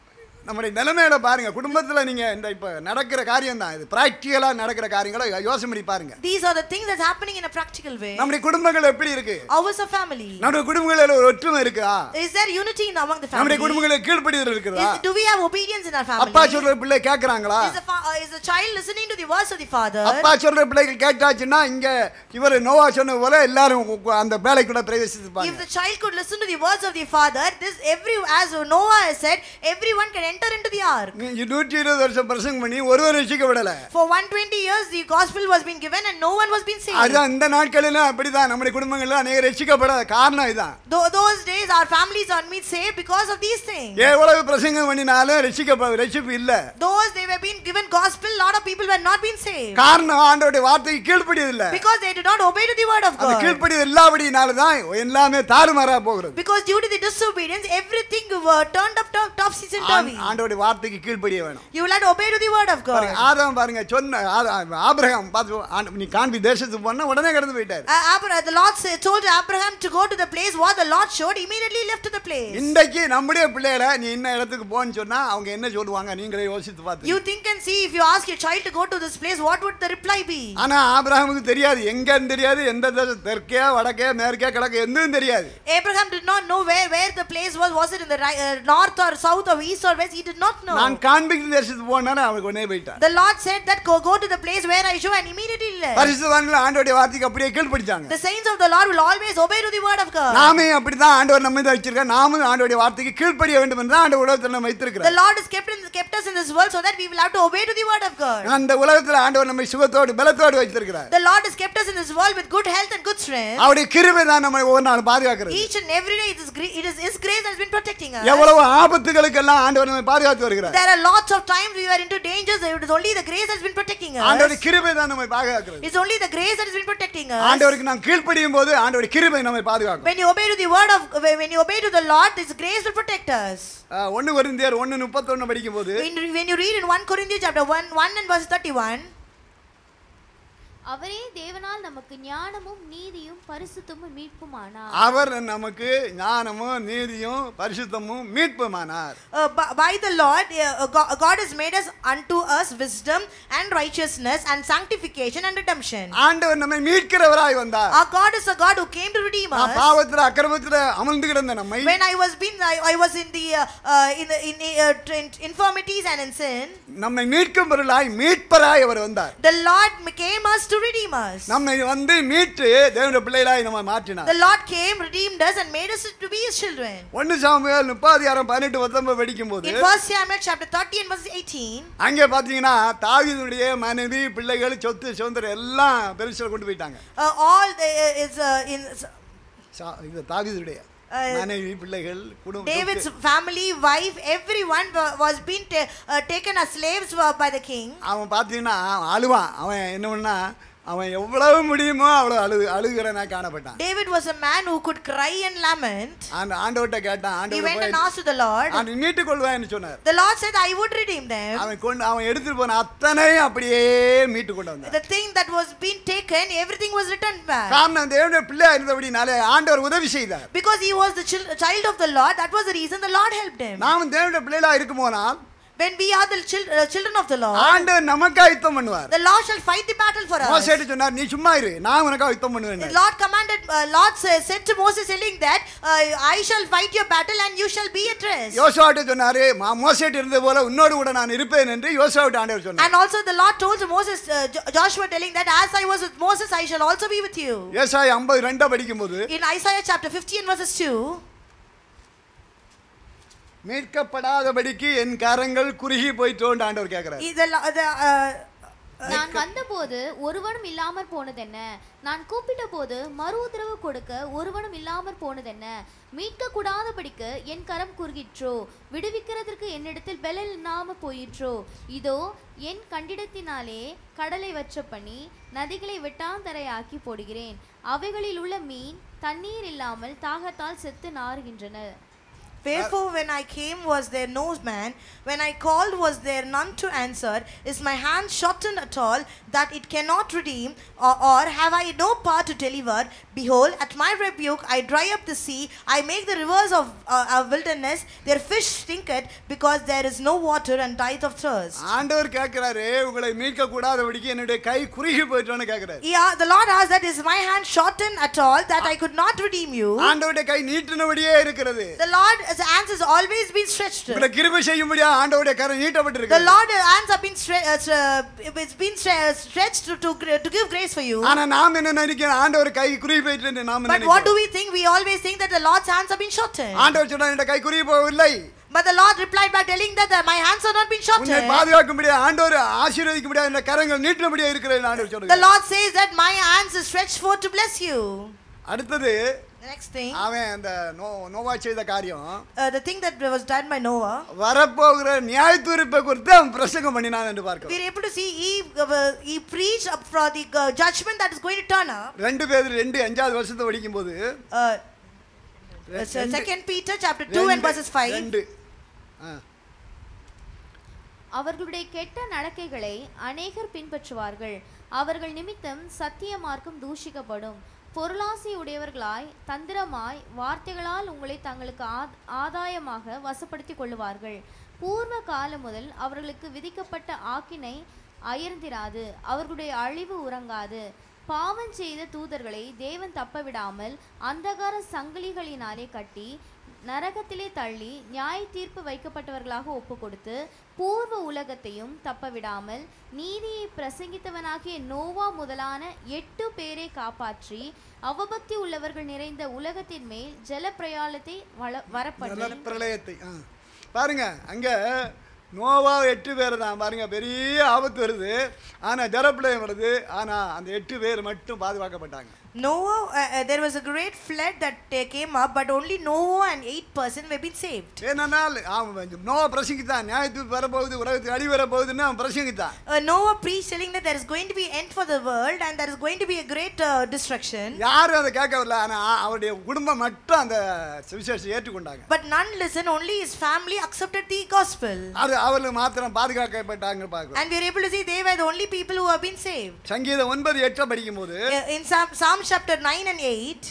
நம்முடைய நிலைமையில பாருங்க குடும்பத்துல நீங்க இந்த இப்ப நடக்கிற காரியம் தான் இது பிராக்டிக்கலா நடக்கிற காரியங்களை யோசனை பண்ணி பாருங்க These are the things that's happening in a practical way. நம்முடைய குடும்பங்கள் எப்படி இருக்கு Ours are family. நம்முடைய குடும்பங்களில் ஒரு ஒற்றுமை இருக்கா Is there unity in among the நம்முடைய family? குடும்பங்களில் கீழ்ப்படிதல் இருக்குதா Is, do we have obedience in our அப்பா family? சொல்ற பிள்ளை கேக்குறாங்களா Is the, fa- uh, is the child listening to the words of the father? அப்பா சொல்ற பிள்ளைகள் கேட்டாச்சுன்னா இங்க இவர் நோவா சொன்ன போல எல்லாரும் உ- உ- அந்த வேலைக்குள்ள If பிரவேசிப்பாங்க the child could listen to the words of the father, this every as Noah has said, everyone can enter into the ark. நீ நூற்றி இருபது வருஷம் பிரசங்கம் பண்ணி ஒருவர் ரசிக்க விடல For 120 years, the gospel was being given and no one was being saved. அதுதான் இந்த நாட்களிலும் அப்படிதான் நம்முடைய குடும்பங்கள்ல அநேக ரசிக்கப்படாத காரணம் இதுதான் Tho- those days, our families are made saved because of these things. எவ்வளவு பிரசங்கம் பண்ணினாலும் ரசிக்க ரசிப்பு இல்ல Those they were being given gospel, lot of people were not being saved காரணம் ஆண்டோடைய வார்த்தைக்கு கீழ்ப்படியது இல்ல because they did not obey to the word of அது God. கீழ்ப்படியது இல்லாபடினால தான் எல்லாமே தாறுமாறா போகிறது Because due to the disobedience, everything were turned up to- topsy and ஆண்- turvy. ஆண்டோடைய வார்த்தைக்கு கீழ்ப்படிய வேணும் You will have to obey to the word of God. பாருங்க, ஆதாம் பாருங்க சொன்ன ஆதா- ஆபிரகாம் பார்த்து ஆண்டு- நீ காண்பி தேசத்துக்கு போனா உடனே கடந்து போயிட்டாரு Uh, Abra- the Lord said, told Abraham to go to the place what the Lord showed, immediately left to the place. இன்றைக்கு நம்முடைய பிள்ளைகளை நீ என்ன இடத்துக்கு போன்னு சொன்னா அவங்க என்ன சொல்லுவாங்க நீங்களே யோசித்து பார்த்து You think and see if you ask your child to go to this place, what would the reply be? ஆனா ஆபிரகாமுக்கு தெரியாது எங்கன்னு தெரியாது எந்த தேசம் தெற்கே வடக்கே மேற்கே கிழக்கு எதுவும் தெரியாது Abraham did not know where, where the place was. Was it in the right, uh, north or south or east or west? He did not know. நான் காண்பிக்கிற தேசத்துக்கு போனாலும் அவனுக்கு உடனே போயிட்டான் The Lord said that go, go to the place where I show and immediately left. பரிசுத்தவான்கள் ஆண்டோடைய வார்த்தைக்கு அப்படியே கீழ்ப்படிச்சாங்க The saints of the Lord will always obey to the word of God. நாமே அப்படிதான் ஆண்டவர் நம்ம இதை வச்சிருக்க நாமும் ஆண்டோடைய வார்த்தைக்கு கீழ்ப்படிய வேண்டும் என்று ஆண்டு உலகத்தில் நம்ம The வைத்திருக்கிறார் Lord has kept, in, kept us in this world so that we will have to obey to the word of God. அந்த உலகத்தில் ஆண்டவர் நம்மை சுகத்தோடு பலத்தோடு வைத்திருக்கிறார் The Lord has kept us in this world with good health and good strength. அவருடைய கிருபை தான் நம்மை ஒவ்வொரு நாள் பாதுகாக்கிறது Each and every day, it is, gre- it is His grace that has been protecting us. எவ்வளவு ஆபத்துகளுக்கெல்லாம் ஆண்டவர் நம்மை பாதுகாத்து வருகிறார் There are lots of times we were into dangers. It is only the grace that has been protecting ஆண்டவருடைய us. கிருபை தான் நம்மை பாதுகாக்கிறது It's only the grace that has been protecting us. ஆண்டவருக்கு நாம் கீழ்ப்படியும் போது ஆண்டவருடைய கிருபை நம்மை பாதுகாக்கும் When you obey to the word of, when you obey to the Lord, His grace will protect us. ஆஹ், ஒண்ணு கொரிந்தியர் ஒண்ணு முப்பத்தொன்னு படிக்கும் போது When, when you read in 1 Corinthians chapter 1, 1 and verse 31, அவரே தேவனால் நமக்கு ஞானமும் நீதியும் பரிசுத்தமும் மீட்புமானார் அவர் நமக்கு ஞானமும் நீதியும் பரிசுத்தமும் மீட்புமானார் uh, by, by the Lord, uh, God, God has made us unto us wisdom and righteousness and sanctification and redemption. ஆண்டவர் நம்மை மீட்கிறவராய் வந்தார் Our God is a God who came to redeem நான் us. பாவத்துல அக்கிரமத்துல அமர்ந்து கிடந்த நம்மை When I was been, I, I was in the uh, uh, in the in, uh, in infirmities and in sin. நம்மை மீட்கும் பொருளாய் மீட்பராய் அவர் வந்தார் The Lord came us to redeem us. நம்மை வந்து மீட்டு தேவனுடைய பிள்ளைகளாய் நம்ம மாற்றினார் The Lord came, redeemed us, and made us to be His children. ஒன்னு சாமுவேல் முப்பாதிகாரம் பதினெட்டு பத்தொன்பது படிக்கும் போது In 1 Samuel chapter 30 and verse 18, அங்கே பாத்தீங்கன்னா தாவீதுடைய மனைவி பிள்ளைகள் சொத்து சுதந்திரம் எல்லாம் பெருசில் கொண்டு போயிட்டாங்க uh, all the, uh, is uh, in சா- இது தாவீதுடைய Uh, மனைவி பிள்ளைகள் குடும்பம் David's சொத்து. family, wife, everyone wa- was being ta- uh, taken as slaves uh, by the king. அவன் பார்த்தீங்கன்னா அவன் அழுவான் அவன் என்ன பண்ணா அவன் எவ்வளவு முடியுமோ அவ்வளவு அழு அழுகிறனா காணப்பட்டான் David was a man who could cry and lament. அந்த ஆண்டவர்கிட்ட கேட்டான் He ஆண்டவர் went and போய் asked to the Lord. அவன் மீட்டுக் கொள்வேன்னு சொன்னார் The Lord said, I would redeem them. அவன் கொண்டு அவன் எடுத்துட்டு போன அத்தனையும் அப்படியே மீட்டு கொண்டு வந்தான் The thing that was being taken, everything was returned back. காரணம் தேவனுடைய பிள்ளையா இருந்தபடினாலே ஆண்டவர் உதவி செய்தார் Because he was the chil- child of the Lord, that was the reason the Lord helped him. நாமும் தேவனுடைய பிள்ளைகளா இருக்கும் போனால் When we are the chil- uh, children of the Lord, ஆண்டவர் நமக்கா யுத்தம் பண்ணுவார் the Lord shall fight the battle for us. மோசேட்டு சொன்னார் நீ சும்மா இரு நான் உனக்கா யுத்தம் The பண்ணுவேன் Lord commanded, uh, Lord sa- said to Moses, telling that, uh, I shall fight your battle and you shall be at rest. யோசுவாட்டு சொன்னாரு "மா- மோசேட்டு இருந்தது போல உன்னோடு கூட நான் இருப்பேன் என்று யோசுவாட்டு ஆண்டவர் சொன்னார் And also the Lord told to Moses, uh, Jo- Joshua telling that, as I was with Moses, I shall also be with you. ஏசாய் ஐம்பது ரெண்டா படிக்கும்போது In Isaiah chapter 50 and verses 2, மீட்கப்படாதபடிக்கு என் கரங்கள் குறுகி போயிட்டோன்னு ஆண்டவர் கேட்கிறார் i- the, lo- the, uh, நான் வந்தபோது ஒருவனும் இல்லாமற் போனதென்ன நான் கூப்பிட்ட போது மறு உத்தரவு கொடுக்க ஒருவனும் இல்லாமற் போனதென்ன மீட்க கூடாதபடிக்கு என் கரம் குறுகிற்றோ விடுவிக்கிறதற்கு என்னிடத்தில் பெலல் இல்லாம போயிற்றோ இதோ என் கண்டிடத்தினாலே கடலை வற்ற பண்ணி நதிகளை வெட்டாந்தரையாக்கி போடுகிறேன் அவைகளில் உள்ள மீன் தண்ணீர் இல்லாமல் தாகத்தால் செத்து நாறுகின்றன Wherefore, when I came, was there no man? When I called, was there none to answer? Is my hand shortened at all, that it cannot redeem? Or, or have I no power to deliver? Behold, at my rebuke I dry up the sea, I make the rivers of uh, a wilderness, their fish stinketh, because there is no water, and dieth of thirst. ஆண்டவர் கேட்கிறாரு உங்களை மீட்க கூடாதபடிக்கு என்னுடைய கை குறுகி போயிட்டோன்னு கேட்கிறாரு Yeah, the Lord asked that is my hand shortened at all, that I could not redeem you. ஆண்டவருடைய கை நீட்டினபடியே இருக்கிறது The Lord's hands has always been stretched. உங்களை கிருபை செய்யும்படியா ஆண்டவருடைய கரை The நீட்டப்பட்டிருக்கு Lord uh, hands have been stre- uh, stre- it's been stre- stretched to, to, gr- to give grace for you. ஆனா நாம் என்ன நினைக்கிறோம் ஆண்டவர் கை குறுகி போயிட்டு நாம் But what do நினைக்கிறோம் we think? We always think that the Lord's hands have been shortened. ஆண்டவர் சொன்னா என் கை குறுகி போகவில்லை But the Lord replied by telling that uh, my hands have not been உன்னை shortened. பாதுகாக்கும்படியா ஆண்டவர் ஆசீர்வதிக்கும்படியா இந்த கரங்கள் நீட்டினபடியா இருக்கிறது ஆண்டவர் The சொல்லுங்க Lord says that my hands is stretched forth to bless you. அடுத்தது The next thing, அவன் அந்த நோ நோவா செய்த காரியம் uh, the thing that was done by Noah, வரப்போகிற நியாயத்தீர்ப்பை குறித்து அவன் பிரசங்கம் பண்ணினான் என்று பார்க்கிறோம் we're able to see he, uh, he preached up for the uh, judgment that is going to turn up. ரெண்டு பேர் ரெண்டு அஞ்சாவது வருஷத்தை படிக்கும் போது Uh, uh, Second Peter chapter 2 and verses 5. ரெண்டு ஆ. அவர்களுடைய கெட்ட நடக்கைகளை அநேகர் பின்பற்றுவார்கள் அவர்கள் நிமித்தம் சத்திய மார்க்கம் தூஷிக்கப்படும் பொருளாசை உடையவர்களாய் தந்திரமாய் வார்த்தைகளால் உங்களை தங்களுக்கு ஆத்- ஆதாயமாக வசப்படுத்திக் கொள்ளுவார்கள் பூர்வ காலம் முதல் அவர்களுக்கு விதிக்கப்பட்ட ஆக்கினை அயர்ந்திராது அவர்களுடைய அழிவு உறங்காது பாவம் செய்த தூதர்களை தேவன் தப்பவிடாமல் அந்தகார சங்கிலிகளினாலே கட்டி நரகத்திலே தள்ளி நியாய தீர்ப்பு வைக்கப்பட்டவர்களாக ஒப்பு கொடுத்து பூர்வ உலகத்தையும் தப்பவிடாமல் நீதியை பிரசங்கித்தவனாகிய நோவா முதலான எட்டு பேரை காப்பாற்றி அவபக்தி உள்ளவர்கள் நிறைந்த உலகத்தின் மேல் ஜலப்பிரயாளத்தை வள வரப்பண்ணி ஜல பிரளயத்தை ஆ. பாருங்க அங்க நோவா எட்டு பேர் தான் பாருங்க பெரிய ஆபத்து வருது ஆனா ஜலப்பிரளயம் வருது ஆனா அந்த எட்டு பேர் மட்டும் பாதுகாக்கப்பட்டாங்க Noah, uh, uh, there was a great flood that uh, came up, but only Noah and eight person were being saved. ஏனென்றால் அவன் நோவா பிரசங்கித்தான் நியாயத்துக்கு வரப்போகுது உலகத்துக்கு அடி வரப்போகுதுன்னு அவன் பிரசங்கித்தான் Uh, Noah preached telling that there is going to be end for the world and there is going to be a great uh, destruction. யாரும் அதை கேட்க வரல ஆனா அவருடைய குடும்பம் மட்டும் அந்த சுவிசேஷத்தை ஏற்றுக்கொண்டாங்க But none listen, only his family accepted the gospel. அது அவர்கள் மாத்திரம் பாதுகாக்கப்பட்டாங்க பார்க்கிறோம் And we are able to see they were the only people who have been saved. சங்கீதம் ஒன்பது எட்டை படிக்கும்போது Uh, In Psalm, Psalm chapter 9 and 8,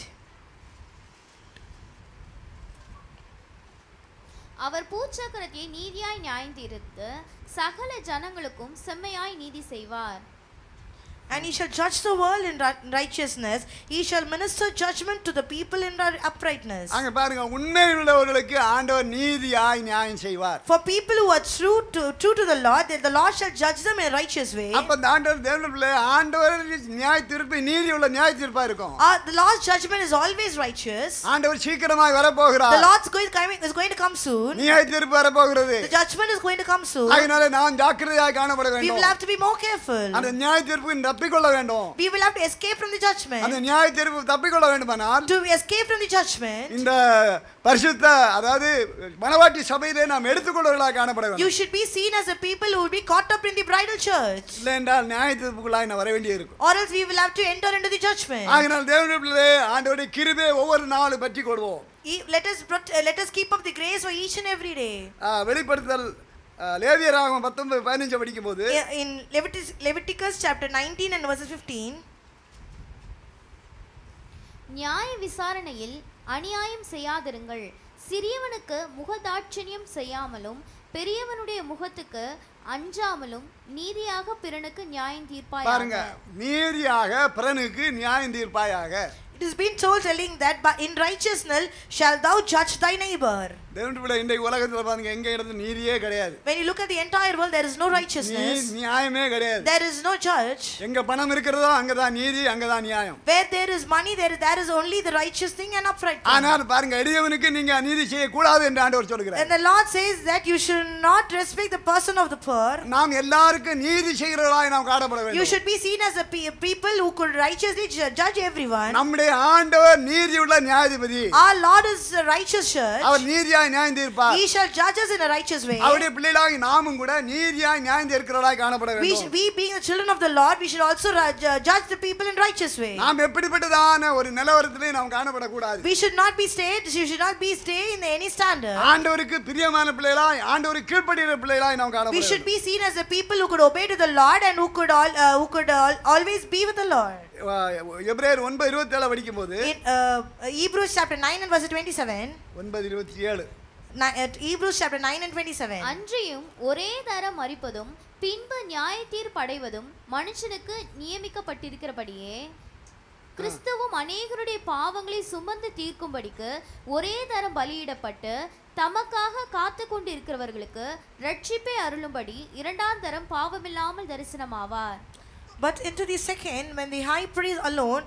அவர் பூச்சக்கரத்தை நீதியாய் நியாயம் தீர்த்து சகல ஜனங்களுக்கும் செம்மையாய் நீதி செய்வார் and he shall judge the world in ri- righteousness, he shall minister judgment to the people in ri- uprightness. அங்க பாருங்க உண்மை உள்ளவர்களுக்கு ஆண்டவர் நீதியாய் நியாயம் செய்வார் For people who are true to, true to the Lord, then the Lord shall judge them in a righteous way. அப்ப இந்த ஆண்டவர் தேவனுடைய பிள்ளை ஆண்டவர் நியாய தீர்ப்பு நீதி உள்ள நியாய தீர்ப்பா இருக்கும் Uh, the Lord's judgment is always righteous. ஆண்டவர் சீக்கிரமாய் The வரப்போகிறார் Lord's going, coming, is going to come soon. நியாய தீர்ப்பு வரப்போகிறது The judgment is going to come soon. அதனால நாம் ஜாக்கிரதையாக காணப்பட We will வேண்டும் have to be more careful. அந்த நியாய தீர்ப்பு தப்பிக்கொள்ள வேண்டும் We will have to escape from the அந்த judgment. நியாய தீர்ப்பு தப்பிக்கொள்ள வேண்டுமானால் To escape from the judgment, இந்த பரிசுத்த அதாவது மனவாட்டி சபையிலே நாம் எடுத்துக்கொள்ளவர்களாக காணப்பட you வேண்டும் should be seen as a people who will be caught up in the bridal church. இல்லை என்றால் நியாய தீர்ப்புக்குள்ளாய் நான் வர வேண்டிய இருக்கும் Or else we will have to enter into the judgment. ஆகினால் தேவனுடைய பிள்ளை ஆண்டவருடைய கிருபை ஒவ்வொரு நாளும் பற்றி கொள்வோம் E- Let us, prot- uh, let us keep up the grace for each and every day. ஆ, வெளிப்படுத்தல் ஆ, லேவியராகமம் பத்தொன்பது பதினஞ்சு படிக்கும்போது I- In Leviticus, Leviticus chapter 19 and verses 15, நியாய விசாரணையில் அநியாயம் செய்யாதிருங்கள் சிறியவனுக்கு முகதாட்சணியம் செய்யாமலும் பெரியவனுடைய முகத்துக்கு அஞ்சாமலும் நீதியாக பிறனுக்கு நியாயம் பாருங்க தீர்ப்பாயாக நீதியாக பிறனுக்கு நியாயம் தீர்ப்பாயாக it has been told telling that but in righteousness shall thou judge thy neighbor. தேவனுடைய பிள்ளை இன்றைக்கு உலகத்துல பாருங்க எங்க இடத்துல நீதியே கிடையாது When you look at the entire world, there is no நீ righteousness. நியாயமே கிடையாது There is no judge. எங்க பணம் இருக்கிறதோ அங்கதான் நீதி அங்கதான் நியாயம் Where there is money, there, there is only the righteous thing and upright thing. ஆனால் பாருங்க எளியவனுக்கு நீங்க நீதி செய்யக்கூடாது என்று ஆண்டவர் சொல்கிறார் And the Lord says that you should not respect the person of the poor. நாம் எல்லாருக்கும் நீதி செய்கிறவர்களாய் நாம் காணப்பட You வேண்டும் should be seen as a pe- people who could righteously ju- judge everyone. நம்முடைய நம்முடைய ஆண்டவர் நீதியுள்ள நியாயாதிபதி Our Lord is a righteous judge. அவர் நீதியாய் நியாயம் தீர்ப்பார் He shall judge us in a righteous way. அவருடைய பிள்ளைகளாகி நாமும் கூட நீதியாய் நியாயம் தீர்க்கிறவராய் காணப்பட We, வேண்டும் sh- we being the children of the Lord, we should also ru- ju- judge the people in righteous way. நாம் எப்படிப்பட்டதான ஒரு நிலவரத்திலே நாம் காணப்படக்கூடாது We should not be stayed. You should not be stay in any standard. ஆண்டவருக்கு பிரியமான பிள்ளைகளாய் ஆண்டவருக்கு கீழ்ப்படுகிற பிள்ளைகளாய் நாம் We காணப்பட should be seen as the people who could obey to the Lord and who could all uh, who could all, always be with the Lord. எப்ரேயர் ஒன்பது இருபத்தி ஏழு படிக்கும் போது In uh, Hebrews chapter 9 and verse 27, ஒன்பது இருபத்தி ஏழு ni- uh, Hebrews chapter 9 and 27. அன்றியும் ஒரே தரம் மறிப்பதும் பின்பு நியாய தீர்ப்படைவதும் மனுஷனுக்கு நியமிக்கப்பட்டிருக்கிறபடியே கிறிஸ்துவும் அநேகருடைய பாவங்களை சுமந்து தீர்க்கும்படிக்கு ஒரே தரம் பலியிடப்பட்டு தமக்காக காத்து கொண்டிருக்கிறவர்களுக்கு ரட்சிப்பை அருளும்படி இரண்டாம் தரம் பாவமில்லாமல் தரிசனமாவார் But into the second, when the high priest alone,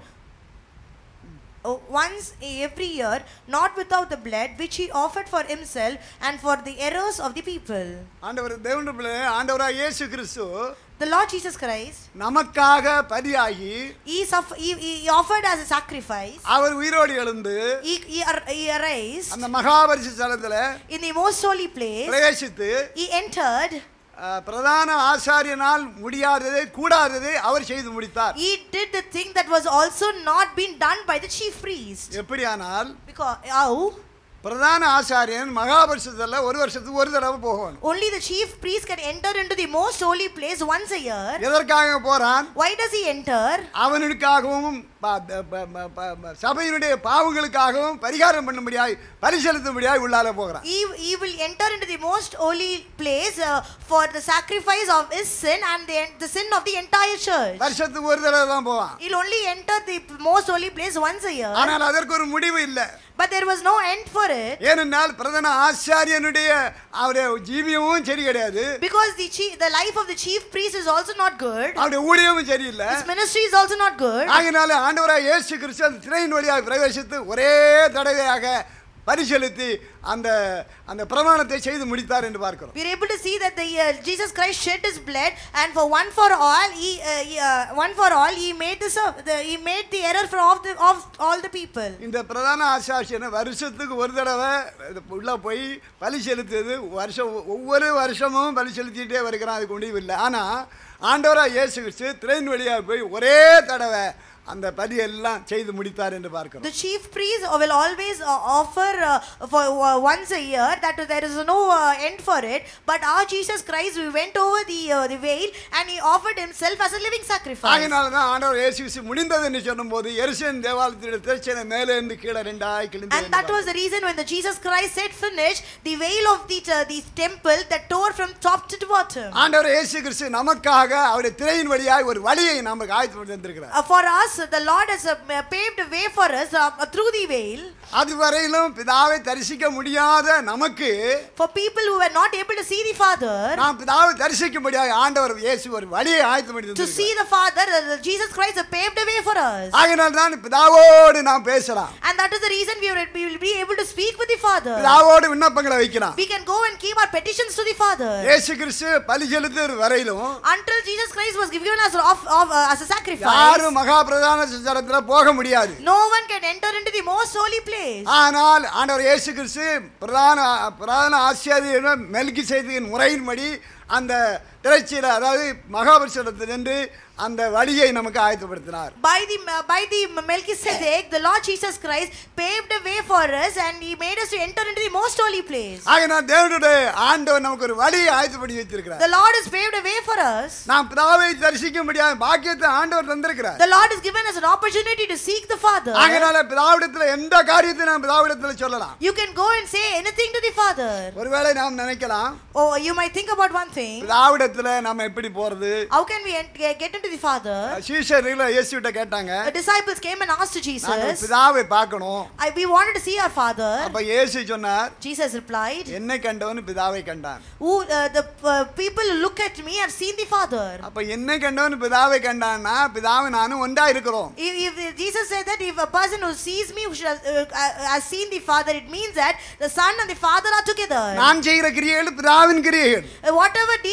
uh, once every year, not without the blood, which he offered for himself and for the errors of the people. ஆண்டவர் தேவனுடைய பிள்ளை ஆண்டவராக இயேசு கிறிஸ்து The Lord Jesus Christ, நமக்காக பலியாகி he, suff- he, he offered as a sacrifice. அவர் உயிரோடு எழுந்து He, he, ar- he arose அந்த மகாபரிசு ஸ்தலத்துல in the most holy place. பிரவேசித்து He entered. அஹ், பிரதான ஆசாரியனால் முடியாததை கூடாததை அவர் செய்து முடித்தார் He did the thing that was also not been done by the chief priest. எப்படியானால் Because how? பிரதான ஆசாரியன் மகாபரிசுத்தல்ல ஒரு வருஷத்துக்கு ஒரு தடவை போகணும் Only the chief priest can enter into the most holy place once a year. எதற்காக போறான் Why does he enter? அவனுக்காகவும் ப- ப- ப- ப- ப- ப- சபையினுடைய பாவங்களுக்காகவும் பரிகாரம் பண்ணும்படியாய் பரிசெலுத்தும்படியாய் உள்ளால போகிறான் He, he will enter into the most holy place uh, for the sacrifice of his sin and the, the sin of the entire church. வருஷத்துக்கு ஒரு தடவை தான் போவான் He'll only enter the most holy place once a year. ஆனால் அதற்கு ஒரு முடிவு இல்லை But there was no end for it. ஏனென்றால் பிரதான ஆசாரியனுடைய அவருடைய ஜீவியமும் சரி கிடையாது Because the, chief, the life of the chief priest is also not good. அவருடைய ஊழியமும் சரியில்லை His ministry is also not good. ஆகினால ஆண்டவராக இயேசு கிறிஸ்து அந்த திரையின் வழியாக பிரவேசித்து ஒரே தடவையாக பரிசெலுத்தி அந்த அந்த பிரமாணத்தை செய்து முடித்தார் என்று பார்க்கிறோம் We are able to see that the uh, Jesus Christ shed his blood, and for one for all, he, uh, he, uh, one for all, he made this, uh, the, he made the error for of the of all the people. இந்த பிரதான ஆசாரியனை வருஷத்துக்கு ஒரு தடவை இது உள்ள போய் பலி செலுத்துறது வருஷம் ஒவ்வொரு வருஷமும் பலி செலுத்திட்டே வருகிறான் அதுக்கு முடிவு இல்லை ஆனால் ஆண்டவராக இயேசு கிறிஸ்து திரையின் வழியாக போய் ஒரே தடவை அந்த பலியெல்லாம் செய்து முடித்தார் என்று பார்க்கிறோம் The chief priest will always uh, offer uh, for uh, once a year that there is no uh, end for it. But our Jesus Christ, we went over the uh, the veil and he offered himself as a living sacrifice. ஆகினால தான் ஆண்டவர் இயேசு கிறிஸ்து முடிந்தது என்று சொல்லும்போது எருசலேம் தேவாலயத்தினுடைய திரைச்சனை மேலே இருந்து கீழே ரெண்டாய் கிழிந்து And that was the reason when the Jesus Christ said finish, the veil of the, uh, the temple that tore from top to the bottom. ஆண்டவர் இயேசு கிறிஸ்து நமக்காக அவருடைய திரையின் வழியாய் ஒரு வழியை நமக்கு ஆயத்து தந்திருக்கிறார் Uh, for us, the Lord has uh, paved a way for us uh, through the veil. அதுவரையிலும் பிதாவை தரிசிக்க முடியாத நமக்கு For people who were not able to see the Father, நாம் பிதாவை தரிசிக்கும்படியாக ஆண்டவர் இயேசு ஒரு வழியை ஆயத்து பண்ணி to தந்திருக்கிறார். see the Father, uh, Jesus Christ has paved a way for us. ஆகினால் தான் பிதாவோடு நாம் பேசலாம் And that is the reason we will, we will be able to speak with the Father. பிதாவோடு விண்ணப்பங்களை வைக்கலாம் We can go and keep our petitions to the Father. இயேசு கிறிஸ்து பலி செலுத்துற வரையிலும் Until Jesus Christ was given us off, off, uh, as a sacrifice, யாரும் மகா பிரதான சரத்துல போக முடியாது no one can enter into the most holy place. ஆனால் ஆண்டவர் இயேசு கிறிஸ்து பிரதான பிரதான ஆசிரியர் மெல்கி செய்தியின் முறையின்படி அந்த திரைச்சியில் அதாவது மகாபரிசனத்தில் நின்று அந்த வழியை நமக்கு ஆயத்தப்படுத்தினார் By the uh, by the Melchizedek, the Lord Jesus Christ paved a way for us, and He made us to enter into the most holy place. ஆகினால் தேவனுடைய ஆண்டவர் நமக்கு ஒரு வழியை ஆயத்தப்படுத்தி வைத்திருக்கிறார் The Lord has paved a way for us. நாம் பிதாவை தரிசிக்க முடியாத பாக்கியத்தை ஆண்டவர் தந்திருக்கிறார் The Lord has given us an opportunity to seek the Father. ஆகினால பிதாவிடத்தில் எந்த காரியத்தை நாம் பிதாவிடத்தில் சொல்லலாம் You can go and say anything to the Father. ஒருவேளை நாம் நினைக்கலாம் Oh, you might think about one thing. பிதாவிடத்தில் நம்ம எப்படி போறது How can we ent- get get into the Father? சீஷர்கள் இயேசுகிட்ட கேட்டாங்க The disciples came and asked to நாங்கள் Jesus, பிதாவை பார்க்கணும் I, We wanted to see our Father. அப்ப இயேசு சொன்னார் Jesus replied, என்னை கண்டவன் பிதாவை கண்டான் Who uh, the uh, people who look at me have seen the Father. அப்ப என்னை கண்டவன் பிதாவை கண்டான்னா பிதாவை நானும் ஒன்றா இருக்கிறோம் If, if Jesus said that if a person who sees me who should have, uh, uh, has seen the Father, it means that the Son and the Father are together. நான் செய்கிற கிரியைகள் பிதாவின் கிரியைகள் Uh, Whatever deeds are done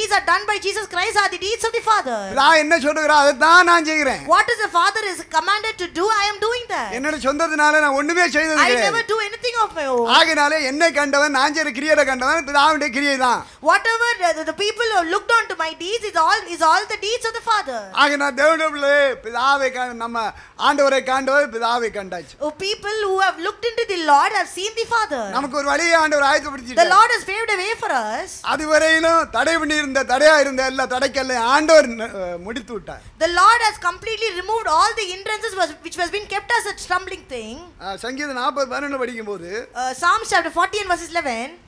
by Jesus Christ are the deeds of the Father. நான் என்ன சொல்லுகிறேன் அதை தான் நான் செய்கிறேன் What is the Father is commanded to do, I am doing that. என்னோட சொந்தத்தினால நான் ஒண்ணுமே செய்தது I கிடையாது never do anything of my own. ஆகினாலே என்னை கண்டவன் நான் செய்கிற கிரியையை கண்டவன் பிதாவுடைய கிரியை தான் Whatever the, the- the people who looked on to my deeds is all is all the deeds of the Father. ஆகினா தேவனுடைய பிள்ளையே, பிதாவை கா- நம்ம ஆண்டவரை காண்டவர் பிதாவை கண்டாச்சு Oh, people who have looked into the Lord have seen the Father. நமக்கு ஒரு வழியை ஆண்டவர் The ஆயத்தப்படுத்தி Lord has paved a way for us. அதுவரையிலும் தடை பண்ணி இருந்த தடையா இருந்த எல்லா தடைக்கல்ல ஆண்டவர் அஹ், முடித்து விட்டார் The Lord has completely removed all the hindrances was, which was been kept as a stumbling thing. அஹ், சங்கீதம் நாற்பது பதினொன்று படிக்கும்போது Uh, Psalms chapter 40 and verses 11.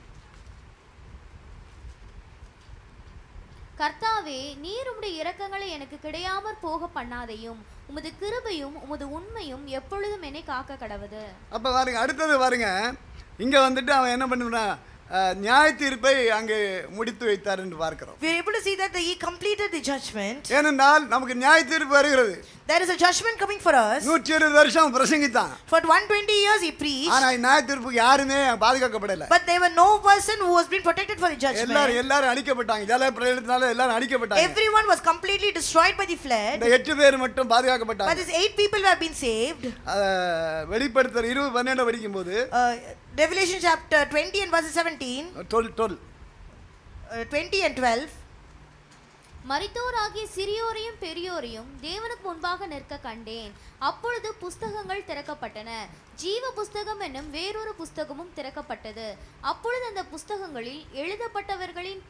கர்த்தாவே நீர் உம்முடைய இரக்கங்களை எனக்கு கிடையாமற் போக பண்ணாதையும் உமது கிருபையும் உமது உண்மையும் எப்பொழுதும் என்னை காக்க கடவுது அப்ப பாருங்க அடுத்தது பாருங்க இங்க வந்துட்டு அவன் என்ன பண்ணுறான் நியாய தீர்ப்பை அங்கே முடித்து வைத்தார் என்று பார்க்கிறோம் We are able to see that he completed the judgment. ஏனென்றால் நமக்கு நியாய தீர்ப்பு வருகிறது There is a judgment coming for us. நூற்றி இருபது வருஷம் பிரசங்கித்தான் For 120 years he preached, ஆனா நியாய தீர்ப்புக்கு யாருமே பாதுகாக்கப்படல but there were no person who was being protected for the எல்லாரும் judgment. எல்லாரும் அழிக்கப்பட்டாங்க ஜல பிரளயத்தினால எல்லாரும் அழிக்கப்பட்டாங்க Everyone was completely destroyed by the flood, இந்த எட்டு பேர் மட்டும் but பாதுகாக்கப்பட்டாங்க these eight people have been saved. அஹ், வெளிப்படுத்துற இருபது பன்னெண்டு படிக்கும்போது Uh, Revelation chapter 20 and verses 17, twelve twelve uh, 20 and 12. மரித்தோராகிய சிறியோரையும் பெரியோரையும் தேவனுக்கு முன்பாக நிற்க கண்டேன் அப்பொழுது புஸ்தகங்கள் திறக்கப்பட்டன ஜீவ புஸ்தகம் என்னும் வேறொரு புஸ்தகமும் திறக்கப்பட்டது அப்பொழுது அந்த புஸ்தகங்களில் எழுதப்பட்டவர்களின்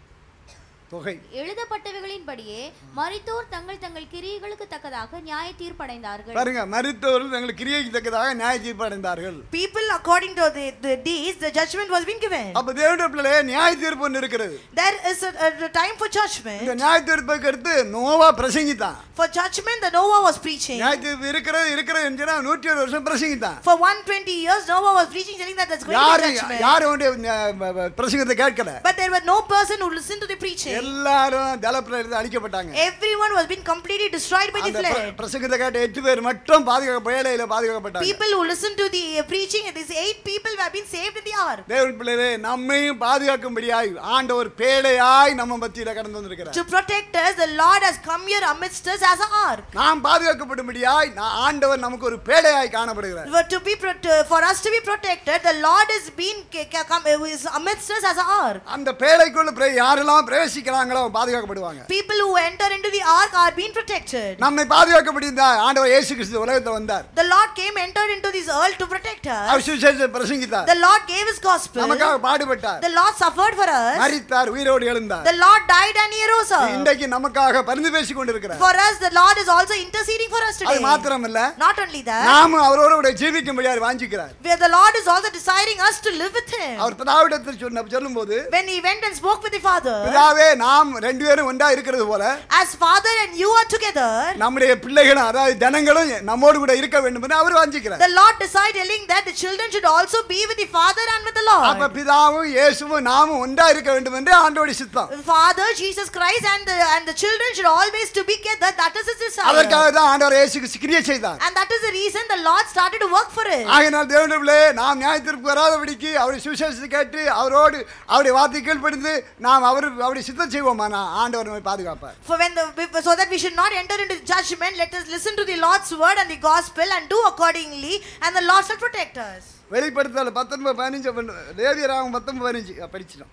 தொகை எழுதப்பட்டவைகளின்படியே மரித்தோர் தங்கள் தங்கள் கிரியைகளுக்கு தக்கதாக நியாய தீர்ப்படைந்தார்கள் பாருங்க மருத்துவர்கள் தங்களுக்கு கிரியைக்கு தக்கதாக நியாய தீர்ப்பு அடைந்தார்கள் People, according to the, the deeds, the judgment was being given. அப்ப தேவனுடைய பிள்ளையே நியாய தீர்ப்பு ஒன்று இருக்கிறது There is a, a, a time for இந்த judgment. நியாய தீர்ப்புக்கு அடுத்து Noah பிரசங்கித்தான் For judgment, the Noah was preaching. நியாய தீர்ப்பு இருக்கிறது இருக்கிறது என்று நூற்றி ஒரு வருஷம் பிரசங்கித்தான் For 120 years, Noah was preaching, telling that there's going to யாரு be judgment. யாரு அவனுடைய பிரசங்கத்தை கேட்கல But there were no person who listened to the preaching. எல்லாரும் ஜலப்பிரளயத்தில் அழிக்கப்பட்டாங்க Everyone was being completely destroyed by the அந்த பிர- flood. பிரசங்கத்தை கேட்ட எட்டு பேர் மட்டும் பாதுகாக்க புயலையில பாதுகாக்கப்பட்டாங்க People who listened to the uh, preaching, these eight people have been saved in the hour. தேவன் பிள்ளையே நம்மையும் பாதுகாக்கும்படியாய் ஆண்டவர் பேழையாய் நம்ம மத்தியில கடந்து வந்திருக்கிறார் To protect us, the Lord has come here amidst us as an ark. நாம் பாதுகாக்கப்படும்படியாய் நான் ஆண்டவர் நமக்கு ஒரு பேழையாய் காணப்படுகிறார் For, to be pro- to- for us to be protected, the Lord has been ca- ca- come, uh, is amidst us as an ark. அந்த பேழைக்குள்ள பிர- யாரெல்லாம் பிரவேசிக்கிறாங்களோ பாதுகாக்கப்படுவாங்க People who enter into the ark are being protected. நம்மை பாதுகாக்கப்படிருந்தா ஆண்டவர் இயேசு கிறிஸ்து உலகத்துல வந்தார் The Lord came, entered into this earth to protect our us. சுவிசேஷத்தை பிரசங்கித்தார் The Lord gave His gospel. நமக்காக பாடுபட்டார் The Lord suffered for us. மரித்தார் உயிரோடு எழுந்தார் The Lord died and He rose up. இன்றைக்கு நமக்காக பரிந்து பேசிக் கொண்டிருக்கிறார் For us, the Lord is also interceding for us அது today. மாத்திரமல்ல Not only that, நாமும் அவரோட கூட ஜீவிக்கும்படியார் வாஞ்சிக்கிறார் where the Lord is also desiring us to live with Him. அவர் பிதாவிடத்தில் சொன்ன சொல்லும்போது When He went and spoke with the Father, பிதாவே நாம் ரெண்டு பேரும் ஒன்றா இருக்கிறது போல as Father and you are together, நம்முடைய பிள்ளைகளும் அதாவது ஜனங்களும் நம்மோடு கூட இருக்க வேண்டும் என்று அவர் வாஞ்சிக்கிறார் the Lord decided telling that the children should also be with the Father and with the அப்ப Lord. பிதாவும் இயேசுவும் நாமும் ஒன்றா இருக்க வேண்டும் என்று ஆண்டோடி சித்தம் The Father, Jesus Christ, and the, and the children should always to be together. That is His desire. அதற்காக தான் ஆண்டவர் இயேசு கிரியை செய்தார் And that is the reason the Lord started to work for it. ஆகையினால் தேவனுடைய நாம் நியாயத்திற்கு வராதபடிக்கு அவருடைய சுவிசேஷத்தை கேட்டு அவரோடு அவருடைய வார்த்தை கீழ்ப்படிந்து நாம் அவர் அவருடைய சித்தம் செய்வோமானா ஆண்டவர் நம்மை பாதுகாப்பார் For when the so that we should not enter into judgment, let us listen to the Lord's word and the gospel and do accordingly, and the Lord shall protect us. வெளிப்படுத்தல பத்தொன்பது பதினஞ்சு லேவியராகும் பத்தொன்பது பதினஞ்சு அஹ், படிச்சிட்டோம்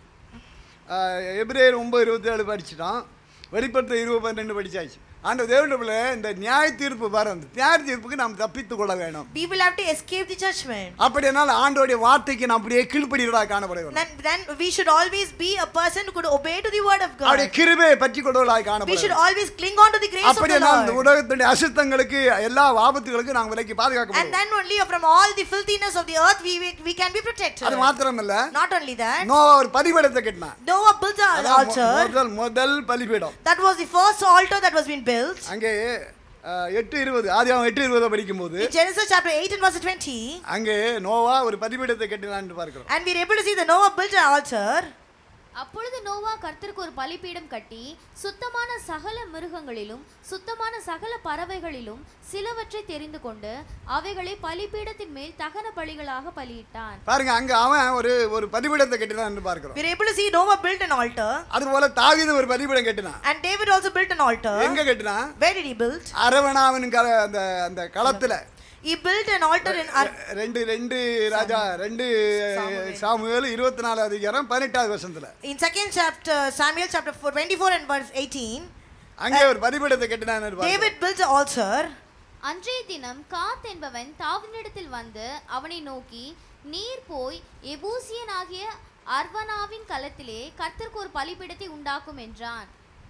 அஹ், எபிரேயர் ஒன்பது இருபத்தி ஏழு படிச்சிட்டோம் வெளிப்படுத்த இருபது பன்னெண்டு படிச்சாச்சு ஆண்டு தேவனுடைய இந்த நியாய தீர்ப்பு வரும் இந்த நியாய தீர்ப்புக்கு நாம் தப்பித்துக் கொள்ள வேணும் We will have to escape the judgment. அப்படியானால் ஆண்டோடைய வார்த்தைக்கு நாம் அப்படியே கீழ்ப்படிகளாக காணப்பட வேண்டும் Then, then we should always be a person who could obey to the word of அவருடைய God. கிருபையை பற்றி கொள்வதாக We காணப்பட should வேண்டும் always cling on to the grace of the அப்படியானால் இந்த Lord. உலகத்துடைய அசுத்தங்களுக்கு எல்லா ஆபத்துகளுக்கும் நாங்கள் விலைக்கு And பாதுகாக்க then only from all the filthiness of the earth we, we, we can be protected. அது மாத்திரமல்ல Not only that, நோ ஒரு பதிவிடத்தை கட்டினான் Noah built an அதான் மொ- altar. முதல் முதல் பலிபீடம் That was the first altar that was being built. அங்கே அஹ், எட்டு இருபது ஆதியாகம் எட்டு இருபதை படிக்கும்போது In Genesis chapter 8 and verse 20, அங்கே நோவா ஒரு பதிபீடத்தை கட்டினான்னு பார்க்கிறோம் and we are able to see that Noah built an altar. அப்பொழுது நோவா கர்த்தருக்கு ஒரு பலிபீடம் கட்டி சுத்தமான சகல மிருகங்களிலும் சுத்தமான சகல பறவைகளிலும் சிலவற்றை தெரிந்து கொண்டு அவைகளை பலிபீடத்தின் மேல் தகன பலிகளாக பலியிட்டான் பாருங்க அங்க அவன் ஒரு ஒரு பலிபீடத்தை கட்டினான் பார்க்கிறோம் We're able to see Noah built an altar அது போல தாவீது ஒரு பலிபீடம் கட்டினான் and David also built an altar. எங்க கட்டினான் Where did he build? அரவணாவின் கல அந்த அந்த களத்துல He built an altar in Ar- ரெண்டு ரெண்டு ராஜா ரெண்டு சாமுவேல் இருபத்தி நாலு அதிகாரம் பதினெட்டாவது வருஷத்துல in second chapter Samuel chapter 4, 24 and verse 18. அங்கே ஒரு பலிபீடத்தை கட்டினான் David built an altar. அன்றைய தினம் காத் என்பவன் தாவினிடத்தில் வந்து அவனை நோக்கி நீர் போய் எபூசியனாகிய அர்வனாவின் களத்திலே கர்த்தருக்கு ஒரு பலிபீடத்தை உண்டாக்கும் என்றான்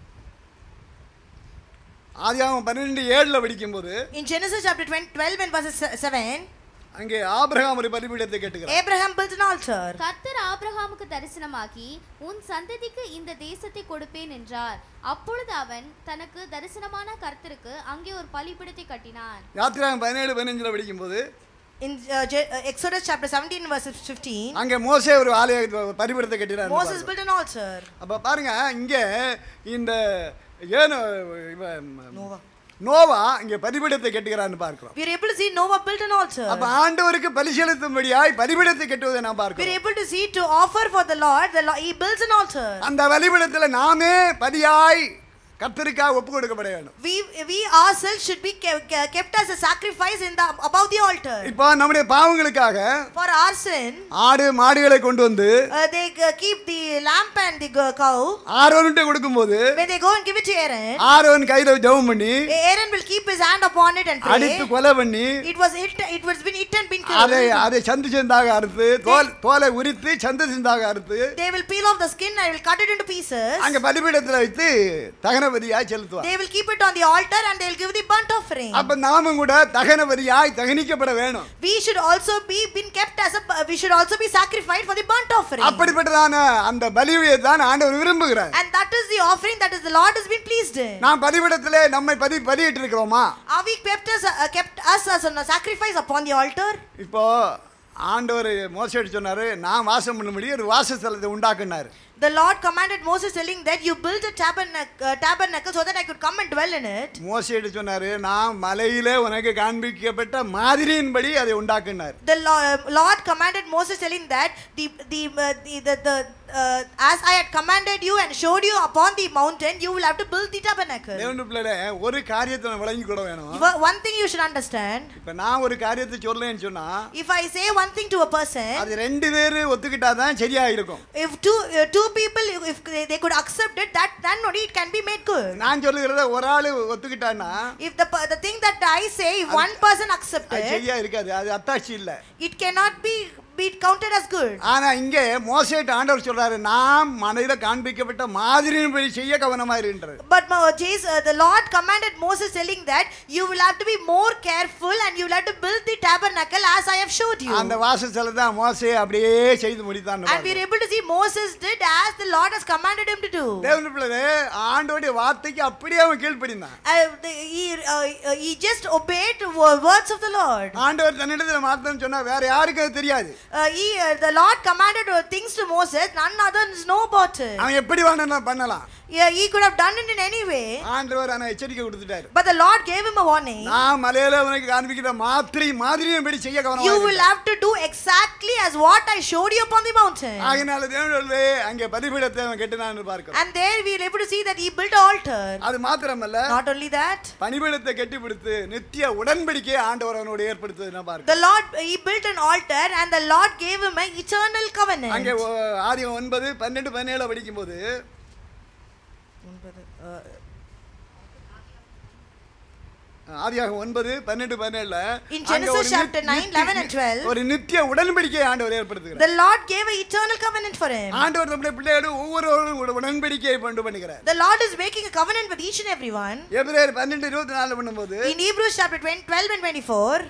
ஆதியாகமம் பன்னிரெண்டு ஏழுல படிக்கும்போது In Genesis chapter 20, 12 and verses 7, அங்கே ஆபிரகாம் ஒரு பலிபீடத்தை கட்டுகிறார் Abraham built an altar. கர்த்தர் ஆபிரகாமுக்கு தரிசனமாகி உன் சந்ததிக்கு இந்த தேசத்தை கொடுப்பேன் என்றார் அப்பொழுது அவன் தனக்கு தரிசனமான கர்த்தருக்கு அங்கே ஒரு பலிபீடத்தை கட்டினான் யாத்திராகம் பதினேழு பதினஞ்சுல படிக்கும்போது In uh, Je- uh, Exodus chapter 17 verses 15, அங்கே மோசே ஒரு ஆலய பலிபீடத்தை கட்டினார் Moses built an altar. அப்ப பாருங்க இங்க இந்த ஏனோ இவன் Noah. நோவா இங்க பலிபீடத்தை கட்டுகிறான்னு பார்க்கிறோம் We are able to see Noah built an altar. அப்ப ஆண்டவருக்கு பலி செலுத்தும்படியாய் பலிபீடத்தை கட்டுவதை நாம் We are பார்க்கிறோம் able to see to offer for the Lord, the Lord, he builds an altar. அந்த பலிபீடத்துல நாமே பலியாய் கர்த்தருக்காக ஒப்பு கொடுக்கப்பட வேண்டும் We we ourselves should be ke- ke- kept as a sacrifice in the above the altar. இப்போ நம்முடைய பாவங்களுக்காக For our sin, ஆடு மாடுகளை கொண்டு வந்து uh, they uh, keep the lamp and the g- cow. ஆரோன்ட்டு கொடுக்கும்போது When they go and give it to Aaron, Aaron கையில ஜெபம் பண்ணி Aaron will keep his hand upon it and அடித்து pray. கொலை பண்ணி It was hit. It was been eaten, been அதை killed. அதை சந்து சந்தாக அறுத்து தோல் தோலை உரித்து சந்து சந்தாக அறுத்து They will peel off the skin and will cut it into pieces. அங்க பலிபீடத்துல வைத்து தகனபதியாய் செலுத்துவார் They will keep it on the altar and they will give the burnt offering. அப்ப நாமும் கூட தகனபதியாய் தகனிக்கப்பட வேணும் We should also be been kept as a. We should also be sacrificed for the burnt offering. அப்படிப்பட்டதான அந்த பலியை தான் ஆண்டவர் விரும்புகிறார் And that is the offering that is the Lord has been pleased in. நாம் பலிபீடத்திலே நம்மை பதி பதியிட்டு இருக்கிறோமா Are we kept us, uh, kept us as a sacrifice upon the altar? இப்போ ஆண்டவர் மோசடி சொன்னாரு நான் வாசம் பண்ணும்படி ஒரு வாசஸ்தலத்தை உண்டாக்குனாரு The Lord commanded Moses, telling that you build a tabernacle, uh, tabernacle so that I could come and dwell in it. மோசடி சொன்னாரு நான் மலையிலே உனக்கு காண்பிக்கப்பட்ட மாதிரியின்படி அதை உண்டாக்குனார் The Lo- Lord commanded Moses, telling that the the uh, the, the, the uh, as I had commanded you and showed you upon the mountain, you will have to build the tabernacle. தேவனுடைய பிள்ளைகளே, ஒரு காரியத்தை நான் விளங்கி கூட வேணும் One- One thing you should understand: இப்ப நான் ஒரு காரியத்தை சொல்லேன்னு சொன்னா if I say one thing to a person, அது ரெண்டு பேரு ஒத்துக்கிட்டா தான் சரியா இருக்கும் if two uh, two people if they, they could accept it, that then only it can be made good. நான் சொல்லுகிறத ஒரு ஆளு ஒத்துக்கிட்டான்னா If the per- the thing that I say, if one person accepts அது it, சரியா இருக்காது அது அத்தாட்சி இல்ல it cannot be be counted as good. ஆனா இங்கே மோசேட்டு ஆண்டவர் சொல்றாரு நாம் மனையில காண்பிக்கப்பட்ட மாதிரியின்படி செய்ய கவனமா இருக்கின்றது But uh, Jesus, uh, the Lord commanded Moses, telling that you will have to be more careful and you will have to build the tabernacle as I have showed you. அந்த வாசஸ்தலத்தை தான் மோசே அப்படியே செய்து முடித்தான் And we are able to see Moses did as the Lord has commanded him to do. தேவனுடைய பிள்ளைகளே, ஆண்டவருடைய வார்த்தைக்கு அப்படியே அவன் கீழ்ப்படிந்தான் Uh, the- he, uh, uh, he just obeyed the wo- words of the Lord. ஆண்டவர் தன்னிடத்தில் மாத்தன்னு சொன்னா வேற யாருக்கும் அது தெரியாது Uh, he, uh, the Lord commanded uh, things to Moses, none others know about it. அவன் எப்படி வேணும் பண்ணலாம் Yeah, he could have done it in any way, ஆண்டவர் ஆனா எச்சரிக்கை கொடுத்துட்டாரு but the Lord gave him a warning. நான் மலையில உனக்கு காண்பிக்கிற மாத்திரை மாதிரியின்படி செய்ய கவனமா You இரு. will have to do exactly as what I showed you upon the mountain. ஆகையினால தேவனுடைய அங்கே பலிபீடத்தை அவன் கெட்டினான்னு பார்க்கிறோம் And there we are able to see that he built an altar. அது மாத்திரமல்ல Not only that, பணிபீடத்தை கட்டி பிடித்து நித்திய உடன்படிக்கையை ஆண்டவர் அவனோடு ஏற்படுத்துவதை நான் பார்க்கிறோம் the Lord he built an altar and the Lord gave him an eternal covenant. அங்கே ஒ- ஆதி ஒன்பது பன்னெண்டு பதினேழு படிக்கும்போது ஆதியாக ஒன்பது பன்னெண்டு பதினேழுல In அங்க Genesis ஒரு chapter நித்- 9, 11 and 12, ஒரு நித்திய உடன்படிக்கையை ஆண்டவர் ஏற்படுத்துகிறார் The Lord gave an eternal covenant for him. ஆண்டவர் நம்முடைய பிள்ளையோடு ஒவ்வொருவரும் ஒரு உடன்படிக்கையை கொண்டு பண்ணுகிறார் The Lord is making a covenant with each and every one. எபிரேயர் பன்னெண்டு இருபத்தி நாலு பண்ணும்போது In Hebrews chapter 20, 12 and 24,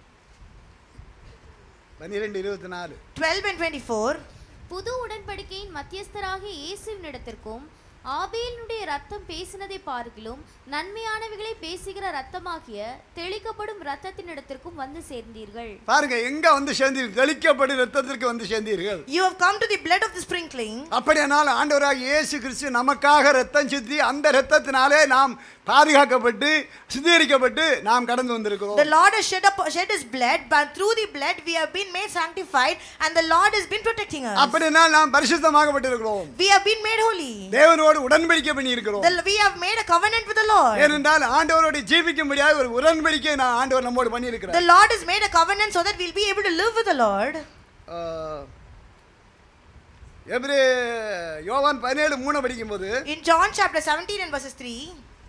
பன்னிரெண்டு இருபத்தி நாலு 12 and 24, புது உடன்படிக்கையின் மத்தியஸ்தராகிய இயேசுவினிடத்திற்கும் ஆபேலினுடைய ரத்தம் பேசினதை பார்க்கிலும் நன்மையானவைகளை பேசுகிற ரத்தமாகிய தெளிக்கப்படும் ரத்தத்தினிடத்திற்கும் வந்து சேர்ந்தீர்கள் பாருங்க எங்க வந்து சேர்ந்தீர்கள் தெளிக்கப்படும் ரத்தத்திற்கு வந்து சேர்ந்தீர்கள் You have come to the blood of the sprinkling. அப்படியானால் ஆண்டவராக இயேசு கிறிஸ்து நமக்காக ரத்தம் சிந்தி அந்த ரத்தத்தினாலே நாம் பாதுகாக்கப்பட்டு சுத்திகரிக்கப்பட்டு நாம் கடந்து வந்திருக்கிறோம் The Lord has shed, up, shed His blood, but through the blood we have been made sanctified, and the Lord has been protecting us. அப்படினால் நாம் பரிசுத்தமாகப்பட்டிருக்கிறோம் We have been made holy. தேவனோடு உடன்படிக்கை பண்ணி இருக்கிறோம் The, we have made a covenant with the Lord. ஏனென்றால் ஆண்டவரோடு ஜீவிக்க முடியாத ஒரு உடன்படிக்கை நான் ஆண்டவர் நம்மோடு பண்ணி The இருக்கிறார் Lord has made a covenant so that we'll be able to live with the Lord. எப்படி யோவான் பதினேழு மூணு படிக்கும்போது In John chapter 17 and verses 3,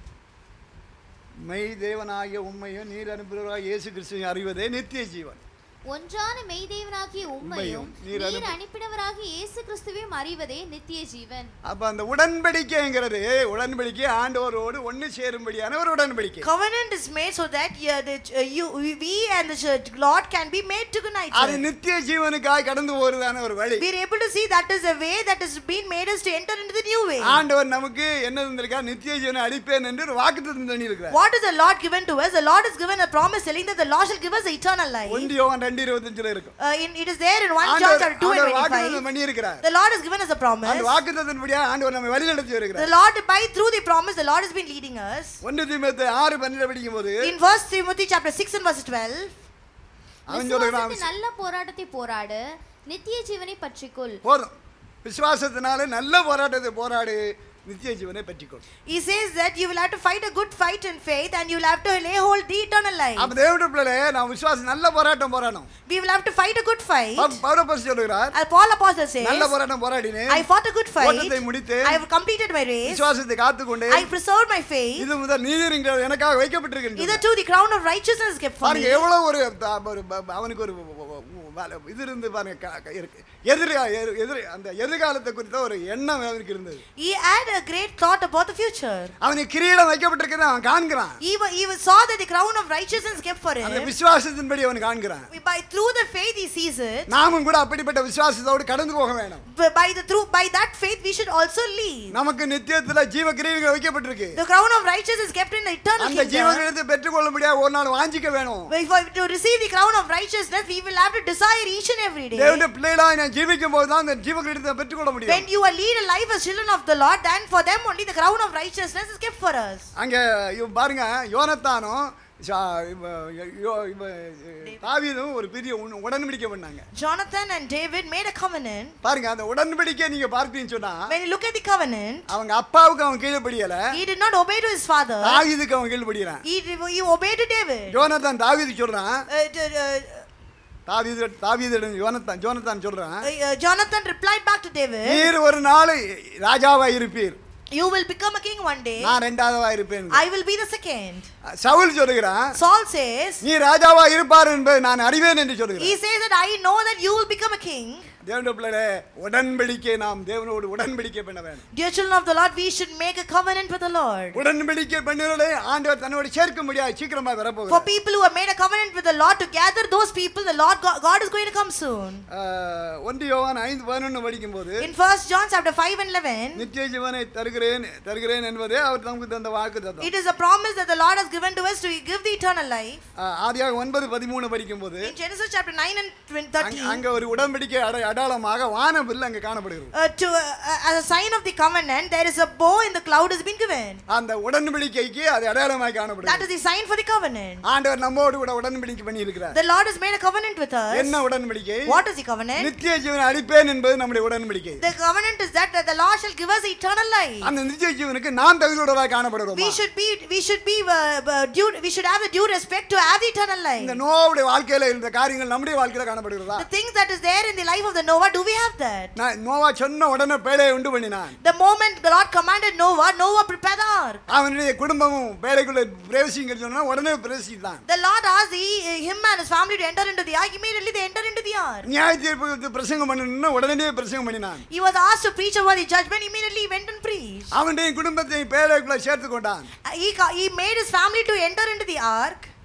மெய் தேவனாகிய உண்மையும் நீர் அனுப்புகிறாய் இயேசு கிறிஸ்துவையும் அறிவதே நித்திய ஜீவன் ஒன்றான மெய்தேவனாகிய உம்மையும் உம்மையும் நீர் நீர் அனுப்பினவராகிய இயேசு கிறிஸ்துவையும் அறிவதே நித்திய ஜீவன் அப்ப அந்த உடன்படிக்கைங்கிறது உடன்படிக்கை ஆண்டவரோடு ஒன்று சேரும்படியான ஒரு உடன்படிக்கை covenant is made so that yeah, the, uh, you, we and the church, Lord can be made to unite. அது நித்திய ஜீவனுக்காய் கடந்து போறதான ஒரு வழி We are able to see that is a way that has been made us to enter into the new way. ஆண்டவர் நமக்கு என்ன தந்திருக்கா நித்திய ஜீவனை அளிப்பேன் என்று ஒரு வாக்குத்தத்தம் பண்ணியிருக்கிறார் What is the Lord given to us? The Lord has given a promise telling that the Lord shall give us the eternal life. ஒன்று யோவான் ரெண்டு இருபத்தஞ்சுல இருக்கும் Uh, in, it is there in 1 John ஆண்டவர் chapter 2 ஆண்டவர் and வாக்குத்தத்தம் 25. பண்ணியிருக்கிறார் The Lord has given us a promise. அந்த வாக்குத்தத்தின்படியா ஆண்டவர் நம்ம வழி நடத்தி The வருகிறார் Lord, by through the promise, the Lord has been leading us. ஒன்று தீமத்தை ஆறு பன்னெண்டு படிக்கும் போது In First Timothy chapter 6 and verse 12, அவன் சொல்லுகிறான் விசுவாசத்தின் நல்ல போராட்டத்தை போராடு நித்திய ஜீவனை பற்றிக்கொள் போதும் விசுவாசத்தினால நல்ல போராட்டத்தை போராடு நித்திய ஜீவனை பற்றிக்கொள் he says that you will have to fight a good fight in faith and you will have to lay hold the eternal life. அப்ப தேவனுடைய பிள்ளை நான் விசுவாசம் நல்ல போராட்டம் போராடணும் We will have to fight a good fight. பௌரப்பஸ் சொல்லுகிறார் As Paul Apostle says, நல்ல போராட்டம் போராடினேன் I fought a good fight. ஓட்டத்தை முடித்து I have completed my race. விசுவாசத்தை காத்துக்கொண்டு I preserved my faith. இது முதல் நீதிங்கிற எனக்காக வைக்கப்பட்டிருக்கின்றது Hitherto the crown of righteousness is kept for பாருங்க me. எவ்வளவு ஒரு த- ஒரு ப- ப- அவனுக்கு ஒரு வேலை- இது இருந்து பாருங்க க- க- இருக்கு எதிர்கா எதிர் எதிர் அந்த எதிர்காலத்தை குறித்த ஒரு எண்ணம் அவனுக்கு இருந்தது He had a great thought about the future. அவனுக்கு கிரீடம் வைக்கப்பட்டிருக்கிறத அவன் காண்கிறான் He, wa- he was- saw that the crown of righteousness is kept for அந்த him. விசுவாசத்தின்படி அவன் காண்கிறான் By through the faith he sees it. நாமும் கூட அப்படிப்பட்ட விசுவாசத்தோடு கடந்து போக வேணும் But By the through by that faith we should also lead. நமக்கு நித்தியத்துல ஜீவ கிரீடங்கள் வைக்கப்பட்டிருக்கு The crown of righteousness is kept in the eternal அந்த ஜீவ kingdom. கிரீடத்தை பெற்றுக்கொள்ள முடியாது ஒரு நாள் வாஞ்சிக்க வேணும் But For, to receive the crown of righteousness, we will have to desire each and every day. தேவனுடைய பிள்ளைகளாக நான் ஜீவிக்கும் போது தான் அந்த ஜீவ கிரீடத்தை பெற்றுக்கொள்ள When முடியும் you are lead a life as children of the Lord, then for them only the crown of righteousness is kept for us. அங்க இவன் பாருங்க யோனத்தானும் சா- இவ- யோ- இவ- தாவீதும் ஒரு பெரிய உண்- உடன்படிக்கை பண்ணாங்க Jonathan and David made a covenant. பாருங்க அந்த உடன்படிக்கை நீங்க பார்த்தீங்கன்னு சொன்னா When you look at the covenant, அவங்க அப்பாவுக்கு அவன் கீழ்படியல he did not obey to his father. தாவீதுக்கு அவன் கீழ்படியறான் He, he obeyed to David. யோனத்தான் தாவீது சொல்றான் Uh, to- uh, David David Jonathan Jonathan சொல்றான் uh, Jonathan replied back to David, நீர் ஒரு நாள் ராஜாவா இருப்பீர் You will become a king one day. நான் ரெண்டாவதா இருப்பேன் I will be the second. Saul சொல்லுகிறான் Saul says, நீ ராஜாவா இருப்பார் என்பதை நான் அறிவேன் என்று He சொல்லுகிறான் says that I know that you will become a king. தேவனுடைய பிள்ளைகளே உடன்படிக்கை நாம் தேவனோடு உடன்படிக்கை பண்ண வேண்டும் Dear children of the Lord, we should make a covenant with the Lord. உடன்படிக்கை பண்ணுறதை ஆண்டவர் தன்னோடு சேர்க்க முடியாது சீக்கிரமா For வரப்போகுது people who have made a covenant with the Lord to gather those people, the Lord God, God is going to come soon. ஒன்று யோவான் ஐந்து பதினொன்று படிக்கும்போது In First John chapter 5 and 11, நித்திய ஜீவனை தருகிறேன் தருகிறேன் என்பதே அவர் நமக்கு தந்த வாக்கு தத்தம் it is a promise that the Lord has given to us to give the eternal life. ஆதியாக ஒன்பது பதிமூணு படிக்கும்போது In Genesis chapter 9 and 20 அங்க- 13, அங்க ஒரு உடன்படிக்கை அடை அடையாளமாக வானவில் அங்க காணப்படுகிறது uh, to, uh, as a sign of the covenant, there is a bow in the cloud has been given. அந்த உடன்படிக்கைக்கு அது அடையாளமாக That காணப்படுகிறது is the sign for the covenant. ஆண்டவர் நம்மோடு கூட உடன்படிக்கை பண்ணி இருக்கிறார் The Lord has made a covenant with us. என்ன உடன்படிக்கை What is the covenant? நித்திய ஜீவனை அளிப்பேன் என்பது நம்முடைய உடன்படிக்கை The covenant is that, that the Lord shall give us eternal life. அந்த நித்திய ஜீவனுக்கு நாம் தகுதியுள்ளவராக காணப்படுகிறோம் We should be, we should be, uh, uh, due, we should have the due respect to have the eternal life. இந்த நோவுடைய வாழ்க்கையில இந்த காரியங்கள் நம்முடைய வாழ்க்கையில காணப்படுகிறதா The things that is there in the life of the Noah, do we have that? நான் நோவா சொன்ன உடனே பேழையை உண்டு பண்ணினான் The moment the Lord commanded Noah, Noah prepared the ark. அவனுடைய குடும்பமும் பேழைக்குள்ள பிரவேசிங்கிறது சொன்னா உடனே பிரவேசித்தான் The Lord asked the, him and his family to enter into the ark. Immediately they entered into the ark. நியாய தீர்ப்பு பிரசங்கம் பண்ணணும்னா உடனே பிரசங்கம் பண்ணினான் He was asked to preach about the judgment. Immediately he went and preached. அவனுடைய குடும்பத்தை பேழைக்குள்ள சேர்த்து கொண்டான் Uh, He, ca- he made his family to enter into the ark.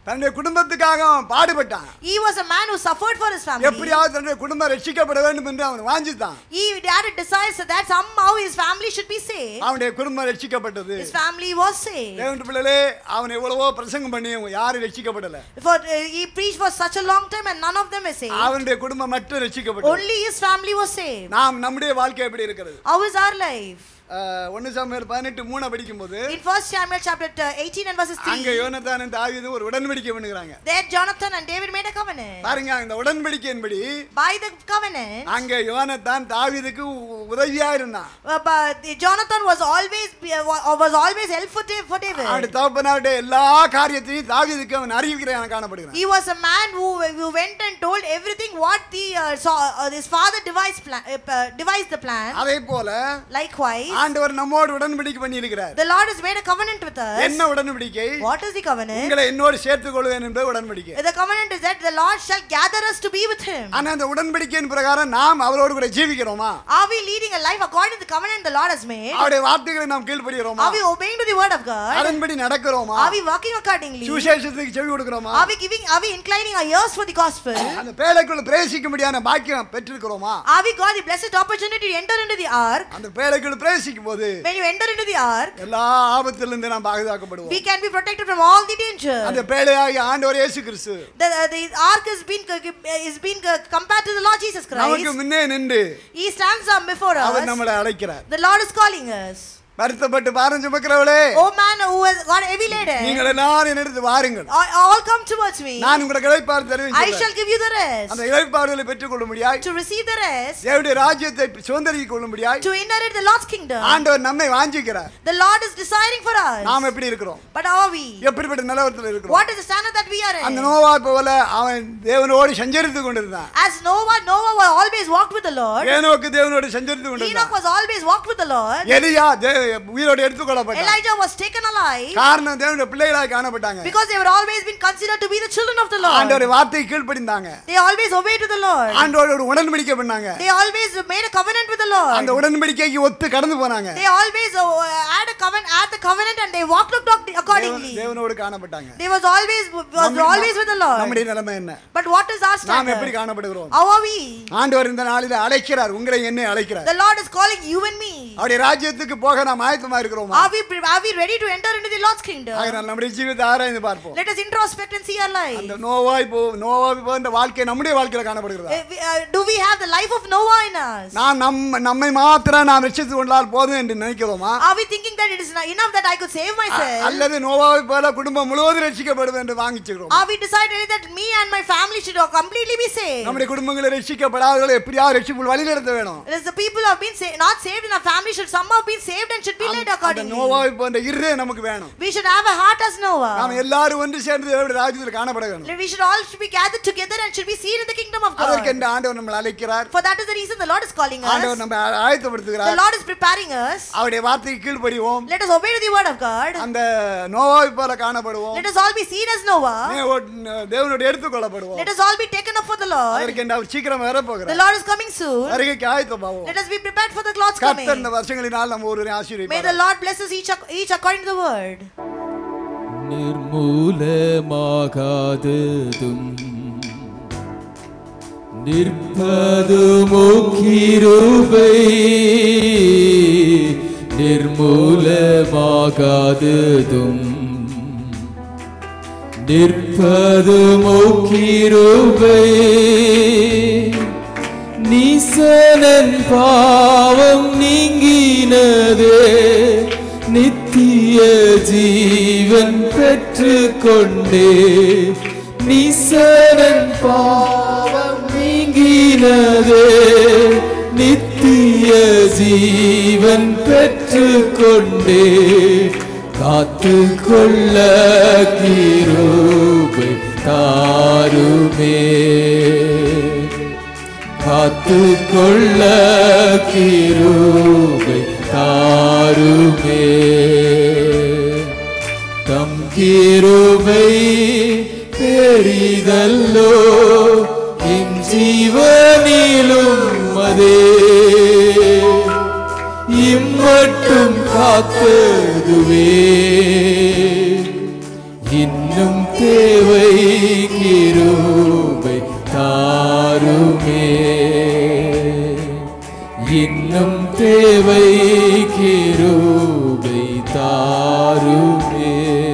தன்னுடைய குடும்பத்துக்காக அவன் பாடுபட்டான் He was a man who suffered for his family. எப்படியாவது தன்னுடைய குடும்பம் ரட்சிக்கப்பட வேண்டும் என்று அவன் வாஞ்சித்தான் He had a desire so that somehow his family should be saved. அவனுடைய குடும்பம் ரட்சிக்கப்பட்டது His family was saved. தேவன் பிள்ளைகளே அவன் எவ்வளவோ பிரசங்கம் பண்ணி யாரும் ரட்சிக்கப்படல For uh, he preached for such a long time and none of them were saved. அவனுடைய குடும்பம் மட்டும் ரட்சிக்கப்பட்டது Only his family was saved. நாம் நம்முடைய வாழ்க்கை எப்படி இருக்கிறது How is our life? அஹ், ஒன்னு சாமியார் பதினெட்டு மூணை படிக்கும்போது In 1 Samuel chapter uh, 18 and verses அங்க 3, யோனத்தான் தாவீது ஒரு உடன்படிக்கை பண்ணுகிறாங்க there Jonathan and David made a covenant. பாருங்க அந்த உடன்படிக்கையின்படி By the covenant, அங்க யோனத்தான் தாவீதுக்கு உ- உதவியா இருந்தான் uh, but the- Jonathan was always uh, wa- was always helpful for, Da- for அவனுடைய David. தகப்பனாருடைய எல்லா காரியத்தையும் தாவீதுக்கு அவன் அறிவிக்கிறேன் காணப்படுகிறான் He was a man who, who went and told everything what the uh, saw, uh, his father devised plan, uh, uh, devised the plan. அதே போல Likewise, ஆண்டவர் நம்மோடு உடன்படிக்கை பண்ணி இருக்கிறார் the Lord has made a covenant with us. என்ன உடன்படிக்கை What is the covenant? உங்களை என்னோடு சேர்த்துக் கொள்வேன் என்பது உடன்படிக்கை The covenant is that the Lord shall gather us to be with Him. ஆனா அந்த உடன்படிக்கையின் பிரகாரம் நாம் அவரோடு கூட ஜீவிக்கிறோமா Are we leading a life according to the covenant the Lord has made? அவருடைய வார்த்தைகளை நாம் கீழ்ப்படுகிறோமா Are we obeying to the word of God? அதன்படி நடக்கிறோமா Are we walking accordingly? சுவிசேஷத்துக்கு செவி கொடுக்கிறோமா Are we giving? Are we inclining our ears for the gospel? அந்த பேழைக்குள்ள பிரவேசிக்கும்படியான பாக்கியம் பெற்றிருக்கிறோமா Are we got the blessed opportunity to enter into the ark? அந்த பேழைக்குள்ள பிரவேசிக்கும் போது When you enter into the ark, எல்லா ஆபத்திலிருந்து நாம் பாதுகாக்கப்படுவோம் we can be protected from all the danger. அந்த பேழையாகிய ஆண்டவர் இயேசு கிறிஸ்து The, the ark has been is been compared to the Lord Jesus நமக்கு Christ. முன்னே நின்று He stands up before our us. நம்மளை அழைக்கிறார் The Lord is calling us. வருத்தப்பட்டு பாரம் சுமக்கிறவளே Oh man who has got heavy laden, நீங்கள் எல்லாரும் என்னிடத்து வாருங்கள் all all come towards me. நான் உங்களுக்கு இழைப்பார் I தருவேன் shall give you the rest. அந்த இழைப்பாறுதலை பெற்றுக் கொள்ளும்படியாய் To receive the rest, தேவனுடைய ராஜ்யத்தை சுதந்திரிக் கொள்ளும்படியாய் to inherit the Lord's kingdom. ஆண்டவர் நம்மை வாஞ்சிக்கிறார் The Lord is desiring for us. நாம் எப்படி இருக்கிறோம் But how are we? எப்படிப்பட்ட நிலவரத்தில் இருக்கிறோம் What is the standard that we are அந்த in? நோவா போல அவன் தேவனோடு சஞ்சரித்து கொண்டிருந்தான் As Noah, Noah was always walked with the Lord. ஏனோக்கு தேவனோடு சஞ்சரித்து Enoch கொண்டிருந்தான் was always walked with the Lord. எலியா தே- உயிரோடு எடுத்துக்கொள்ளப்பட்டான் Elijah was taken alive காரணம் தேவனுடைய பிள்ளைகளாய் காணப்பட்டாங்க because they were always been considered to be the children of the Lord. ஆண்டவருடைய வார்த்தை கீழ்ப்படிந்தாங்க They always obeyed to the Lord. ஆண்டோட ஒரு உடன்படிக்கை பண்ணாங்க They always made a covenant with the அந்த Lord. உடன்படிக்கைக்கு ஒத்து கடந்து போனாங்க They always uh, had a covenant, had the covenant, and they walked தேவன்- accordingly. தேவனோடு காணப்பட்டாங்க They was always was நம்முடைய- always with the Lord. நம்முடைய நிலைமை என்ன But what is our நாம் எப்படி standard? காணப்படுகிறோம் How are we? ஆண்டவர் இந்த நாளில் அழைக்கிறார் உங்களை என்னை அழைக்கிறார் The Lord is calling you and me. அவருடைய ராஜ்யத்துக்கு போக நாம் ஆயத்தமா இருக்கிறோமா Are we are we ready to enter into the Lord's kingdom? ஆகையால் நம்முடைய ஜீவிதத்தை ஆராய்ந்து பார்ப்போம் Let us introspect and see our life. அந்த நோவாய் போ நோவாய் போன்ற வாழ்க்கை நம்முடைய வாழ்க்கையில காணப்படுகிறதா Uh, we- uh, Do we have the life of Noah in us? நான் நம் நம்மை மாத்திரம் நாம் ரட்சித்து கொண்டால் போதும் என்று நினைக்கிறோமா Are we thinking that it is not enough that I could save a- myself? அல்லது நோவாவை போல குடும்பம் முழுவதும் ரட்சிக்கப்படும் என்று வாங்கிச்சுக்கிறோம் Are we decided that me and my family should completely be saved? நம்முடைய குடும்பங்களை ரட்சிக்கப்படாதவர்களை எப்படியாவது ரட்சிப்பு வழி நடத்த வேணும் It is the people who have been sa- not saved in our family should somehow be saved and should be led அந்த accordingly. நோவாவை போன்ற இரு நமக்கு வேணும் We should have a heart as நாம் Noah. எல்லாரும் ஒன்று சேர்ந்து தேவனுடைய ராஜ்யத்தில் காணப்பட வேணும் We should all should be gathered together and should be seen in the kingdom of அதற்கு God. என்று ஆண்டவர் நம்மளை அழைக்கிறார் For that is the reason the Lord is calling ஆண்டவர் us. நம்ம The ஆயத்தப்படுத்துகிறார் Lord is preparing us. அவருடைய வார்த்தைக்கு கீழ்ப்படிவோம் Let us obey to the word of God. அந்த நோவாவை போல காணப்படுவோம் Let us all be seen as Noah. நே- தேவனுடைய எடுத்துக்கொள்ளப்படுவோம் Let us all be taken up for the Lord. அதற்கு என்று அவர் சீக்கிரம் The வரப்போகிறார் Lord is coming soon. வருகைக்கு ஆயத்தமாவோம் Let us be prepared for the Lord's கர்த்தர் coming. இந்த வருஷங்களினால் நம்ம ஒரு May the ஆசீர்வாதம் Lord bless us each, ac- each according to the word. നിർമൂലമാകാതതും நிற்பதுமுக்கிருபை நிர்மூலமாகாததும் நிற்பதுமுக்கிருபை நீசனன் பாவம் நீங்கினதே நித்திய ஜீவன் பெற்றுக்கொண்டே நீசனன் பாவம் நீங்கினதே நித்திய ஜீவன் பெற்றுக்கொண்டே காத்து கொள்ள கிருபை தாருமே காத்து கொள்ள கிருபை தாருமே தம் கிருபை பெரிதல்லோ என் ஜீவனிலும் அதே இம்மட்டும் காத்ததுவே இன்ன இன்னும் தேவை கிருபை தாருமே இன்னும் தேவை கிருபை தாருமே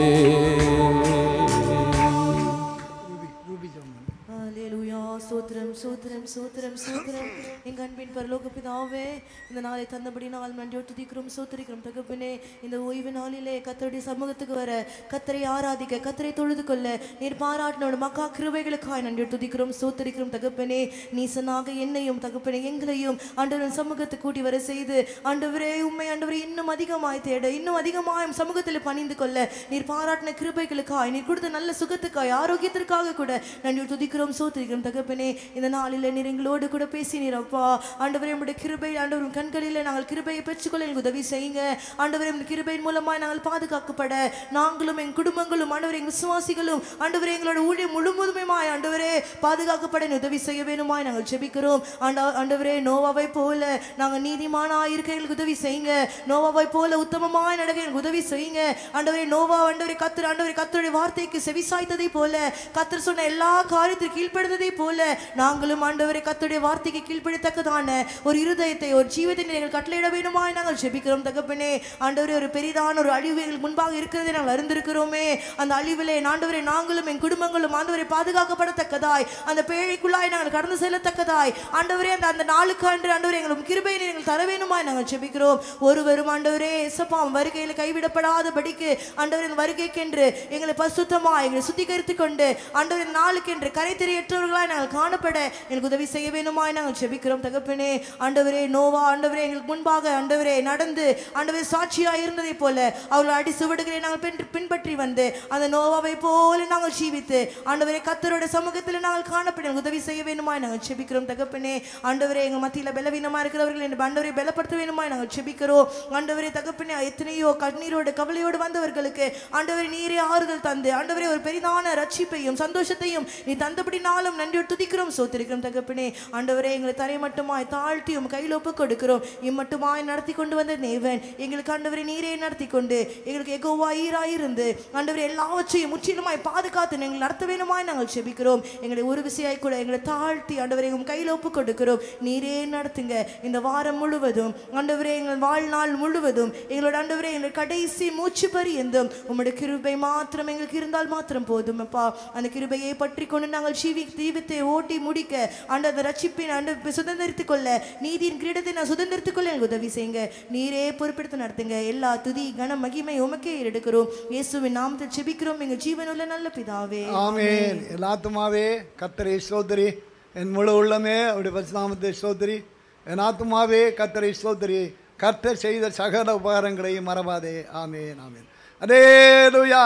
ஹalleluya சோத்ரம் சோத்ரம் சோத்ரம் சோத்ரம் எங்க அன்பின் பரலோக பிதாவே இந்த நாளை தந்தபடி நாள் நன்றியோடு துதிக்கிறோம் சோத்திரிக்கிறோம் தகப்பனே இந்த ஓய்வு நாளிலே கத்தருடைய சமூகத்துக்கு வர கத்தரை ஆராதிக்க கத்தரை தொழுது கொள்ள நீர் பாராட்டினோட மக்கா கிருபைகளுக்காய் நன்றியோடு துதிக்கிறோம் சோத்திரிக்கிறோம் தகப்பனே நீசனாக என்னையும் தகப்பனே எங்களையும் ஆண்டவரின் சமூகத்துக்கு கூட்டி வர செய்து ஆண்டவரே உண்மை ஆண்டவரே இன்னும் அதிகமாய் தேட இன்னும் அதிகமாய் உம் சமூகத்தில் பணிந்து கொள்ள நீர் பாராட்டின கிருபைகளுக்காய் நீர் கொடுத்த நல்ல சுகத்துக்காய் ஆரோக்கியத்திற்காக கூட நன்றி துதிக்கிறோம் சோத்திரிக்கிறோம் தகப்பனே இந்த நாளில் நீர் எங்களோடு கூட பேசினீர் அப்பா ஆண்டவரே உம்முடைய கிருபை ஆண்டவரும் கண்களில் நாங்கள் கிருபையை பெற்றுக்கொள்ள எங்களுக்கு உதவி செய்யுங்க ஆண்டவரே உம் கிருபையின் மூலமாய் நாங்கள் பாதுகாக்கப்பட நாங்களும் எங்கள் குடும்பங்களும் ஆண்டவரே எங்கள் விசுவாசிகளும் ஆண்டவரே எங்களோட ஊழியம் முழுமுதுமையுமாய் ஆண்டவரே பாதுகாக்கப்பட நீர் உதவி செய்ய வேணுமாய் நாங்கள் ஜெபிக்கிறோம் ஆண்டா ஆண்டவரே நோவாவை போல நாங்கள் நீதிமானாய் இருக்க எங்களுக்கு உதவி செய்யுங்க நோவாவை போல உத்தமமாய் நடக்க எங்களுக்கு உதவி செய்யுங்க ஆண்டவரே நோவா ஆண்டவரே கத்தர் ஆண்டவரே கத்தருடைய வார்த்தைக்கு செவிசாய்த்ததை போல கத்தர் சொன்ன எல்லா காரியத்திற்கு கீழ்ப்படுத்ததை போல நாங்களும் ஆண்டவரே கத்தருடைய வார்த்தைக்கு கீழ்ப்படித்தக்கதான ஒரு இருதயத்தை ஒரு ஜீவத்தை நீங்கள் கட்டளையிட வேணுமாய் நாங்கள் ஜெபிக்கிறோம் தகப்பனே ஆண்டவரே ஒரு பெரிதான ஒரு அழிவு எங்களுக்கு முன்பாக இருக்கிறதை நாங்கள் அறிந்திருக்கிறோமே அந்த அழிவிலே ஆண்டவரே நாங்களும் என் குடும்பங்களும் ஆண்டவரை பாதுகாக்கப்படத்தக்கதாய் அந்த பேழைக்குள்ளாய் நாங்கள் கடந்து செல்லத்தக்கதாய் ஆண்டவரே அந்த அந்த நாளுக்கு அன்று ஆண்டவரே எங்களுக்கு கிருபையை நீங்கள் தர வேணுமாய் நாங்கள் ஜெபிக்கிறோம் ஒருவரும் ஆண்டவரே எசப்பாம் வருகையில் கைவிடப்படாதபடிக்கு ஆண்டவரே இந்த வருகைக்கென்று எங்களை பசுத்தமா எங்களை சுத்திகரித்துக் கொண்டு ஆண்டவரே இந்த நாளுக்கென்று கரை தெரியற்றவர்களாய் நாங்கள் காணப்பட எனக்கு உதவி செய்ய வேணுமாய் நாங்கள் ஜெபிக்கிறோம் தகப்பனே ஆண்டவரே நோவா ஆண்டவரே எங்களுக்கு முன்பாக ஆண்டவரே நடந்து ஆண்டவரே சாட்சியா இருந்ததை போல அவர்கள் அடி சுவடுகளை நாங்கள் பின் பின்பற்றி வந்து அந்த நோவாவை போல நாங்கள் ஜீவித்து ஆண்டவரே கத்தரோட சமூகத்தில் நாங்கள் காணப்பட எனக்கு உதவி செய்ய வேணுமாய் நாங்கள் ஜெபிக்கிறோம் தகப்பனே ஆண்டவரே எங்க மத்தியில பலவீனமா இருக்கிறவர்கள் என்று ஆண்டவரை பலப்படுத்த வேணுமாய் நாங்கள் ஜெபிக்கிறோம் ஆண்டவரே தகப்பனே எத்தனையோ கண்ணீரோடு கவலையோடு வந்தவர்களுக்கு ஆண்டவரே நீரே ஆறுதல் தந்து ஆண்டவரே ஒரு பெரிதான ரட்சிப்பையும் சந்தோஷத்தையும் நீ தந்தபடினாலும் நன்றியோடு துதிக்கிறோம் சோத்திருக்கிறோம் தகப்பனே ஆண்டவரே எங்களை தரை மட்டுமாய் தாழ்த்தி உம் கையில் ஒப்புக் கொடுக்கிறோம் இம்மட்டுமாய் நடத்தி கொண்டு வந்த தேவன் எங்களுக்கு ஆண்டவரை நீரே நடத்தி கொண்டு எங்களுக்கு எகோவா ஈராயிருந்து ஆண்டவரே எல்லாவற்றையும் முற்றிலுமாய் பாதுகாத்து எங்களை நடத்த வேணுமாய் நாங்கள் செபிக்கிறோம் எங்களை ஒரு விசையாய் கூட எங்களை தாழ்த்தி ஆண்டவரை உம் கையில் ஒப்புக் கொடுக்கிறோம் நீரே நடத்துங்க இந்த வாரம் முழுவதும் ஆண்டவரே எங்கள் வாழ்நாள் முழுவதும் எங்களோட ஆண்டவரே எங்கள் கடைசி மூச்சு பரியந்தும் உம்முடைய கிருபை மாத்திரம் எங்களுக்கு இருந்தால் மாத்திரம் போதும் அப்பா அந்த கிருபையை பற்றி கொண்டு நாங்கள் ஜீவி தீபத்தை ஓட்டி முடிக்க ஆண்டு அந்த ரட்சிப்பின் ஆண்டு சுதந்திரித்துக் கொள்ள நீதியின் கிரீடத்தை நான் சுதந்திரித்துக் கொள்ள எனக்கு உதவி செய்யுங்க நீரே பொறுப்பெடுத்து நடத்துங்க எல்லா துதி கன மகிமை உமக்கே எடுக்கிறோம் இயேசுவின் நாமத்தில் செபிக்கிறோம் எங்கள் ஜீவனுள்ள நல்ல பிதாவே ஆமேன் எல்லாத்துமாவே கத்தரை ஸ்தோத்திரி என் முழு உள்ளமே அவருடைய பரிசுநாமத்தை ஸ்தோத்திரி என் ஆத்துமாவே கத்தரை ஸ்தோத்திரி கர்த்தர் செய்த சகல உபகாரங்களையும் மறவாதே ஆமேன் ஆமேன் அதே லுயா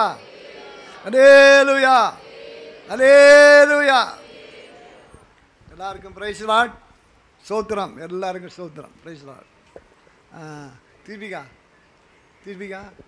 அதே லுயா அதே லுயா எல்லாருக்கும் பிரைஸ் லாட் சோத்திரம் எல்லாருக்கும் சோத்திரம் பிரைஸ் லாட் தீபிகா தீபிகா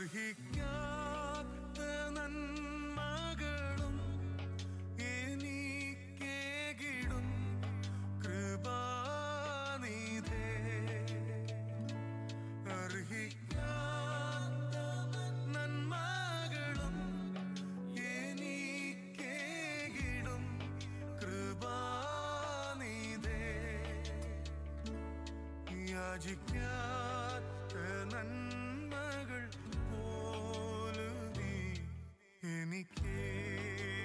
അർഹിക്കാത്ത നന്മകളും എനിക്കേകിടും കൃപാനിധേ അർഹിക്കാത്ത നന്മകളും എനിക്കേകിടും കൃപാനിധേ യാചിക്കാത്ത നന്മകൾ പോലും നീ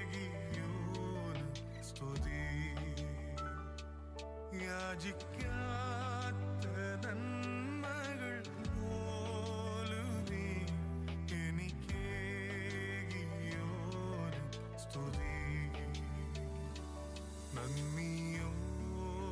എനിക്കേകിയോന് സ്തുതി യാചിക്കാത്ത